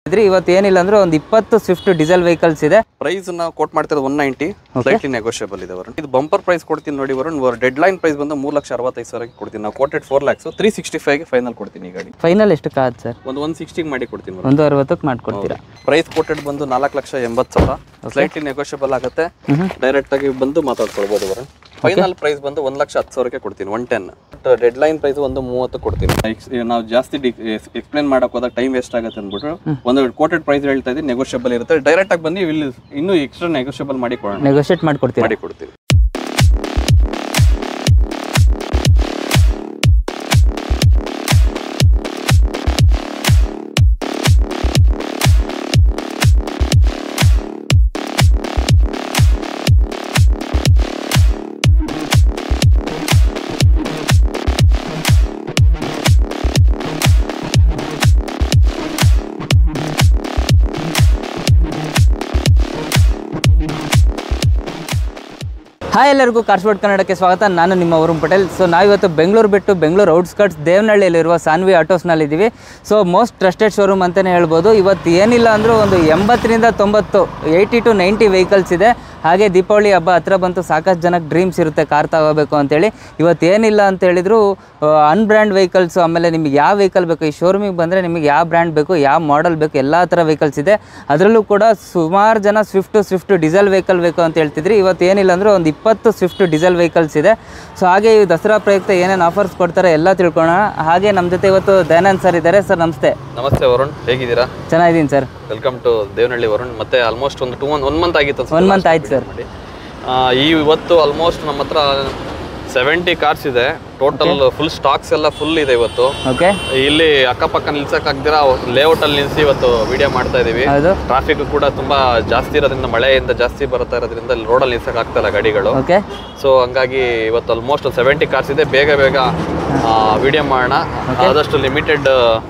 ಇದ್ರಿ ಇವತ್ತು ಏನಿಲ್ಲ ಅಂದ್ರೆ ಒಂದು ಇಪ್ಪತ್ತು ಸ್ವಿಫ್ಟ್ ಡೀಸೆಲ್ ವೆಹಿಕಲ್ಸ್ ಇದೆ ಪ್ರೈಸ್ ನಾವು ಕೋಟ್ ಮಾಡ್ತಿರೋದು ಒನ್ ನೈಂಟಿ ಸ್ಲೈಟ್ಲಿ ನೆಗೋಷಿಯಬಲ್ ಇದೆ ವರುಣ್ ಇದು ಬಂಪರ್ ಪ್ರೈಸ್ ಕೊಡ್ತೀನಿ ನೋಡಿ ವರುಣ್ ಡೆಡ್ ಲೈನ್ ಪ್ರೈಸ್ ಬಂದು ಮೂರು ಲಕ್ಷ ಅರವತ್ತೈದು ಸಾವಿರಕ್ಕೆ ಕೊಡ್ತೀನಿ ನಾವು quoted four lakhs three sixty ಫೈವ್ಗೆ ಫೈನಲ್ ಕೊಡ್ತೀನಿ ಈ ಗಾಡಿ ಫೈನಲ್ ಎಷ್ಟು ಕಾದ್ ಸರ್ ಒಂದು ಒನ್ ಸಿಕ್ಸ್ಟಿಗೆ ಮಾಡಿ ಕೊಡ್ತೀನಿ ವರುಣ್ ಒಂದು ಅರವತ್ತಕ್ಕೆ ಮಾಡ್ಕೊಡ್ತೀರಾ ಪ್ರೈಸ್ ಕೋಟೆಡ್ ಬಂದು ನಾಲ್ಕು ಲಕ್ಷ ಎಂಬತ್ತು ಸಾವಿರ ಸ್ಲೈಟ್ಲಿ ನೆಗೋಷಿಯಬಲ್ ಆಗುತ್ತೆ ಡೈರೆಕ್ಟ್ ಆಗಿ ಬಂದು ಮಾತಾಡ್ಕೊಳ್ಬೋದು ವರುಣ್ ಫೈನಲ್ ಪ್ರೈಸ್ ಬಂದು ಒಂದು ಲಕ್ಷ ಹತ್ತು ಸಾವಿರಕ್ಕೆ ಕೊಡ್ತೀನಿ one ten deadline price ಒಂದು ಮೂವತ್ತು ಕೊಡ್ತೀನಿ Ex- ನಾವು ಜಾಸ್ತಿ ಎಕ್ಸ್ಪ್ಲೇನ್ ಮಾಡಕ್ ಹೋದಾಗ ಟೈಮ್ ವೇಸ್ಟ್ ಆಗುತ್ತೆ ಅಂದ್ಬಿಟ್ಟು ಒಂದು ಕೋಟೆಡ್ ಪ್ರೈಸ್ ಹೇಳ್ತಾ ಇದ್ದೀನಿ ನೆಗೋಷಿಯಬಲ್ ಇರುತ್ತೆ ಡೈರೆಕ್ಟ್ ಆಗಿ ಬಂದು ಇಲ್ಲಿ ಇನ್ನೂ ಎಕ್ಸ್ಟ್ರಾ ನೆಗೋಷಿಯಬಲ್ ಮಾಡಿ ಕೊಡೋಣ ನೆಗೋಷಿಯೇಟ್ ಮಾಡ್ಕೊಡ್ತೀರಾ ಮಾಡಿ ಕೊಡ್ತೀವಿ ಹಾಯ್ ಎಲ್ಲರಿಗೂ ಕಾರ್ಸ್ಪೋರ್ಟ್ ಕನ್ನಡಕ್ಕೆ ಸ್ವಾಗತ ನಾನು ನಿಮ್ಮ ವರುಣ್ ಪಟೇಲ್ ಸೊ ನಾವಿವತ್ತು ಬೆಂಗಳೂರು ಬಿಟ್ಟು ಬೆಂಗಳೂರು ಔಟ್ಸ್ಕಟ್ಸ್ ದೇವನಹಳ್ಳಿಯಲ್ಲಿರುವ ಸಾನ್ವಿ ಆಟೋಸ್ನಲ್ಲಿ ಇದ್ದೀವಿ ಸೊ ಮೋಸ್ಟ್ ಟ್ರಸ್ಟೆಡ್ ಶೋರೂಮ್ ಅಂತಲೇ ಹೇಳ್ಬೋದು ಇವತ್ತು ಏನಿಲ್ಲ ಅಂದರೂ ಒಂದು ಎಂಬತ್ತರಿಂದ ತೊಂಬತ್ತು ಏಯ್ಟಿ ಟು ನೈಂಟಿ ವೆಹಿಕಲ್ಸ್ ಇದೆ ಹಾಗೆ ದೀಪಾವಳಿ ಹಬ್ಬ ಹತ್ರ ಬಂತು ಸಾಕಷ್ಟು ಜನಕ್ಕೆ ಡ್ರೀಮ್ಸ್ ಇರುತ್ತೆ ಕಾರ್ ತಗೋಬೇಕು ಅಂತೇಳಿ ಇವತ್ತು ಏನಿಲ್ಲ ಅಂತ ಹೇಳಿದ್ರು ಅನ್ಬ್ರ್ಯಾಂಡ್ ವೆಹಿಕಲ್ಸು ಆಮೇಲೆ ನಿಮಗೆ ಯಾವ ವೆಹಿಕಲ್ ಬೇಕು ಈ ಶೋರೂಮಿಗೆ ಬಂದರೆ ನಿಮಗೆ ಯಾವ ಬ್ರ್ಯಾಂಡ್ ಬೇಕು ಯಾವ ಮಾಡೆಲ್ ಬೇಕು ಎಲ್ಲ ಥರ ವೆಹಿಕಲ್ಸ್ ಇದೆ ಅದರಲ್ಲೂ ಕೂಡ ಸುಮಾರು ಜನ ಸ್ವಿಫ್ಟ್ ಸ್ವಿಫ್ಟ್ ಡೀಸೆಲ್ ವೆಹಿಕಲ್ ಬೇಕು ಅಂತ ಹೇಳ್ತಿದ್ರಿ ಇವತ್ತು ಏನಿಲ್ಲ ಅಂದ್ರೆ ಒಂದು ಇಪ್ಪತ್ತು ಸ್ವಿಫ್ಟ್ ಡೀಸೆಲ್ ವೆಹಿಕಲ್ಸ್ ಇದೆ ಸೊ ಹಾಗೆ ಈ ದಸರಾ ಪ್ರಯುಕ್ತ ಏನೇನು ಆಫರ್ಸ್ ಕೊಡ್ತಾರೆ ಎಲ್ಲ ತಿಳ್ಕೊಳ್ಳೋಣ ಹಾಗೆ ನಮ್ಮ ಜೊತೆ ಇವತ್ತು ದಯಾನಂದ್ ಸರ್ ಇದ್ದಾರೆ ಸರ್ ನಮಸ್ತೆ ನಮಸ್ತೆ ವರುಣ್ ಹೇಗಿದ್ದೀರಾ ಚೆನ್ನಾಗಿದ್ದೀನಿ sir welcome to Devanahalli Varun ಮತ್ತೆ ಆಲ್ಮೋಸ್ಟ್ ಒಂದು ಟೂ ಒನ್ ಒನ್ ಮಂತ್ ಆಗಿತ್ತು ಅನ್ಸುತ್ತೆ ಒನ್ last ಮಂತ್ ಆಯ್ತು ಸರ್ ಮಾಡಿ ಆ, ಈ ಇವತ್ತು ಆಲ್ಮೋಸ್ಟ್ ನಮ್ಮ ಹತ್ರ ಸೆವೆಂಟಿ ಕಾರ್ಸ್ ಇದೆ ಟೋಟಲ್ ಫುಲ್ ಸ್ಟಾಕ್ಸ್ ಎಲ್ಲ ಫುಲ್ ಇದೆ ಇವತ್ತು ಓಕೆ ಇಲ್ಲಿ ಅಕ್ಕಪಕ್ಕ ನಿಲ್ಸಕ್ ಆಗ್ದಿರಾ ಲೇಔಟ್ ಅಲ್ಲಿ ನಿಲ್ಸಿ ಇವತ್ತು ವಿಡಿಯೋ ಮಾಡ್ತಾ ಇದೀವಿ ಹೌದು ಟ್ರಾಫಿಕ್ ಕೂಡ ತುಂಬಾ ಜಾಸ್ತಿ ಇರೋದ್ರಿಂದ ಮಳೆಯಿಂದ ಜಾಸ್ತಿ ಬರ್ತಾ ಇರೋದ್ರಿಂದ ರೋಡಲ್ಲಿ ನಿಲ್ಸಕ್ ಆಗ್ತಾ ಇಲ್ಲ ಗಾಡಿಗಳು ಓಕೆ ಸೊ ಹಂಗಾಗಿ ಇವತ್ತು ಆಲ್ಮೋಸ್ಟ್ ಸೆವೆಂಟಿ ಕಾರ್ಸ್ ಇದೆ ಬೇಗ ಬೇಗ ವಿಡಿಯೋ ಮಾಡೋಣ ಆದಷ್ಟು ಲಿಮಿಟೆಡ್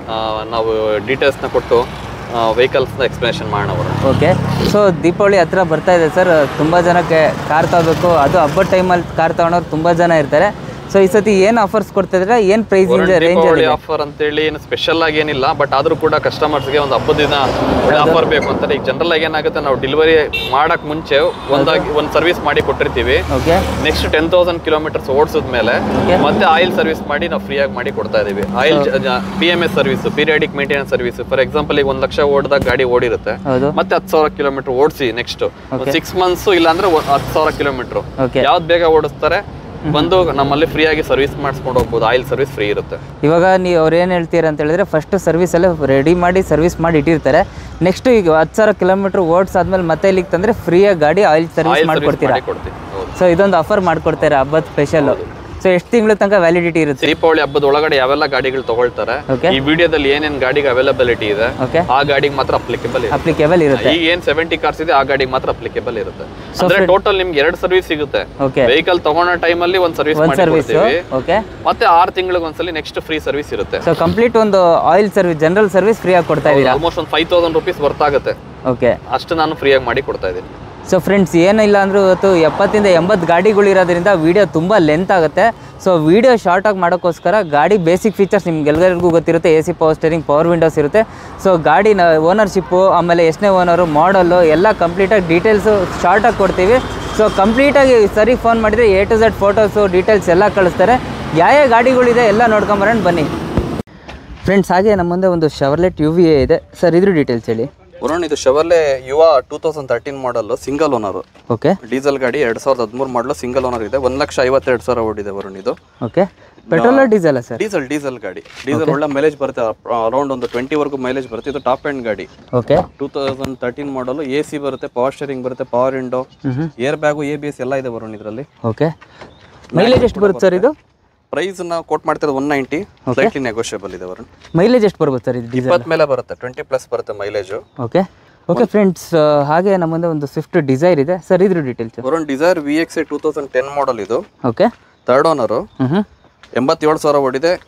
ನಾವು ಡೀಟೇಲ್ಸ್ನ ಕೊಟ್ಟು ವೆಹಿಕಲ್ಸ್ನ ಎಕ್ಸ್ಪ್ಲನೇಷನ್ ಮಾಡೋಣ ಅವರು ಓಕೆ ಸೊ ದೀಪಾವಳಿ ಹತ್ರ ಬರ್ತಾ ಇದೆ ಸರ್ ತುಂಬ ಜನಕ್ಕೆ ಕಾರ್ ತಗೋಬೇಕು ಅದು ಹಬ್ಬದ ಟೈಮಲ್ಲಿ ಕಾರ್ ತಗೊಳೋರು ತುಂಬ ಜನ ಇರ್ತಾರೆ ಸೊ ಈ ಸತಿ ಏನು ಆಫರ್ಸ್ ಕೊಡ್ತಿದ್ರೆ ಏನು ಪ್ರೈಸ್ ರೇಂಜ್ ದೀಪಾವಳಿ ಆಫರ್ ಅಂತೇಳಿ ಏನು ಸ್ಪೆಷಲ್ ಆಗಿ ಏನಿಲ್ಲ ಬಟ್ ಆದ್ರೂ ಕೂಡ ಕಸ್ಟಮರ್ಸ್ಗೆ ಒಂದು ಹಬ್ಬದ ದಿನ ಒಳ್ಳೆ ಆಫರ್ ಬೇಕು ಅಂತಾರೆ ಈಗ ಜನರಲ್ ಆಗಿ ಏನಾಗುತ್ತೆ ನಾವು ಡೆಲಿವರಿ ಮಾಡಕ್ ಮುಂಚೆ ಒಂದಾಗಿ ಒಂದು ಸರ್ವಿಸ್ ಮಾಡಿ ಕೊಟ್ಟಿರ್ತೀವಿ okay next ten thousand kilometres ಓಡಿಸಿದ ಮೇಲೆ ಮತ್ತೆ ಆಯಿಲ್ ಸರ್ವಿಸ್ ಮಾಡಿ ನಾವು ಫ್ರೀ ಆಗಿ ಮಾಡಿ ಕೊಡ್ತಾ ಇದೀವಿ oil P M S service periodic maintenance service for example ಈಗ ಒಂದ್ ಲಕ್ಷ ಓಡಿದಾಗ ಗಾಡಿ ಓಡಿರುತ್ತೆ ಹೌದು ಮತ್ತೆ ಹತ್ತು ಸಾವಿರ ಕಿಲೋಮೀಟರ್ ಓಡಿಸಿ ನೆಕ್ಸ್ಟ್ ಸಿಕ್ಸ್ ಮಂತ್ಸ್ ಇಲ್ಲಾಂದ್ರೆ ಹತ್ತು ಸಾವಿರ ಕಿಲೋಮೀಟರ್ ಓಕೆ ಯಾವ್ದು ಬೇಗ ಓಡಿಸ್ತಾರೆ ಬಂದು ನಮ್ಮಲ್ಲಿ ಫ್ರೀ ಆಗಿ ಸರ್ವಿಸ್ ಮಾಡಿಸ್ಕೊಂಡು ಹೋಗ್ಬೋದು ಆಯಿಲ್ ಸರ್ವಿಸ್ ಫ್ರೀ ಇರುತ್ತೆ ಇವಾಗ ನೀವು ಅವ್ರು ಏನು ಹೇಳ್ತೀರ ಅಂತ ಹೇಳಿದ್ರೆ ಫಸ್ಟ್ ಸರ್ವಿಸ್ ಎಲ್ಲ ರೆಡಿ ಮಾಡಿ ಸರ್ವಿಸ್ ಮಾಡಿ ಇಟ್ಟಿರ್ತಾರೆ ನೆಕ್ಸ್ಟ್ ಈಗ ಹತ್ತು ಸಾವಿರ ಕಿಲೋಮೀಟರ್ ಓಡಿಸಾದ್ಮೇಲೆ ಮತ್ತೆ ಇಲ್ಲಿಗೆ ತಂದರೆ ಫ್ರೀಯಾಗಿ ಗಾಡಿ ಆಯಿಲ್ ಸರ್ವಿಸ್ ಆಯಿಲ್ ಸರ್ವಿಸ್ ಮಾಡಿಕೊಡ್ತೀರಾ ಮಾಡಿ ಕೊಡ್ತೀವಿ ಹೌದು ಸೊ ಇದೊಂದು ಆಫರ್ ಮಾಡ್ಕೊಡ್ತಾರೆ ಹಬ್ಬದ ಸ್ಪೆಷಲ್ ಸೊ ಎಷ್ಟು ತಿಂಗಳ ತನಕ ವ್ಯಾಲಿಡಿಟಿ ಇರುತ್ತೆ ದೀಪಾವಳಿ ಹಬ್ಬದ ಒಳಗಡೆ ಯಾವೆಲ್ಲ ಗಾಡಿಗಳು ತಗೊಳ್ತಾರೆ Okay. ಈ ವಿಡಿಯೋದಲ್ಲಿ ಏನೇನ್ ಗಾಡಿಗೆ ಅವೈಲಬಿಲಿಟಿ ಇದೆ ಓಕೆ ಆ ಗಾಡಿಗೆ ಮಾತ್ರ ಅಪ್ಲಿಕೇಬಲ್ ಇದೆ ಅಪ್ಲಿಕೇಬಲ್ ಇರುತ್ತೆ ಈಗ ಏನ್ ಸೆವೆಂಟಿ ಕಾರ್ಸ್ ಇದೆ ಆ ಗಾಡಿಗೆ ಮಾತ್ರ ಅಪ್ಲಿಕೇಬಲ್ ಇರುತ್ತೆ ಅಂದ್ರೆ ಟೋಟಲ್ ನಿಮ್ಗೆ ಎರಡು ಸರ್ವಿಸ್ ಸಿಗುತ್ತೆ ಓಕೆ ವೆಹಿಕಲ್ ತಗೊಳ್ಳೋ ಟೈಮಲ್ಲಿ ಒಂದು ಸರ್ವಿಸ್ ಒಂದು ಮಾಡಿ ಸರ್ವಿಸು ಕೊಡ್ತೀವಿ ಓಕೆ ಮತ್ತೆ ಆರು ತಿಂಗಳಿಗೆ ಒಂದ್ಸಲಿ ನೆಕ್ಸ್ಟ್ ಫ್ರೀ ಸರ್ವಿಸ್ ಇರುತ್ತೆ ಸೊ ಕಂಪ್ಲೀಟ್ ಒಂದು oil service general service free ಆಗಿ ಕೊಡ್ತಾ ಇದ್ದೀರಾ ಆಲ್ಮೋಸ್ಟ್ ಒಂದು ಫೈವ್ ತೌಸಂಡ್ ರುಪೀಸ್ ವರ್ತಾಗುತ್ತೆ ಓಕೆ ಅಷ್ಟು ನಾನು ಫ್ರೀಯಾಗಿ ಮಾಡಿ ಕೊಡ್ತಾ ಇದ್ದೀನಿ ಸೊ ಫ್ರೆಂಡ್ಸ್ ಏನಿಲ್ಲ ಅಂದರೂ ಇವತ್ತು ಎಪ್ಪತ್ತಿಂದ ಎಂಬತ್ತು ಗಾಡಿಗಳು ಇರೋದ್ರಿಂದ ವೀಡಿಯೋ ತುಂಬ ಲೆಂತ್ ಆಗುತ್ತೆ ಸೊ ವೀಡಿಯೋ ಶಾರ್ಟಾಗಿ ಮಾಡೋಕ್ಕೋಸ್ಕರ ಗಾಡಿ ಬೇಸಿಕ್ ಫೀಚರ್ಸ್ ನಿಮ್ಗೆಲ್ಲರಿಗೂ ಗೊತ್ತಿರುತ್ತೆ A C power steering power windows ಇರುತ್ತೆ ಸೊ ಗಾಡಿ ಓನರ್ಶಿಪ್ಪು ಆಮೇಲೆ ಎಷ್ಟನೇ ಓನರು ಮಾಡಲ್ಲು ಎಲ್ಲ ಕಂಪ್ಲೀಟಾಗಿ ಡೀಟೇಲ್ಸು ಶಾರ್ಟಾಗಿ ಕೊಡ್ತೀವಿ ಸೊ ಕಂಪ್ಲೀಟಾಗಿ ಸರಿ ಫೋನ್ ಮಾಡಿದರೆ A to Z photos details ಎಲ್ಲ ಕಳಿಸ್ತಾರೆ ಯಾವ ಯಾವ ಗಾಡಿಗಳಿದೆ ಎಲ್ಲ ನೋಡ್ಕೊಂಬರೋಣ ಬನ್ನಿ ಫ್ರೆಂಡ್ಸ್ ಹಾಗೆ ನಮ್ಮ ಮುಂದೆ ಒಂದು ಶವರ್ಲೆಟ್ ಯು ವಿ ಎ ಇದೆ ಸರ್ ಇದ್ರ ಡೀಟೇಲ್ಸ್ ಹೇಳಿ ವರುಣ್ ಇದು Chevrolet Uva two thousand thirteen model single owner okay diesel ಗಾಡಿ ಎರಡ್ ಸಾವಿರದ ಹದಿಮೂರು ಮಾಡಲು ಸಿಂಗಲ್ ಓನರ್ ಇದೆ ಒಂದ್ ಲಕ್ಷ ಐವತ್ತೆರಡು ಸಾವಿರ ಓಡಿದೆ ವರುಣ್ ಇದು ಓಕೆ ಪೆಟ್ರೋಲ್ ಡೀಸೆಲ್ಲ ಸರ್ ಡೀಸೆಲ್ ಡೀಸೆಲ್ ಗಾಡಿ ಡೀಸೆಲ್ ಒಳ್ಳೆ ಮೈಲೇಜ್ ಬರುತ್ತೆ ಅರೌಂಡ್ ಒಂದು ಟ್ವೆಂಟಿ ವರ್ಗು ಮೈಲೇಜ್ ಬರುತ್ತೆ ಇದು ಟಾಪ್ ಎಂಡ್ ಗಾಡಿ okay two thousand thirteen model A C ಬರುತ್ತೆ ಪವರ್ ಸ್ಟೇರಿಂಗ್ ಬರುತ್ತೆ ಪವರ್ ವಿಂಡೋ ಹ್ಞೂ air bag A B S ಎಲ್ಲ ಇದೆ ವರುಣ್ ಇದರಲ್ಲಿ ಓಕೆ ಮೈಲೇಜ್ ಎಷ್ಟು ಬರುತ್ತೆ ಸರ್ ಇದು ಪ್ರೈಸ್ ನಾವು ಕೋಟ್ ಮಾಡ್ತಿರೋದು ಒನ್ ನೈಂಟಿ ಸ್ಲೈಟ್ಲಿ ನೆಗೋಷಿಯಬಲ್ ಇದೆ ವರುಣ್ ಮೈಲೇಜ್ ಎಷ್ಟು ಬರ್ಬೋದು ಸರ್ ಇದು ಡೀಸೆಲ್ ಇಪ್ಪತ್ತು ಮೇಲೆ ಬರುತ್ತೆ ಟ್ವೆಂಟಿ ಪ್ಲಸ್ ಬರುತ್ತೆ ಮೈಲೇಜು ಓಕೆ ಓಕೆ ಫ್ರೆಂಡ್ಸ್ ಹಾಗೆ ನಮ್ಮ ಮುಂದೆ ಒಂದು ಸ್ವಿಫ್ಟ್ ಡಿಸೈರ್ ಇದೆ ಸರ್ ಇದ್ರ details Varun Dzire V X two thousand ten model ಇದು ಓಕೆ ಥರ್ಡ್ ಓನರು ಹ್ಞೂ ಹ್ಞೂ ಎಂಬತ್ತೇಳು ಸಾವಿರ ಓಡಿದೆ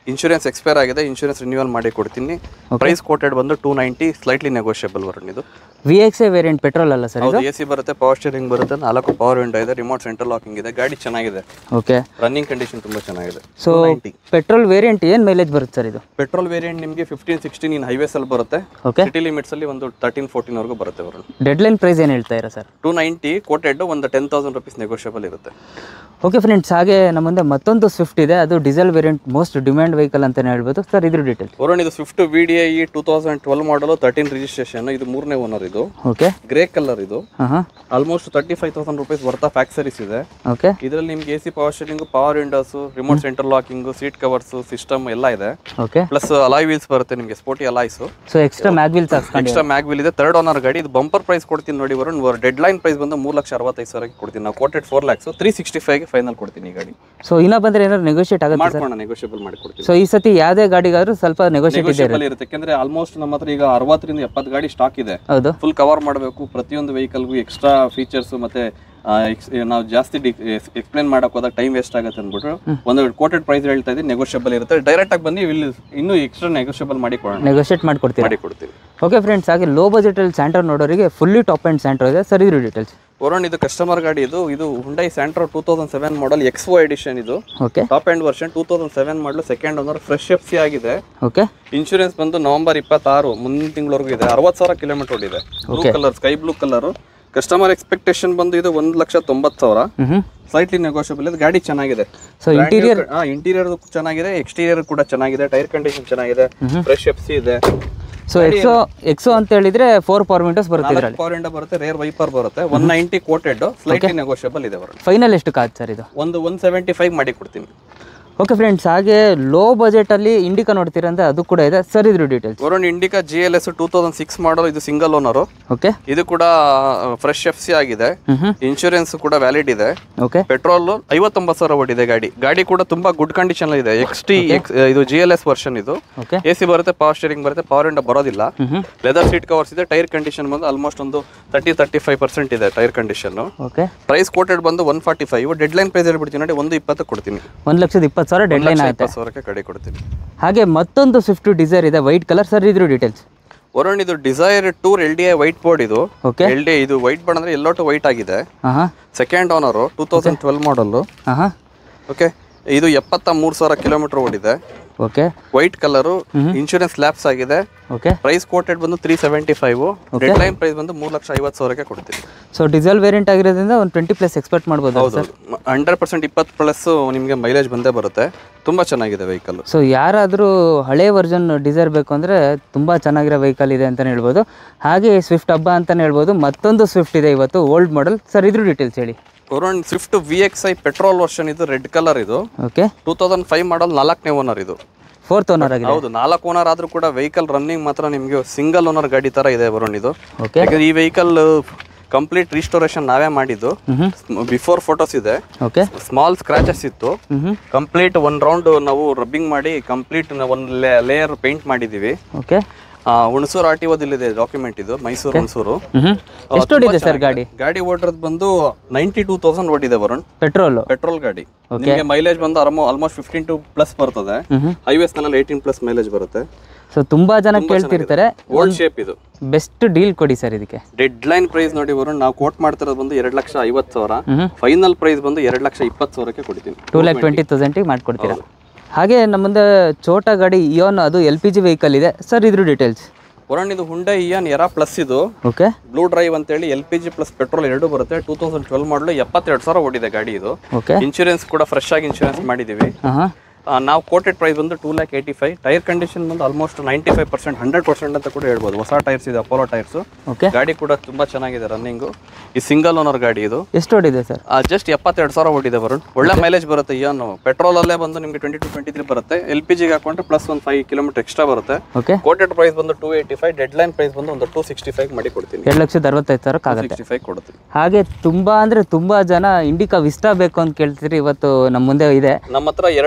ಇನ್ಶೂರೆನ್ಸ್ ಎಕ್ಸ್ಪೈರ್ ಆಗಿದೆ ಇನ್ಶೂರೆನ್ಸ್ ರಿನ್ಯೂವಲ್ ಮಾಡಿ ಕೊಡ್ತೀನಿ ಪ್ರೈಸ್ ಕೋಟೆಡ್ ಬಂದು two ninety slightly negotiable Varun ಇದು V X A variant petrol ಅಲ್ಲ ಸರ್ ಹೌದು ಎ ಸಿ ಬರುತ್ತೆ ಪವರ್ ಸ್ಟೇರಿಂಗ್ ಬರುತ್ತೆ ನಾಲ್ಕು ಪವರ್ ವಿಂಡೋ ಇದೆ ರಿಮೋಟ್ ಸೆಂಟ್ರಲ್ ಲಾಕಿಂಗ್ ಇದೆ ಗಾಡಿ ಚೆನ್ನಾಗಿದೆ ಓಕೆ ರನ್ನಿಂಗ್ ಕಂಡೀಷನ್ ತುಂಬಾ ಚೆನ್ನಾಗಿದೆ ಸೊ ಪೆಟ್ರೋಲ್ ವೇರಿಯಂಟ್ ಏನು ಮೈಲೇಜ್ ಬರುತ್ತೆ ಸರ್ ಇದು ಪೆಟ್ರೋಲ್ ವೇರಿಯಂಟ್ ನಿಮಗೆ ಫಿಫ್ಟೀನ್ ಸಿಕ್ಸ್ಟೀನ್ ಇನ್ ಹೈವೇಸ್ ಅಲ್ಲಿ ಬರುತ್ತೆ ಓಕೆ ಸಿಟಿ ಲಿಮಿಟ್ಸ್ ಅಲ್ಲಿ ಒಂದು ತರ್ಟೀನ್ ಫೋರ್ಟೀನ್ ವರೆಗೂ ಬರುತ್ತೆ ವರುಣ್ ಡೆಡ್ಲೈನ್ ಪ್ರೈಸ್ ಏನು ಹೇಳ್ತಾ ಇರಾ ಸರ್ ಟೂ ನೈಂಟಿ ಕೋಟೆಡ್ ಒಂದು ಟೆನ್ ತೌಸಂಡ್ ರುಪೀಸ್ ನೆಗೋಷಿಯಬಲ್ ಇರುತ್ತೆ ಓಕೆ ಫ್ರೆಂಡ್ಸ್ ಹಾಗೆ ನಮ್ಮ ಮುಂದೆ ಮತ್ತೊಂದು ಸ್ವಿಫ್ಟ್ ಇದೆ ಅದು diesel variant most demand vehicle ಅಂತಲೇ ಹೇಳ್ಬೋದು ಸರ್ ಇದ್ರ ಡೀಟೇಲ್ಸ್ ವರುಣ್ ಇದು Swift V D I two thousand twelve model thirteen registration ಇದು ಮೂರನೇ ಓನರ್ ಇದು ಓಕೆ ಗ್ರೇ ಕಲರ್ ಇದು ಹಾಂ ಹಾಂ almost thirty five thousand rupees worth of accessories ಇದೆ ಓಕೆ ಇದರಲ್ಲಿ ನಿಮ್ಗೆ A C power steering power windows remote centre locking seat covers system ಎಲ್ಲ ಇದೆ ಓಕೆ ಪ್ಲಸ್ ಅಲಾಯ್ ವೀಲ್ಸ್ ಬರುತ್ತೆ ನಿಮಗೆ sporty alloys so extra mag wheels ಹಾಕ್ಸ್ಕೊಂಡು extra mag wheel ಇದೆ third owner ಗಾಡಿ ಇದು ಬಂಪರ್ ಪ್ರೈಸ್ ಕೊಡ್ತೀನಿ ನೋಡಿ ವರುಣ್ ಡೆಡ್ ಲೈನ್ ಪ್ರೈಸ್ ಬಂದು ಮೂರು ಲಕ್ಷ ಅರವತ್ತೈದು ಸಾವಿರಕ್ಕೆ ಕೊಡ್ತೀನಿ ನಾವು quoted four lakhs three sixty ಫೈವ್ಗೆ ಫೈನಲ್ ಕೊಡ್ತೀನಿ ಈ ಗಾಡಿ ಸೊ ಇನ್ನೂ ಬಂದರೆ ಏನಾದ್ರು ನೆಗೋಷಿಯೇಟ್ ಆಗುತ್ತೆ ಮಾಡ್ಕೊಳ್ಳೋಣ ನೆಗೋಷಿಯಬಲ್ ಮಾಡಿ ಕೊಡ್ತೀನಿ ಸೊ ಈ ಸತಿ ಯಾವುದೇ ಗಾಡಿಗಾದ್ರೂ ಸ್ವಲ್ಪ ನೆಗೋಷಿಯೇಟ್ ಇದೆ ನೆಗೋಷಿಯಬಲ್ ಇರುತ್ತೆ ಯಾಕಂದ್ರೆ ಆಲ್ಮೋಸ್ಟ್ ನಮ್ಮ ಹತ್ರ ಈಗ ಅರವತ್ತರಿಂದ ಎಪ್ಪತ್ತು ಗಾಡಿ ಸ್ಟಾಕ್ ಇದೆ ಹೌದು ಫುಲ್ ಕವರ್ ಮಾಡಬೇಕು ಪ್ರತಿಯೊಂದು ವೆಹಿಕಲ್ಗೂ ಎಕ್ಸ್ಟ್ರಾ ಫೀಚರ್ಸ್ ಮತ್ತೆ ಆ, ex- ನಾವು ಜಾಸ್ತಿ ಎಕ್ಸ್ಪ್ಲೇನ್ ಮಾಡಕ್ ಹೋದಾಗ ಟೈಮ್ ವೇಸ್ಟ್ ಆಗುತ್ತೆ ಅಂದ್ಬಿಟ್ಟು ಒಂದು ಕೋಟೆಡ್ ಪ್ರೈಸ್ ಹೇಳ್ತಾ ಇದ್ದೀನಿ ನೆಗೋಷಿಯಬಲ್ ಇರುತ್ತೆ ಡೈರೆಕ್ಟ್ ಆಗಿ ಬಂದು ಇಲ್ಲಿ ಇನ್ನೂ ಎಕ್ಸ್ಟ್ರಾ ನೆಗೋಷಿಯಬಲ್ ಮಾಡಿ ಕೊಡೋಣ ನೆಗೋಷಿಯೇಟ್ ಮಾಡ್ಕೊಡ್ತೀರಾ ಮಾಡಿ ಕೊಡ್ತೀವಿ ಓಕೆ ಫ್ರೆಂಡ್ಸ್ ಹಾಗೆ ಲೋ ಬಜೆಟಲ್ಲಿ ಸ್ಯಾಂಟ್ರೋ ನೋಡೋರಿಗೆ ಫುಲ್ಲಿ ಟಾಪ್ ಆ್ಯಂಡ್ ಸ್ಯಾಂಟ್ರೋ ಇದೆ ಸರ್ ಇದ್ರ ಡೀಟೇಲ್ಸ್ ವರುಣ್ ಇದು ಕಸ್ಟಮರ್ ಗಾಡಿ ಇದು ಇದು Hyundai Santro two thousand seven model expo edition ಇದು okay top end version two thousand seven model second owner fresh F C ಆಗಿದೆ ಓಕೆ ಇನ್ಶೂರೆನ್ಸ್ ಬಂದು ನವೆಂಬರ್ ಇಪ್ಪತ್ತಾರು ಮುಂದಿನ ತಿಂಗಳವರೆಗೂ ಇದೆ ಅರವತ್ತು ಸಾವಿರ ಕಿಲೋಮೀಟರ್ ಓಡಿದೆ blue colour sky blue colour customer expectation ಬಂದು ಇದು ಒಂದು ಲಕ್ಷ ತೊಂಬತ್ತು ಸಾವಿರ ಹ್ಞೂ ಸ್ಲೈಟ್ಲಿ ನೆಗೋಷಿಯಬಲ್ ಇದೆ ಗಾಡಿ ಚೆನ್ನಾಗಿದೆ ಸೊ ಇಂಟೀರಿಯರ್ ಇಂಟೀರಿಯರ್ ಚೆನ್ನಾಗಿದೆ ಎಕ್ಸ್ಟೀರಿಯರ್ ಕೂಡ ಚೆನ್ನಾಗಿದೆ ಟೈರ್ ಕಂಡೀಷನ್ ಚೆನ್ನಾಗಿದೆ ಫ್ರೆಶ್ ಎಫ್ ಸಿ ಇದೆ ಸೊ ಎಕ್ಸೋ ಎಕ್ಸೋ ಅಂತ ಹೇಳಿದ್ರೆ ಫೋರ್ ಪವರ್ ವಿಂಡೋಸ್ ಬರುತ್ತೆ ಇದರಲ್ಲಿ ಪವರ್ ಇಂಡ ಬರುತ್ತೆ ರೇರ್ ವೈಪರ್ ಬರುತ್ತೆ one ninety quoted slightly negotiable ಇದೆ ಬರುತ್ತೆ ಫೈನಲ್ ಎಷ್ಟು ಕಾದ್ ಸರ್ ಇದು ಒಂದು ಒನ್ ಸೆವೆಂಟಿ ಫೈವ್ ಮಾಡಿ ಕೊಡ್ತೀನಿ ಓಕೆ ಫ್ರೆಂಡ್ಸ್ ಹಾಗೆ ಲೋ ಬಜೆಟಲ್ಲಿ ಇಂಡಿಕಾ ನೋಡ್ತೀರಾ ಅಂದ್ರೆ ಅದು ಕೂಡ ಇದೆ ಸರ್ ಇದ್ರ details Varun Indica G L S two thousand six model ಇದು ಸಿಂಗಲ್ ಓನರು ಓಕೆ ಇದು ಕೂಡ ಫ್ರೆಶ್ ಎಫ್ ಸಿ ಆಗಿದೆ ಹ್ಞೂ ಇನ್ಶೂರೆನ್ಸ್ ಕೂಡ ವ್ಯಾಲಿಡ್ ಇದೆ ಓಕೆ ಪೆಟ್ರೋಲ್ ಐವತ್ತೊಂಬತ್ತು ಸಾವಿರ ಓಡಿದೆ ಗಾಡಿ ಗಾಡಿ ಕೂಡ ತುಂಬಾ ಗುಡ್ ಕಂಡೀಷನ್ ಇದೆ ಎಕ್ಸ್ ಟಿ ಇದು ಜಿ ಎಲ್ ಎಸ್ ವರ್ಷನ್ ಇದು ಓಕೆ ಎ ಸಿ ಬರುತ್ತೆ ಪವರ್ ಸ್ಟೇರಿಂಗ್ ಬರುತ್ತೆ ಪವರ್ ಇಂಡ ಬರೋದಿಲ್ಲ ಹ್ಞೂ ಲೆದರ್ ಸೀಟ್ ಕವರ್ಸ್ ಇದೆ ಟೈರ್ ಕಂಡೀಷನ್ ಬಂದು ಆಲ್ಮೋಸ್ಟ್ ಒಂದು ತರ್ಟಿ ತರ್ಟಿ ಫೈವ್ ಪರ್ಸೆಂಟ್ ಇದೆ tyre condition okay price quoted ಬಂದು one forty five deadline price ಹೇಳ್ಬಿಡ್ತೀನಿ ನೋಡಿ ಒಂದು ಇಪ್ಪತ್ತು ಕೊಡ್ತೀನಿ ಒಂದು ಲಕ್ಷದ ಇಪ್ಪತ್ತು ಸಾವಿರ ಡೆಡ್ ಲೈನ್ ಆಗುತ್ತೆ ಇಪ್ಪತ್ತು ಸಾವಿರಕ್ಕೆ ಕಡೆ ಕೊಡ್ತೀನಿ ಹಾಗೆ ಮತ್ತೊಂದು ಸ್ವಿಫ್ಟ್ ಡಿಸೈರ್ ಇದೆ ವೈಟ್ ಕಲರ್ ಸರ್ ಇದ್ರ ಡೀಟೇಲ್ಸ್ ವರುಣ್ ಇದು Dzire tour L D I white board ಇದು ಓಕೆ ಎಲ್ ಡಿ ಇದು ವೈಟ್ ಬೋರ್ಡ್ ಅಂದ್ರೆ ಎಲ್ಲೋ ಟು ವೈಟ್ ಆಗಿದೆ ಹಾಂ ಹಾಂ second owner two thousand twelve model ಹಾಂ ಹಾಂ ಓಕೆ ಇದು ಎಪ್ಪತ್ತ ಮೂರು ಸಾವಿರ ಕಿಲೋಮೀಟರ್ ಓಡಿದೆ okay white colour insurance lapse ಆಗಿದೆ ಓಕೆ ಪ್ರೈಸ್ ಕೋಟೆಡ್ ಬಂದು three seventy five deadline price ಬಂದು ಮೂರು ಲಕ್ಷ ಐವತ್ತು ಸಾವಿರಕ್ಕೆ ಕೊಡ್ತೀನಿ ಸೊ ಡೀಸೆಲ್ ವೇರಿಯಂಟ್ ಆಗಿರೋದ್ರಿಂದ ಒಂದು ಟ್ವೆಂಟಿ ಪ್ಲಸ್ ಎಕ್ಸ್ಪೆಕ್ಟ್ ಮಾಡ್ಬೋದು ಹೌದು ಹಂಡ್ರೆಡ್ ಪರ್ಸೆಂಟ್ ಇಪ್ಪತ್ತು ಪ್ಲಸ್ ನಿಮಗೆ ಮೈಲೇಜ್ ಬಂದೇ ಬರುತ್ತೆ ತುಂಬ ಚೆನ್ನಾಗಿದೆ ವೆಹಿಕಲ್ ಸೊ ಯಾರಾದರೂ ಹಳೆ ವರ್ಷನ್ ಡಿಸೈರ್ ಬೇಕು ಅಂದರೆ ತುಂಬ ಚೆನ್ನಾಗಿರೋ ವೆಹಿಕಲ್ ಇದೆ ಅಂತಲೇ ಹೇಳ್ಬೋದು ಹಾಗೆ ಸ್ವಿಫ್ಟ್ ಹಬ್ಬ ಅಂತಲೇ ಹೇಳ್ಬೋದು ಮತ್ತೊಂದು ಸ್ವಿಫ್ಟ್ ಇದೆ ಇವತ್ತು ಓಲ್ಡ್ ಮಾಡಲ್ ಸರ್ ಇದ್ರ ಡೀಟೇಲ್ಸ್ ಹೇಳಿ Varun Swift V X I petrol version ಇದು ರೆಡ್ ಕಲರ್ ಇದು okay two thousand five model ನಾಲ್ಕನೇ ಓನರ್ ಇದು ಫೋರ್ತ್ ಓನರ್ ಆಗಿದೆ ಹೌದು ನಾಲ್ಕು ಓನರ್ ಆದ್ರೂ ಕೂಡ ವೆಹಿಕಲ್ ರನ್ನಿಂಗ್ ಮಾತ್ರ ನಿಮಗೆ ಸಿಂಗಲ್ ಓನರ್ ಗಾಡಿ ತರ ಇದೆ ವರುಣ್ ಇದು ಓಕೆ ಯಾಕಂದ್ರೆ ಈ ವೆಹಿಕಲ್ ಕಂಪ್ಲೀಟ್ ರಿಸ್ಟೋರೇಷನ್ ನಾವೇ ಮಾಡಿದ್ದು ಹ್ಞೂ ಬಿಫೋರ್ ಫೋಟೋಸ್ ಇದೆ ಓಕೆ ಸ್ಮಾಲ್ ಸ್ಕ್ರಾಚಸ್ ಇತ್ತು ಹ್ಞೂ ಕಂಪ್ಲೀಟ್ ಒನ್ ರೌಂಡ್ ನಾವು ರಬ್ಬಿಂಗ್ ಮಾಡಿ ಕಂಪ್ಲೀಟ್ ಒಂದು ಲೇಯರ್ ಪೇಂಟ್ ಮಾಡಿದ್ದೀವಿ ಓಕೆ ಆ, ಹುಣಸೂರು ಆರ್ ಟಿ ಓದಿಲ್ಲಿದೆ ಡಾಕ್ಯುಮೆಂಟ್ ಇದು ಮೈಸೂರು ಹುಣಸೂರು ಹ್ಞೂ ಎಷ್ಟು ಓಡಿದೆ ಸರ್ ಗಾಡಿ ಗಾಡಿ ಓಡಿರೋದು ಬಂದು ನೈಂಟಿ ಟೂ ತೌಸಂಡ್ ಓಡಿದೆ ವರುಣ್ ಪೆಟ್ರೋಲು ಪೆಟ್ರೋಲ್ ಗಾಡಿ ನಿಮಗೆ ಮೈಲೇಜ್ ಬಂದು ಆಲ್ಮೋಸ್ಟ್ ಫಿಫ್ಟೀನ್ ಟು ಪ್ಲಸ್ ಬರ್ತದೆ ಹ್ಞೂ ಹೈವೇಸ್ ನಲ್ಲಿ ಏಯ್ಟೀನ್ ಪ್ಲಸ್ ಮೈಲೇಜ್ ಬರುತ್ತೆ ಸೊ ತುಂಬ ಜನ ಕೇಳ್ತಿರ್ತಾರೆ ಓಲ್ಡ್ ಶೇಪ್ ಇದು ಬೆಸ್ಟ್ ಡೀಲ್ ಕೊಡಿ ಸರ್ ಇದಕ್ಕೆ ಡೆಡ್ ಲೈನ್ ಪ್ರೈಸ್ ನೋಡಿ ವರುಣ್ ನಾವು ಕೋಟ್ ಮಾಡ್ತಿರೋದು ಬಂದು ಎರಡು ಲಕ್ಷ ಐವತ್ತು ಸಾವಿರ ಹ್ಞೂ ಫೈನಲ್ ಪ್ರೈಸ್ ಬಂದು ಎರಡು ಲಕ್ಷ ಇಪ್ಪತ್ತು ಸಾವಿರಕ್ಕೆ ಕೊಡ್ತೀನಿ ಟೂ ಲ್ಯಾಕ್ ಟ್ವೆಂಟಿ ತೌಸಂಡಿಗೆ ಮಾಡ್ಕೊಡ್ತೀರಾ ಹಾಗೆ ನಮ್ಮ ಮುಂದೆ ಛೋಟಾ ಗಾಡಿ ಇಯೋನ್ ಅದು ಎಲ್ ಪಿ ಜಿ ವೆಹಿಕಲ್ ಇದೆ ಸರ್ ಇದ್ರ ಡೀಟೇಲ್ಸ್ ವರುಣ್ ಇದು ಹುಂಡೈ ಇಯನ್ ಎರಾ ಪ್ಲಸ್ ಇದು ಓಕೆ ಬ್ಲೂ ಡ್ರೈವ್ ಅಂತೇಳಿ L P G plus petrol ಎರಡು ಬರುತ್ತೆ ಟೂ ತೌಸಂಡ್ ಟ್ವೆಲ್ ಮಾಡಲು ಎಪ್ಪತ್ತೆರಡು ಸಾವಿರ ಓಡಿದೆ ಗಾಡಿ ಇದು ಓಕೆ ಇನ್ಶೂರೆನ್ಸ್ ಕೂಡ ಫ್ರೆಶ್ ಆಗಿ ಇನ್ಶೂರೆನ್ಸ್ ಮಾಡಿದ್ದೀವಿ ಹಾಂ ಹಾಂ ಆ, ನಾವು ಕೋಟೆಡ್ ಪ್ರೈಸ್ ಬಂದು two lac eighty five tyre condition ಬಂದು almost ninety five percent hundred percent ಅಂತ ಕೂಡ ಹೇಳ್ಬೋದು ಹೊಸ ಟೈರ್ಸ್ ಇದೆ ಅಪೋಲೋ ಟೈರ್ಸ್ ಓಕೆ ಗಾಡಿ ಕೂಡ ತುಂಬಾ ಚೆನ್ನಾಗಿದೆ ರನ್ನಿಂಗು ಈ ಸಿಂಗಲ್ ಓನರ್ ಗಾಡಿ ಇದು ಎಷ್ಟು ಓಡಿದೆ ಸರ್ ಜಸ್ಟ್ ಎಪ್ಪತ್ತೆರಡು ಸಾವಿರ ಓಡಿದೆ ವರುಣ್ ಒಳ್ಳೆ ಮೈಲೇಜ್ ಬರುತ್ತೆ ಏನು ಪೆಟ್ರೋಲ್ ಅಲ್ಲೇ ಬಂದು ನಿಮಗೆ ಟ್ವೆಂಟಿ ಟು ಟ್ವೆಂಟಿ ತ್ರೀ ಬರುತ್ತೆ ಎಲ್ ಪಿ ಜಿಗೆ ಹಾಕೊಂಡ್ರೆ ಪ್ಲಸ್ ಒಂದು ಫೈವ್ ಕಿಲೋಮೀಟರ್ ಎಕ್ಸ್ಟ್ರಾ ಬರುತ್ತೆ ಓಕೆ ಕೋಟೆಡ್ ಪ್ರೈಸ್ ಬಂದು two eighty five deadline price ಬಂದು ಒಂದು ಟೂ ಸಿಕ್ಸ್ಟಿ ಫೈವ್ ಮಾಡಿ ಕೊಡ್ತೀನಿ ಎರಡು ಲಕ್ಷದ ಅರವತ್ತೈದು ಸಾವಿರಕ್ಕೆ ಆಗುತ್ತೆ ಸಿಕ್ಸ್ಟಿ ಫೈವ್ ಕೊಡ್ತೀನಿ ಹಾಗೆ ತುಂಬ ಅಂದರೆ ತುಂಬ ಜನ ಇಂಡಿಕಾ ವಿಸ್ಟಾ ಬೇಕು ಅಂತ ಕೇಳ್ತೀರಿ ಇವತ್ತು ನಮ್ಮ ಮುಂದೆ ಇದೆ ನಮ್ಮ ಹತ್ರ ಎರಡು ವಿಷ್ಟ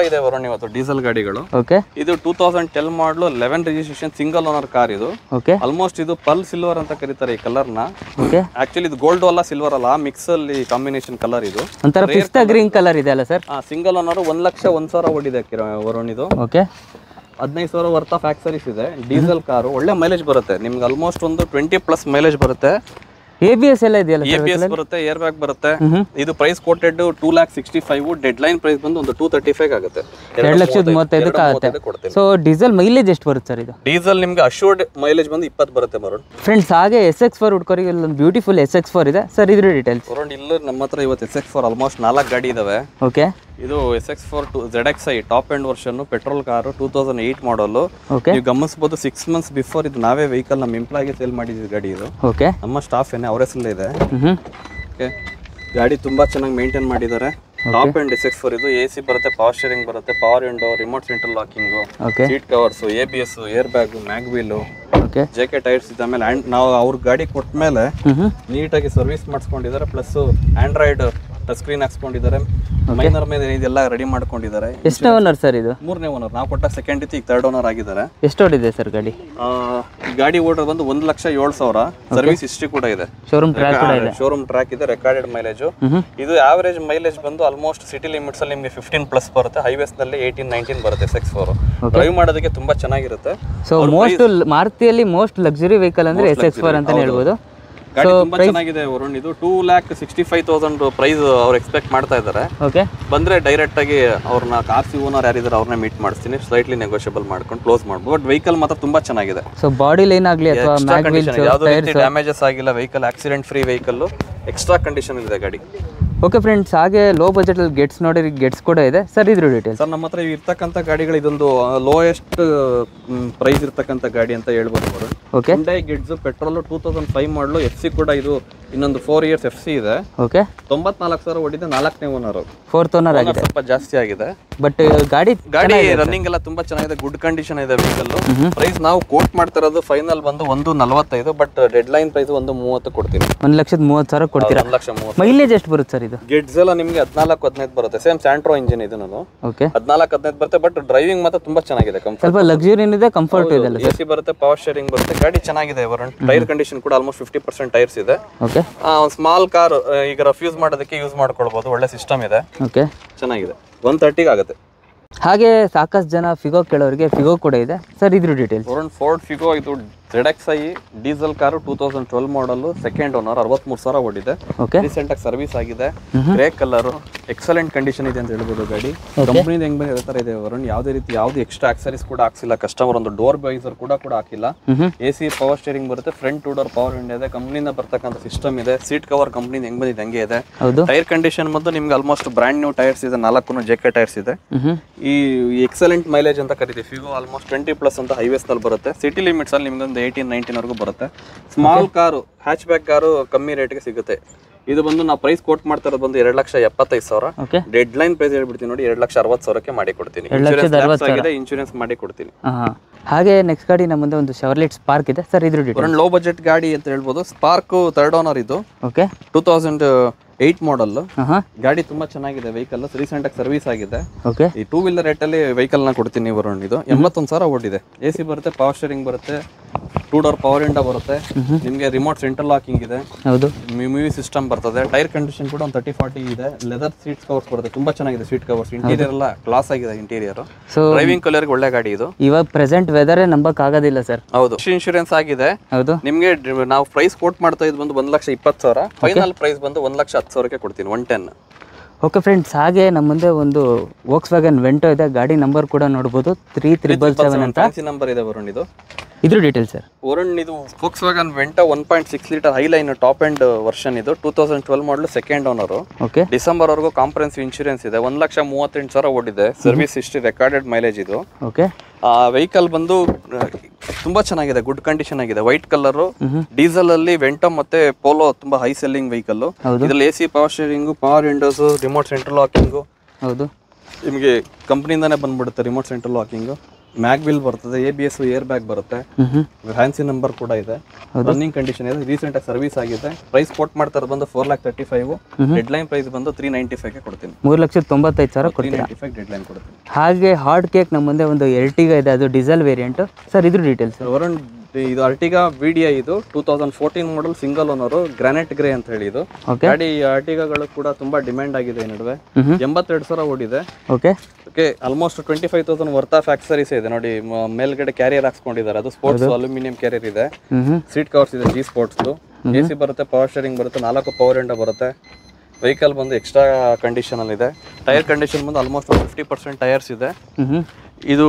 ಇದೆ ವರುಣ್ ಇವತ್ತು ಡೀಸೆಲ್ ಗಾಡಿಗಳು ಓಕೆ ಇದು two thousand ten model eleven registration single owner car ಇದು ಓಕೆ ಆಲ್ಮೋಸ್ಟ್ ಇದು ಪಲ್ ಸಿಲ್ವರ್ ಅಂತ ಕರೀತಾರೆ ಈ ಕಲರ್ನ ಓಕೆ ಆಕ್ಚುಲಿ ಇದು ಗೋಲ್ಡ್ ಅಲ್ಲ ಸಿಲ್ವರ್ ಅಲ್ಲ ಮಿಕ್ಸ್ ಅಲ್ಲಿ ಕಾಂಬಿನೇಷನ್ ಕಲರ್ ಇದು ಒಂಥರ ಪಿಸ್ತಾ ಗ್ರೀನ್ ಕಲರ್ ಇದೆ ಅಲ್ಲ ಸರ್ ಸಿಂಗಲ್ ಓನರ್ ಒಂದ್ ಲಕ್ಷ ಒಂದ್ ಸಾವಿರ ಓಡಿದೆ ಕಿರ- ವರುಣ್ ಇದು ಓಕೆ ಹದಿನೈದು ಸಾವಿರ ವರ್ತ್ ಆಫ್ ಆಕ್ಸರೀಸ್ ಇದೆ ಡೀಸೆಲ್ ಕಾರು ಒಳ್ಳೆ ಮೈಲೇಜ್ ಬರುತ್ತೆ ನಿಮ್ಗೆ ಆಲ್ಮೋಸ್ಟ್ ಒಂದು ಟ್ವೆಂಟಿ ಪ್ಲಸ್ ಮೈಲೇಜ್ ಬರುತ್ತೆ ಎ ಬಿ ಎಸ್ ಎಲ್ಲ ಇದೆಯಲ್ಲ ಎ ಸರ್ ಬಿ ಎಸ್ ಬರುತ್ತೆ ಏರ್ ಬ್ಯಾಗ್ ಬರುತ್ತೆ ಇದು price quoted two lac sixty five deadline price ಬಂದು ಒಂದು ಟೂ ತರ್ಟಿ ಫೈವ್ ಆಗುತ್ತೆ ಎರಡು ಲಕ್ಷದ ಮೂವತ್ತೈದಕ್ಕೆ ಆಗುತ್ತೆ ಕೊಡ್ತೀನಿ ಸೊ ಡೀಸೆಲ್ ಮೈಲೇಜ್ ಎಷ್ಟು ಬರುತ್ತೆ ಸರ್ ಇದು ಡೀಸೆಲ್ ನಿಮ್ಗೆ ಅಶೂರ್ಡ್ ಮೈಲೇಜ್ ಬಂದು ಇಪ್ಪತ್ತು ಬರುತ್ತೆ ಮರುಣ್ ಫ್ರೆಂಡ್ಸ್ ಹಾಗೆ ಎಸ್ ಎಕ್ಸ್ ಫೋರ್ ಹುಡ್ಕೋರಿಗೆ ಇಲ್ಲೊಂದು ಬ್ಯೂಟಿಫುಲ್ ಎಸ್ ಎಕ್ಸ್ ಫೋರ್ ಇದೆ ಸರ್ ಇದ್ರ ಡೀಟೇಲ್ಸ್ ಮರುಣ್ ಇಲ್ಲೂ ನಮ್ಮ ಹತ್ರ ಇವತ್ತು ಎಸ್ ಎಕ್ಸ್ ಫೋರ್ ಆಲ್ಮೋಸ್ಟ್ ನಾಲ್ಕು ಗಾಡಿ ಇದಾವೆ ಓಕೆ ಇದು S X four two Z X I top end version petrol car two thousand eight model okay ನೀವು ಗಮನಿಸಬಹುದು ಸಿಕ್ಸ್ ಮಂತ್ಸ್ ಬಿಫೋರ್ ಇದು ನಾವೇ ವೆಹಿಕಲ್ ನಮ್ಮ ಎಂಪ್ಲಾಯ್ಗೆ ಸೇಲ್ ಮಾಡಿದ್ದೀವಿ ಗಾಡಿ ಇದು ಓಕೆ ನಮ್ಮ ಸ್ಟಾಫ್ ಏನೇ ಅವ್ರ ಹೆಸರಲ್ಲೇ ಇದೆ ಹ್ಞೂ ಓಕೆ ಗಾಡಿ ತುಂಬಾ ಚೆನ್ನಾಗಿ ಮೇಂಟೈನ್ ಮಾಡಿದ್ದಾರೆ top end S X four ಇದು ಎ ಸಿ ಬರುತ್ತೆ ಪವರ್ ಸ್ಟೇರಿಂಗ್ ಬರುತ್ತೆ power window remote central locking okay seat covers A B S air bag mag wheel okay J K tyres ಇದೆ ಆಮೇಲೆ ಆ್ಯಂಡ್ ನಾವು ಅವ್ರ ಗಾಡಿ ಕೊಟ್ಟ ಮೇಲೆ ಹ್ಞೂ ಹ್ಞೂ ನೀಟಾಗಿ ಸರ್ವಿಸ್ ಮಾಡಿಸ್ಕೊಂಡಿದ್ದಾರೆ ಪ್ಲಸ್ ಆಂಡ್ರಾಯ್ಡ್ ಟಚ್ ಸ್ಕ್ರೀನ್ ಹಾಕ್ಸ್ಕೊಂಡಿದ್ದಾರೆ ಮೈನರ್ ಮೇಲೆ ಇದೆಲ್ಲ ರೆಡಿ ಮಾಡ್ಕೊಂಡಿದ್ದಾರೆ ಎಷ್ಟು ಓನರ್ ಸರ್ ಇದು ಮೂರನೇ ಓನರ್ ನಾವು ಕೊಟ್ಟ ಸೆಕೆಂಡ್ ಇತ್ತು ಈಗ ಥರ್ಡ್ ಓನರ್ ಆಗಿದ್ದಾರೆ ಎಷ್ಟು ಓಡಿದೆ ಸರ್ ಗಾಡಿ ಆ, ಈ ಗಾಡಿ ಓಡರ್ ಬಂದು ಒಂದು ಲಕ್ಷ ಏಳು ಸಾವಿರ ಸರ್ವಿಸ್ ಹಿಸ್ಟ್ರಿ ಕೂಡ ಇದೆ ಶೋರೂಮ್ ಟ್ರ್ಯಾಕ್ ಕೂಡ ಇದೆ ಶೋರೂಮ್ ಟ್ರ್ಯಾಕ್ ಇದೆ ರೆಕಾರ್ಡೆಡ್ ಮೈಲೇಜ್ ಹ್ಞೂ ಇದು ಆವರೇಜ್ ಮೈಲೇಜ್ ಬಂದು ಆಲ್ಮೋಸ್ಟ್ ಸಿಟಿ ಲಿಮಿಟ್ಸ್ ಅಲ್ಲಿ ನಿಮಗೆ ಫಿಫ್ಟೀನ್ ಪ್ಲಸ್ ಬರುತ್ತೆ ಹೈವೇಸ್ ನಲ್ಲಿ ಏಯ್ಟೀನ್ ನೈನ್ಟೀನ್ ಬರುತ್ತೆ ಸಿಕ್ಸ್ ಫೋರ್ ಡ್ರೈವ್ ಮಾಡೋದಕ್ಕೆ ತುಂಬಾ ಚೆನ್ನಾಗಿರುತ್ತೆ ಸೊ ಮೋಸ್ಟ್ ಮಾರುತಿಯಲ್ಲಿ ಮೋಸ್ಟ್ ಲಕ್ಸುರಿ ವೆಹಿಕಲ್ ಅಂದ್ರೆ ಎಸ್ ಎಕ್ಸ್ ಫೋರ್ ಅಂತಾನೆ ಹೇಳ್ಬೋದು ಗಾಡಿ ತುಂಬಾ ಚೆನ್ನಾಗಿದೆ ವರುಣ್ ಇದು two lac sixty five thousand price ಅವ್ರು ಎಕ್ಸ್ಪೆಕ್ಟ್ ಮಾಡ್ತಾ ಇದ್ದಾರೆ ಓಕೆ ಬಂದ್ರೆ ಡೈರೆಕ್ಟ್ ಆಗಿ ಅವ್ರನ್ನ ಕಾರ್ ಸಿ ಓನರ್ ಯಾರಿದ್ದಾರೆ ಅವ್ರನ್ನ ಮೀಟ್ ಮಾಡಿಸ್ತೀನಿ ಸ್ಲೈಟ್ಲಿ ನೆಗೋಷಿಯಬಲ್ ಮಾಡ್ಕೊಂಡು ಕ್ಲೋಸ್ ಮಾಡ್ಬೋದು ಬಟ್ ವೆಹಿಕಲ್ ಮಾತ್ರ ತುಂಬಾ ಚೆನ್ನಾಗಿದೆ ಸೊ ಬಾಡಿ ಲೈನ್ ಆಗಲಿ ಅಥವಾ ಎಕ್ಸ್ಟ್ರಾ ಮ್ಯಾಗ್ ಕಂಡೀಷನ್ ವೀಲ್ಸ್ ಯಾವುದೇ ರೀತಿ ಡ್ಯಾಮೇಜಸ್ ಆಗಿಲ್ಲ vehicle accident free vehicle extra condition ಇದೆ ಗಾಡಿ ಓಕೆ ಫ್ರೆಂಡ್ಸ್ ಹಾಗೆ ಲೋ ಬಜೆಟಲ್ಲಿ ಗೆಟ್ಸ್ ನೋಡಿ ಗೆಟ್ಸ್ ಕೂಡ ಇದೆ ಸರ್ ಇದ್ರ ಡೀಟೇಲ್ಸ್ ಸರ್ ನಮ್ಮ ಹತ್ರ ಇರ್ತಕ್ಕಂಥ ಗಾಡಿಗಳು ಇದೊಂದು ಲೋಯೆಸ್ಟ್ ಪ್ರೈಸ್ ಇರ್ತಕ್ಕಂಥ ಗಾಡಿ ಅಂತ ಹೇಳ್ಬೋದು ಅವರು okay Hyundai Getz petrol two thousand five model F C ಕೂಡ ಇದು ಇನ್ನೊಂದು ಫೋರ್ ಇಯರ್ಸ್ ಎಫ್ ಸಿ ಇದೆ ಓಕೆ ತೊಂಬತ್ನಾಲ್ಕು ಸಾವಿರ ಹೊಡಿದೆ ನಾಲ್ಕನೇ ಓನರ್ ಫೋರ್ತ್ ಓನರ್ ಆಗಿದೆ ಸ್ವಲ್ಪ ಜಾಸ್ತಿ ಆಗಿದೆ ಬಟ್ ಗಾಡಿ ಗಾಡಿ ರನ್ನಿಂಗ್ ಎಲ್ಲ ತುಂಬಾ ಚೆನ್ನಾಗಿದೆ ಗುಡ್ ಕಂಡೀಷನ್ ಇದೆ ವೆಹಿಕಲ್ ಪ್ರೈಸ್ ನಾವು ಕೋಟ್ ಮಾಡ್ತಾ ಇರೋದು ಫೈನಲ್ ಬಂದು ಒಂದು ನಲವತ್ತೈದು ಬಟ್ ಡೆಡ್ ಲೈನ್ ಪ್ರೈಸ್ ಒಂದು ಮೂವತ್ತು ಕೊಡ್ತೀನಿ ಒಂದು ಲಕ್ಷದ ಮೂವತ್ತು ಸಾವಿರ ಕೊಡ್ತೀರಾ ಒಂದು ಲಕ್ಷ ಮೂವತ್ತು ಮೈಲೇಜ್ ಎಷ್ಟು ಬರುತ್ತೆ ಸರ್ ಇದು ಗಿಡ್ಸ್ ಎಲ್ಲ ನಿಮಗೆ ಹದಿನಾಲ್ಕು ಹದಿನೈದು ಬರುತ್ತೆ ಸೇಮ್ ಸ್ಯಾಂಟ್ರೋ ಇಂಜಿನ್ ಇದು ನಾನು ಓಕೆ ಹದಿನಾಲ್ಕು ಹದಿನೈದು ಬರುತ್ತೆ ಬಟ್ ಡ್ರೈವಿಂಗ್ ಮಾತ್ರ ತುಂಬಾ ಚೆನ್ನಾಗಿದೆ ಕಂಫರ್ಟ್ ಸ್ವಲ್ಪ ಲಕ್ಸುರಿ ಇದೆ ಕಂಫರ್ಟ್ ಇದೆ ಅಲ್ಲ ಎ ಸಿ ಬರುತ್ತೆ ಪವರ್ ಶೇರಿಂಗ್ ಬರುತ್ತೆ ಗಾಡಿ ಚೆನ್ನಾಗಿದೆ ವರುಣ್ ಟೈರ್ ಕಂಡೀಷನ್ ಕೂಡ ಆಲ್ಮೋಸ್ಟ್ ಫಿಫ್ಟಿ ಪರ್ಸೆಂಟ್ ಟೈರ್ಸ್ ಇದೆ ಓಕೆ ಒಂದು ಸ್ಮಾಲ್ ಕಾರ್ ಈಗ ರಫ್ಯೂಸ್ ಮಾಡೋದಕ್ಕೆ ಯೂಸ್ ಮಾಡ್ಕೊಳ್ಬೋದು ಒಳ್ಳೆ ಸಿಸ್ಟಮ್ ಇದೆ ಓಕೆ ಚೆನ್ನಾಗಿದೆ ಒನ್ ತರ್ಟಿಗೆ ಆಗುತ್ತೆ ಹಾಗೆ ಸಾಕಷ್ಟು ಜನ ಫಿಗೋ ಕೇಳೋರಿಗೆ ಫಿಗೋ ಕೂಡ ಇದೆ ಸರ್ ಇದ್ರ ಡೀಟೇಲ್ಸ್ ವರುಣ್ ಫೋರ್ಡ್ ಫಿಗೋ ಇದು Z X I diesel car two thousand twelve model second owner ಅರವತ್ಮೂರು ಸಾವಿರ ಓಡಿದೆ ಓಕೆ ರೀಸೆಂಟ್ ಆಗಿ ಸರ್ವಿಸ್ ಆಗಿದೆ ಗ್ರೇ ಕಲರ್ ಎಕ್ಸಲೆಂಟ್ ಕಂಡೀಷನ್ ಇದೆ ಅಂತ ಹೇಳ್ಬೋದು ಗಾಡಿ ಕಂಪ್ನಿ ಹೆಂಗ್ ಬಂದಿದೆ ಅದೇ ತರ ಇದೆ ವರುಣ್ ಯಾವುದೇ ರೀತಿ ಯಾವುದೇ ಎಕ್ಸ್ಟ್ರಾ ಆಕ್ಸರೀಸ್ ಕೂಡ ಹಾಕ್ಸಿಲ್ಲ ಕಸ್ಟಮರ್ ಒಂದು ಡೋರ್ ಬೈಸರ್ ಕೂಡ ಕೂಡ ಹಾಕಿಲ್ಲ ಹ್ಞೂ ಎ ಸಿ ಪವರ್ ಸ್ಟೇರಿಂಗ್ ಬರುತ್ತೆ front two door power window ಇದೆ ಕಂಪ್ನಿಯಿಂದ ಬರ್ತಕ್ಕಂಥ ಸಿಸ್ಟಮ್ ಇದೆ ಸೀಟ್ ಕವರ್ ಕಂಪ್ನಿ ಹೆಂಗ್ ಬಂದಿದೆ ಹಂಗೆ ಇದೆ ಹೌದು ಟೈರ್ ಕಂಡೀಷನ್ ಬಂದು ನಿಮ್ಗೆ ಆಲ್ಮೋಸ್ಟ್ ಬ್ರ್ಯಾಂಡ್ ನ್ಯೂ ಟೈರ್ಸ್ ಇದೆ ನಾಲ್ಕು ಜೆ ಕೆ ಟೈರ್ಸ್ ಇದೆ ಹ್ಞೂ ಈ ಎಕ್ಸಲೆಂಟ್ ಮೈಲೇಜ್ ಅಂತ ಕರಿತೀವಿ ಫಿಗೋ ಆಲ್ಮೋಸ್ಟ್ ಟ್ವೆಂಟಿ ಪ್ಲಸ್ ಅಂತ ಹೈವೇಸ್ ನಲ್ಲಿ ಬರುತ್ತೆ ಸಿಟಿ ಲಿಮಿಟ್ಸ್ ಅಲ್ಲಿ ನಿಮ್ಗೆ ಒಂದು ಏಯ್ಟೀನ್ ನೈನ್ಟೀನ್ ವರೆಗೂ ಬರುತ್ತೆ small car hatchback car ಕಮ್ಮಿ ರೇಟ್ಗೆ ಸಿಗುತ್ತೆ ಇದು ಬಂದು ನಾವು ಪ್ರೈಸ್ ಕೋಟ್ ಮಾಡ್ತಾ ಇರೋದು ಬಂದು ಎರಡು ಲಕ್ಷ ಎಪ್ಪತ್ತೈದು ಸಾವಿರ ಓಕೆ ಡೆಡ್ ಲೈನ್ ಪ್ರೈಸ್ ಹೇಳ್ಬಿಡ್ತೀನಿ ನೋಡಿ ಎರಡು ಲಕ್ಷ ಅರವತ್ತು ಸಾವಿರಕ್ಕೆ ಮಾಡಿ ಕೊಡ್ತೀನಿ ಎರಡ್ ಲಕ್ಷದ ಇನ್ಶೂರೆನ್ಸ್ ಅರವತ್ತು ಆಗಿದೆ ಇನ್ಶೂರೆನ್ಸ್ ಮಾಡಿ ಕೊಡ್ತೀನಿ ಹಾಂ ಹಾಂ ಹಾಗೆ ನೆಕ್ಸ್ಟ್ ಗಾಡಿ ನಮ್ಮ ಮುಂದೆ ಒಂದು ಶವರ್ಲೆಟ್ ಸ್ಪಾರ್ಕ್ ಇದೆ ಸರ್ ಇದ್ರ ಡೀಟೇಲ್ಸ್ ಒನ್ ಲೋ ಬಜೆಟ್ ಗಾಡಿ ಅಂತ ಹೇಳ್ಬೋದು ಸ್ಪಾರ್ಕ್ ಥರ್ಡ್ ಓನರ್ ಇದು okay two thousand eight model ಹಾಂ ಹಾಂ ಗಾಡಿ ತುಂಬಾ ಚೆನ್ನಾಗಿದೆ ವೆಹಿಕಲ್ ರೀಸೆಂಟ್ ಆಗಿ ಸರ್ವಿಸ್ ಆಗಿದೆ ಓಕೆ ಈ ಟೂ ವೀಲರ್ ರೇಟಲ್ಲಿ ವೆಹಿಕಲ್ನ ಕೊಡ್ತೀನಿ ವರುಣ್ ಇದು ಎಂಬತ್ತೊಂದು ಸಾವಿರ ಓಡಿದೆ ಎ ಸಿ ಬರುತ್ತೆ ಪವರ್ ಸ್ಟೇರಿಂಗ್ ಬರುತ್ತೆ ಟೂ ಡೋರ್ ಪವರ್ ಇಂಡ ಬರುತ್ತೆ ನಿಮಗೆ ರಿಮೋಟ್ ಸೆಂಟ್ರಲ್ ಲಾಕಿಂಗ್ ಇದೆ ಹೌದು ಮ್ಯೂವಿ ಸಿಸ್ಟಮ್ ಬರ್ತದೆ ಟೈರ್ ಕಂಡೀಷನ್ ಕೂಡ ಒಂದು ತರ್ಟಿ ಫಾರ್ಟಿ ಇದೆ ಲೆದರ್ ಸೀಟ್ ಕವರ್ಸ್ ಬರುತ್ತೆ ತುಂಬಾ ಚೆನ್ನಾಗಿದೆ ಸೀಟ್ ಕವರ್ಸ್ ಇಂಟೀರಿಯರ್ ಎಲ್ಲ ಕ್ಲಾಸ್ ಆಗಿದೆ ಇಂಟೀರಿಯರ್ ಸೊ ಡ್ರೈವಿಂಗ್ ಕಲರ್ಗೆ ಒಳ್ಳೆ ಗಾಡಿ ಇದು ಇವಾಗ ಪ್ರೆಸೆಂಟ್ ವೆದರೇ ನಂಬಕ್ ಆಗೋದಿಲ್ಲ ಸರ್ ಹೌದು ಇನ್ಶೂರೆನ್ಸ್ ಆಗಿದೆ ಹೌದು ನಿಮಗೆ ಡ್ರಿ- ನಾವು ಪ್ರೈಸ್ ಕೋಟ್ ಮಾಡ್ತಾ ಇದ್ದು ಬಂದು ಒಂದು ಲಕ್ಷ ಇಪ್ಪತ್ತು ಸಾವಿರ ಫೈನಲ್ ಪ್ರೈಸ್ ಬಂದು ಒಂದು ಲಕ್ಷ ಹತ್ತು ಸಾವಿರಕ್ಕೆ ಕೊಡ್ತೀನಿ ಒನ್ ಟೆನ್ ಓಕೆ ಫ್ರೆಂಡ್ಸ್ ಹಾಗೆ ನಮ್ಮ ಮುಂದೆ ಒಂದು ವೋಕ್ಸ್ ವ್ಯಾಗನ್ ವೆಂಟೋ ಇದೆ ಗಾಡಿ ನಂಬರ್ ಕೂಡ ನೋಡ್ಬೋದು ತ್ರೀ ತ್ರಿಬಲ್ ಸೆವೆನ್ ಅಂತ ಫ್ಯಾನ್ಸಿ ನಂಬರ್ ಇದೆ ವರುಣ್ ಇದು ಇದ್ರ ಡೀಟೇಲ್ಸ್ ಸರ್ ವರುಣ್ ಇದು Volkswagen Vento one point six litre highline top end version ಇದು two thousand twelve model second owner okay December ವರೆಗೂ ಕಾಂಪ್ರೆನ್ಸಿವ್ ಇನ್ಶೂರೆನ್ಸ್ ಇದೆ ಒಂದು ಲಕ್ಷ ಮೂವತ್ತೆಂಟು ಸಾವಿರ ಓಡಿದೆ ಸರ್ವಿಸ್ ಹಿಸ್ಟ್ರಿ ರೆಕಾರ್ಡೆಡ್ ಮೈಲೇಜ್ ಇದು ಓಕೆ ವೆಹಿಕಲ್ ಬಂದು ಆ, ತುಂಬಾ ಚೆನ್ನಾಗಿದೆ ಗುಡ್ ಕಂಡೀಷನ್ ಆಗಿದೆ ವೈಟ್ ಕಲರ್ ಡೀಸೆಲ್ ಅಲ್ಲಿ ವೆಂಟೋ ಮತ್ತೆ ಪೋಲೋ ತುಂಬಾ ಹೈ ಸೆಲ್ಲಿಂಗ್ ವೆಹಿಕಲ್ ಹೌದು. ಇದ್ರಲ್ಲಿ A C power steering power windows remote central locking ಹೌದು ನಿಮಗೆ ಕಂಪ್ನಿಯಿಂದಾನೇ ಬಂದ್ಬಿಡುತ್ತೆ ರಿಮೋಟ್ ಸೆಂಟ್ರಲ್ ಲಾಕಿಂಗು ಮ್ಯಾಗ್ವಿಲ್ ಬರ್ತದೆ A B S air bag ಬರುತ್ತೆ ಹ್ಞೂ ಹ್ಞೂ ಫ್ಯಾನ್ಸಿ ನಂಬರ್ ಕೂಡ ಇದೆ ರನ್ನಿಂಗ್ ಕಂಡೀಷನ್ ಇದೆ ರೀಸೆಂಟ್ ಆಗಿ ಸರ್ವಿಸ್ ಆಗಿದೆ ಪ್ರೈಸ್ ಕೋಟ್ ಮಾಡ್ತಾರೆ ಬಂದು four lakh thirty five deadline price ಬಂದು ತ್ರೀ ನೈಂಟಿ ಫೈವ್ ಕೊಡ್ತೀನಿ ಮೂರು ಲಕ್ಷದ ತೊಂಬತ್ತೈದು ಸಾವಿರ ತ್ರೀ ಕೊಡ್ತೀರಾ ನೈಂಟಿ ಫೈವ್ ಡೆಡ್ ಲೈನ್ ಕೊಡ್ತೀನಿ ಹಾಗೆ ಹಾರ್ಡ್ ಕೇಕ್ ನಮ್ಮ ಮುಂದೆ ಒಂದು ಎರ್ಟಿಗ ಇದೆ ಅದು ಡೀಸೆಲ್ ವೇರಿಯಂಟು ಸರ್ ಇದ್ರ ಡೀಟೇಲ್ಸ್ ವರುಣ್ ಇದು ಅರ್ಟಿಗಾ ವಿ ಡಿ ಐ ಇದು two thousand fourteen model single owner granite grey ಅಂತ ಹೇಳಿ ಇದು ಓಕೆ ಗಾಡಿ ಅರ್ಟಿಗಾಗಳು ಕೂಡ ತುಂಬಾ ಡಿಮ್ಯಾಂಡ್ ಆಗಿದೆ ಈ ನಡುವೆ ಹ್ಞೂ ಎಂಬತ್ತೆರಡು ಸಾವಿರ ಓಡಿದೆ okay okay almost twenty five thousand worth of accessories ಇದೆ ನೋಡಿ ಮ- ಮೇಲ್ಗಡೆ ಕ್ಯಾರಿಯರ್ ಹಾಕ್ಸ್ಕೊಂಡಿದ್ದಾರೆ ಅದು ಸ್ಪೋರ್ಟ್ಸ್ ಅಲ್ಯೂಮಿನಿಯಂ ಕ್ಯಾರಿಯರ್ ಇದೆ ಹ್ಞೂ ಹ್ಞೂ ಸೀಟ್ ಕವರ್ಸ್ ಇದೆ ಜಿ ಸ್ಪೋರ್ಟ್ಸ್ದು ಎ ಸಿ ಬರುತ್ತೆ ಪವರ್ ಸ್ಟೇರಿಂಗ್ ಬರುತ್ತೆ ನಾಲ್ಕು ಪವರ್ ಎಂಡ ಬರುತ್ತೆ ವೆಹಿಕಲ್ ಬಂದು ಎಕ್ಸ್ಟ್ರಾ ಕಂಡೀಷನಲ್ಲಿ ಇದೆ ಟೈರ್ ಕಂಡೀಷನ್ ಬಂದು ಆಲ್ಮೋಸ್ಟ್ ಫಿಫ್ಟಿ ಪರ್ಸೆಂಟ್ ಟೈರ್ಸ್ ಇದೆ ಹ್ಞೂ ಹ್ಞೂ ಇದು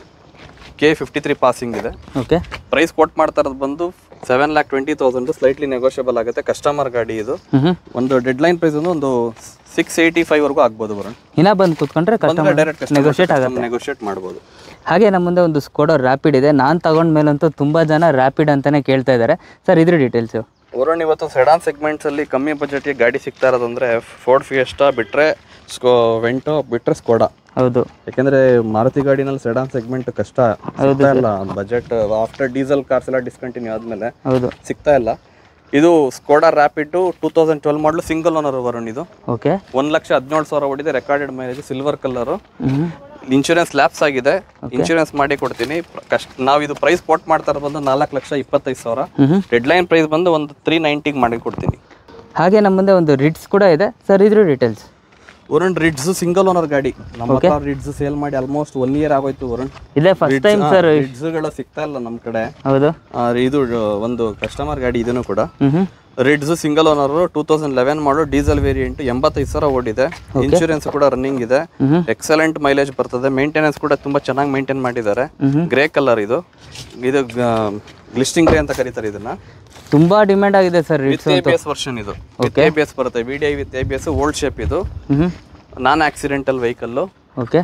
ಕೆ ಫಿಫ್ಟಿ ತ್ರೀ ಪಾಸಿಂಗ್ ಇದೆ ಓಕೆ ಪ್ರೈಸ್ ಕೊಟ್ ಮಾಡ್ತಾ ಇರೋದು ಬಂದು seven lakh twenty thousand slightly negotiable ಆಗುತ್ತೆ ಕಸ್ಟಮರ್ ಗಾಡಿ ಇದು ಹ್ಞೂ ಹ್ಞೂ ಒಂದು ಡೆಡ್ ಲೈನ್ ಪ್ರೈಸ್ ಒಂದು ಒಂದು ಸಿಕ್ಸ್ ಏಯ್ಟಿ ಫೈವ್ ವರೆಗೂ ಆಗ್ಬೋದು ಬರೋಣ ಇನ್ನ ಬಂದು ಕೂತ್ಕೊಂಡ್ರೆ ಕಸ್ಟಮರ್ ಡೈರೆಕ್ಟ್ ನೆಗೋಷಿಯೇಟ್ ಆಗುತ್ತೆ ನೆಗೋಷಿಯೇಟ್ ಮಾಡ್ಬೋದು ಹಾಗೆ ನಮ್ಮ ಮುಂದೆ ಒಂದು ಸ್ಕೋಡೋ ರ್ಯಾಪಿಡ್ ಇದೆ ನಾನು ತಗೊಂಡ ಮೇಲಂತೂ ತುಂಬ ಜನ ರ್ಯಾಪಿಡ್ ಅಂತಲೇ ಕೇಳ್ತಾ ಇದ್ದಾರೆ ಸರ್ ಇದ್ರ ಡೀಟೇಲ್ಸು ವರುಣ್ ಇವತ್ತು ಸೆಡಾನ್ ಸೆಗ್ಮೆಂಟ್ಸ್ ಅಲ್ಲಿ ಕಮ್ಮಿ ಬಜೆಟ್ಗೆ ಗಾಡಿ ಸಿಗ್ತಾ ಇರೋದಂದ್ರೆ ಫೋರ್ಡ್ ಫಿಯೆಸ್ಟಾ ಬಿಟ್ರೆ ಸ್ಕೋ ವೆಂಟೋ ಬಿಟ್ರೆ ಸ್ಕೋಡಾ ಹೌದು ಯಾಕೆಂದ್ರೆ ಮಾರುತಿ ಗಾಡಿನಲ್ಲಿ ಸೆಡಾನ್ ಸೆಗ್ಮೆಂಟ್ ಕಷ್ಟ ಸಿಗ್ತಾ ಇಲ್ಲ ಬಜೆಟ್ ಆಫ್ಟರ್ ಡೀಸೆಲ್ ಕಾರ್ಸ್ ಎಲ್ಲ ಡಿಸ್ಕಂಟಿನ್ಯೂ ಆದ್ಮೇಲೆ ಹೌದು ಸಿಗ್ತಾ ಇಲ್ಲ ಇದು Skoda Rapid two thousand twelve model single owner Varun ಇದು ಓಕೆ ಒಂದ್ ಲಕ್ಷ ಹದಿನೇಳು ಸಾವಿರ ಹೊಡಿದೆ ರೆಕಾರ್ಡೆಡ್ ಮೈಲೇಜ್ ಸಿಲ್ವರ್ ಕಲರ್ ಹ್ಞೂ ಇನ್ಶೂರೆನ್ಸ್ ಲ್ಯಾಪ್ಸ್ ಆಗಿದೆ ಇನ್ಶೂರೆನ್ಸ್ ಮಾಡಿ ಕೊಡ್ತೀನಿ ಪ್ರ- ಕಷ್ಟ ನಾವು ಇದು ಪ್ರೈಸ್ ಕೋಟ್ ಮಾಡ್ತಾ ಇರೋದು ಬಂದು ನಾಲ್ಕು ಲಕ್ಷ ಇಪ್ಪತ್ತೈದು ಸಾವಿರ ಹ್ಞೂ ಡೆಡ್ ಲೈನ್ ಪ್ರೈಸ್ ಬಂದು ಒಂದು ತ್ರೀ ನೈಂಟಿಗೆ ಮಾಡಿ ಕೊಡ್ತೀನಿ ಹಾಗೆ ನಮ್ಮ ಮುಂದೆ ಒಂದು ರಿಡ್ಸ್ ಕೂಡ ಇದೆ ಸರ್ ಇದ್ರ details Varun Ritz single owner ಗಾಡಿ ನಮ್ಮ ಹತ್ರ ರಿಡ್ಸ್ ಸೇಲ್ ಮಾಡಿ ಆಲ್ಮೋಸ್ಟ್ ಒನ್ ಇಯರ್ ಆಗೋಯ್ತು ವರುಣ್ ಇದೇ ಫಸ್ಟ್ ಟೈಮ್ ಸರ್ ರಿಡ್ಸ್ಗಳು ಸಿಗ್ತಾ ಇಲ್ಲ ನಮ್ಮ ಕಡೆ ಹೌದು ಆ, ಇದು ಒಂದು ಕಸ್ಟಮರ್ ಗಾಡಿ ಇದನ್ನು ಕೂಡ ಹ್ಞೂ ಹ್ಞೂ Ritz single owner two thousand eleven ಮಾಡೋ ಡೀಸೆಲ್ ವೇರಿಯಂಟ್ ಎಂಬತ್ತೈದು ಸಾವಿರ ಓಡಿದೆ ಇನ್ಶೂರೆನ್ಸ್ ಕೂಡ ರನ್ನಿಂಗ್ ಇದೆ ಮ್ಹೂ. ಎಕ್ಸಲೆಂಟ್ ಮೈಲೇಜ್ ಬರ್ತದೆ ಮೇಂಟೆನೆನ್ಸ್ ಕೂಡ ತುಂಬಾ ಚೆನ್ನಾಗಿ ಮೇಂಟೈನ್ ಮಾಡಿದ್ದಾರೆ ಮ್ಹೂ. ಗ್ರೇ ಕಲರ್ ಇದು ಇದು ಗ್ಲಿಸ್ಟಿಂಗ್ ಗ್ರೇ ಅಂತ ಕರೀತಾರೆ ಇದನ್ನ ತುಂಬ ಡಿಮ್ಯಾಂಡ್ ಆಗಿದೆ sir Ritz with A B S version ಇದು ವಿತ್ ಎ ಬಿ ಎಸ್ ಬರುತ್ತೆ V D I with A B S old shape ಇದು ಹ್ಞೂ non accidental vehicle okay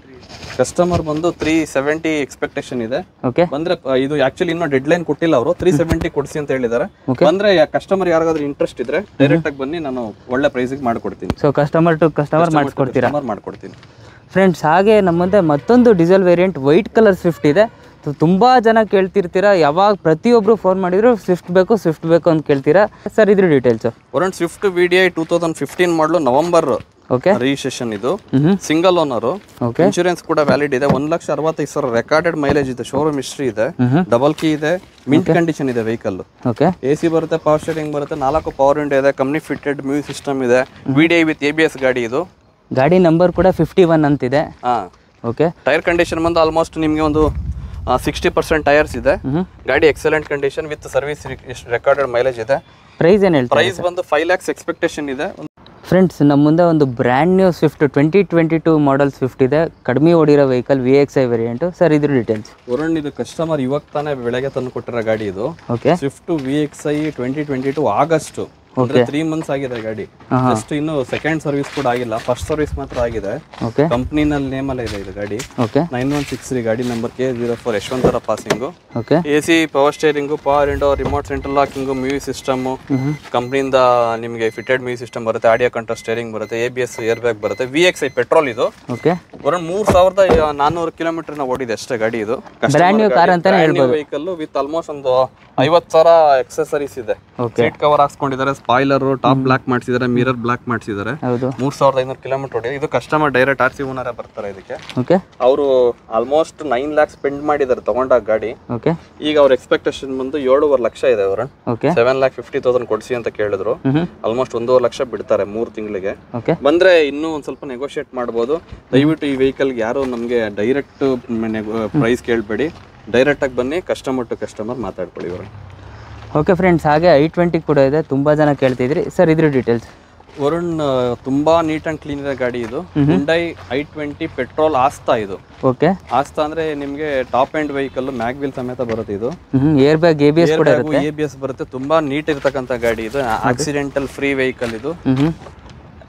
customer ಬಂದು ತ್ರೀ ಸೆವೆಂಟಿ ಎಕ್ಸ್ಪೆಕ್ಟೇಷನ್ ಇದೆ ಓಕೆ ಬಂದ್ರೆ ಪ- ಇದು ಆಕ್ಚುಲಿ ಇನ್ನೂ ಡೆಡ್ ಲೈನ್ ಕೊಟ್ಟಿಲ್ಲ ಅವರು ತ್ರೀ ಸೆವೆಂಟಿ ಕೊಡಿಸಿ ಅಂತ ಹೇಳಿದ್ದಾರೆ Okay. ಬಂದ್ರೆ ಕಸ್ಟಮರ್ ಯಾರಿಗಾದ್ರೂ ಇಂಟ್ರೆಸ್ಟ್ ಇದ್ರೆ ಡೈರೆಕ್ಟ್ ಆಗಿ ಬನ್ನಿ ನಾನು ಒಳ್ಳೆ ಪ್ರೈಸಿಗೆ ಮಾಡ್ಕೊಡ್ತೀನಿ ಸೊ ಕಸ್ಟಮರ್ ಟು ಕಸ್ಟಮರ್ ಮಾಡಿಸ್ಕೊಡ್ತೀರಾ ಕಸ್ಟಮರ್ ಮಾಡ್ಕೊಡ್ತೀನಿ ಫ್ರೆಂಡ್ಸ್ ಹಾಗೆ ನಮ್ಮ ಮುಂದೆ ಮತ್ತೊಂದು diesel variant white colour Swift ಇದೆ ಸೊ ತುಂಬ ಜನ ಕೇಳ್ತಿರ್ತೀರಾ ಯಾವಾಗ ಪ್ರತಿಯೊಬ್ಬರು ಫೋನ್ ಮಾಡಿದ್ರು ಸ್ವಿಫ್ಟ್ ಬೇಕು ಸ್ವಿಫ್ಟ್ ಬೇಕು ಅಂತ ಕೇಳ್ತೀರಾ ಸರ್ ಇದ್ರ details Varun Swift V D I two thousand fifteen model November okay registration ಇದು ಹ್ಞೂ ಸಿಂಗಲ್ ಓನರು ಓಕೆ ಇನ್ಶೂರೆನ್ಸ್ ಕೂಡ ವ್ಯಾಲಿಡ್ ಇದೆ ಒಂದ್ ಲಕ್ಷ ಅರವತ್ತೈದು ಸಾವಿರ ರೆಕಾರ್ಡೆಡ್ ಮೈಲೇಜ್ ಇದೆ ಶೋರೂಮ್ ಹಿಸ್ಟ್ರಿ ಇದೆ ಹ್ಞೂ ಡಬಲ್ ಕೀ ಇದೆ ಮಿಂಟ್ ಕಂಡೀಷನ್ ಇದೆ ವೆಹಿಕಲ್ ಓಕೆ ಎ ಸಿ ಬರುತ್ತೆ ಪವರ್ ಸ್ಟೇರಿಂಗ್ ಬರುತ್ತೆ ನಾಲ್ಕು ಪವರ್ ವಿಂಡೋ ಇದೆ ಕಂಪ್ನಿ ಫಿಟೆಡ್ ಮ್ಯೂಸಿಕ್ ಸಿಸ್ಟಮ್ ಇದೆ V D I with A B S ಗಾಡಿ ಇದು ಗಾಡಿ ನಂಬರ್ ಕೂಡ ಫಿಫ್ಟಿ ಒನ್ ಅಂತಿದೆ ಹಾ ಓಕೆ ಟೈರ್ ಕಂಡೀಷನ್ ಬಂದು ಆಲ್ಮೋಸ್ಟ್ ನಿಮಗೆ ಒಂದು ಸಿಕ್ಸ್ಟಿ ಪರ್ಸೆಂಟ್ ಟೈರ್ಸ್ ಇದೆ ಹ್ಞೂ ಗಾಡಿ excellent condition with service recorded mileage ಇದೆ ಪ್ರೈಸ್ ಏನು ಹೇಳ್ತಾರೆ ಪ್ರೈಸ್ ಬಂದು ಫೈವ್ ಲ್ಯಾಕ್ಸ್ ಎಕ್ಸ್ಪೆಕ್ಟೇಷನ್ ಇದೆ ಫ್ರೆಂಡ್ಸ್ ನಮ್ಮ ಮುಂದೆ ಒಂದು brand new Swift twenty twenty two model Swift ಇದೆ ಕಡಿಮೆ ಓಡಿರೋ vehicle V X I variant sir ಇದ್ರ ಡೀಟೇಲ್ಸ್ ವರುಣ್ ಇದು ಕಸ್ಟಮರ್ ಇವಾಗ ತಾನೇ ಬೆಳಗ್ಗೆ ತಂದು ಕೊಟ್ಟಿರೋ ಗಾಡಿ ಇದು okay Swift V X I twenty twenty two August ಅಂದ್ರೆ ತ್ರೀ ಮಂತ್ಸ್ ಆಗಿದೆ ಗಾಡಿ ಜಸ್ಟ್ ಇನ್ನು ಸೆಕೆಂಡ್ ಸರ್ವಿಸ್ ಕೂಡ ಆಗಿಲ್ಲ ಫಸ್ಟ್ ಸರ್ವಿಸ್ ಮಾತ್ರ ಆಗಿದೆ ಓಕೆ ಕಂಪ್ನಿನಲ್ಲಿ ನೇಮಲ್ಲೇ ಇದೆ ಇದು ಗಾಡಿ okay nine one six three ಗಾಡಿ ನಂಬರ್ ಕೆ ಜೀರೋ ಫೋರ್ ಯಶವಂತರ passing okay A C power steering power window remote central locking music system ಕಂಪ್ನಿಯಿಂದ ನಿಮಗೆ ಫಿಟೆಡ್ ಮ್ಯೂಸಿಕ್ ಸಿಸ್ಟಮ್ ಬರುತ್ತೆ ಆಡಿಯೋ ಕಂಟ್ರೋಲ್ ಸ್ಟೇರಿಂಗ್ ಬರುತ್ತೆ A B S air bag ಬರುತ್ತೆ V X I petrol ಇದು okay ಬರೋಣ ಮೂರ್ ಸಾವಿರದ ನಾನ್ನೂರು ಕಿಲೋಮೀಟರ್ ಓಡಿದೆ ಅಷ್ಟೇ ಗಾಡಿ ಇದು Brand new car ಅಂತಾನೆ ಹೇಳ್ಬೋದು. ವೆಹಿಕಲ್ ವಿತ್ ಆಲ್ಮೋಸ್ಟ್ ಒಂದು ಐವತ್ತು ಸಾವಿರ ಎಕ್ಸೆಸರೀಸ್ ಇದೆ ಓಕೆ ಸೀಟ್ ಕವರ್ ಹಾಕ್ಸ್ಕೊಂಡಿದ್ದಾರೆ ಸ್ಪಾಯ್ಲರ್ ಟಾಪ್ ಬ್ಲಾಕ್ ಮಾಡಿಸಿದ್ದಾರೆ ಮಿರರ್ ಬ್ಲಾಕ್ ಮಾಡಿಸಿದ್ದಾರೆ ಹೌದು ಮೂರ್ ಸಾವಿರದ ಐನೂರು ಕಿಲೋಮೀಟರ್ ಓಡಿದೆ ಇದು ಕಸ್ಟಮರ್ ಡೈರೆಕ್ಟ್ ಆರ್ ಸಿ ಓನರೇ ಬರ್ತಾರೆ ಇದಕ್ಕೆ ಓಕೆ ಅವರು ಆಲ್ಮೋಸ್ಟ್ ನೈನ್ ಲ್ಯಾಕ್ ಸ್ಪೆಂಡ್ ಮಾಡಿದ್ದಾರೆ ತಗೊಂಡಾಗ ಗಾಡಿ ಓಕೆ ಈಗ ಅವ್ರ ಎಕ್ಸ್ಪೆಕ್ಟೇಷನ್ ಬಂದು ಏಳುವರೆ ಲಕ್ಷ ಇದೆ ಅವರ okay seven lakh fifty thousand ಕೊಡಿಸಿ ಅಂತ ಕೇಳಿದ್ರು ಹ್ಞೂ ಆಲ್ಮೋಸ್ಟ್ ಒಂದೂವರೆ ಲಕ್ಷ ಬಿಡ್ತಾರೆ ಮೂರು ತಿಂಗಳಿಗೆ ಓಕೆ ಬಂದ್ರೆ ಇನ್ನೂ ಒಂದು ಸ್ವಲ್ಪ ನೆಗೋಷಿಯೇಟ್ ಮಾಡ್ಬೋದು ದಯವಿಟ್ಟು ಈ ವೆಹಿಕಲ್ಗೆ ಯಾರು ನಮಗೆ ಡೈರೆಕ್ಟ್ ಪ್ರೈಸ್ ಕೇಳಬೇಡಿ ಡೈರೆಕ್ಟಾಗಿ ಬನ್ನಿ ಕಸ್ಟಮರ್ ಟು ಕಸ್ಟಮರ್ ಮಾತಾಡ್ಕೊಳ್ಳಿ ಇವರು ಓಕೆ ಫ್ರೆಂಡ್ಸ್ ಹಾಗೆ ಐ ಟ್ವೆಂಟಿ ಕೂಡ ಇದೆ ತುಂಬ ಜನ ಕೇಳ್ತಿದ್ರಿ ಸರ್ ಇದ್ರ ಡೀಟೇಲ್ಸ್ ವರುಣ್ ಆ, ತುಂಬಾ ನೀಟ್ ಅಂಡ್ ಕ್ಲೀನ್ ಇದೆ ಗಾಡಿ ಇದು Hyundai I twenty petrol Asta ಇದು ಓಕೆ ಆಸ್ತಾ ಅಂದ್ರೆ ನಿಮಗೆ ಟಾಪ್ ಎಂಡ್ ವೆಹಿಕಲ್ ಮ್ಯಾಗ್ವಿಲ್ ಸಮೇತ ಬರುತ್ತೆ ಇದು ಹ್ಞೂ air bag A B S ಕೂಡ ಇರುತ್ತೆ ಎ ಬಿ ಎಸ್ ಬರುತ್ತೆ ತುಂಬಾ ನೀಟ್ ಇರ್ತಕ್ಕಂಥ ಗಾಡಿ ಇದು ಆಕ್ಸಿಡೆಂಟಲ್ ಫ್ರೀ ವೆಹಿಕಲ್ ಇದು ಹ್ಞೂ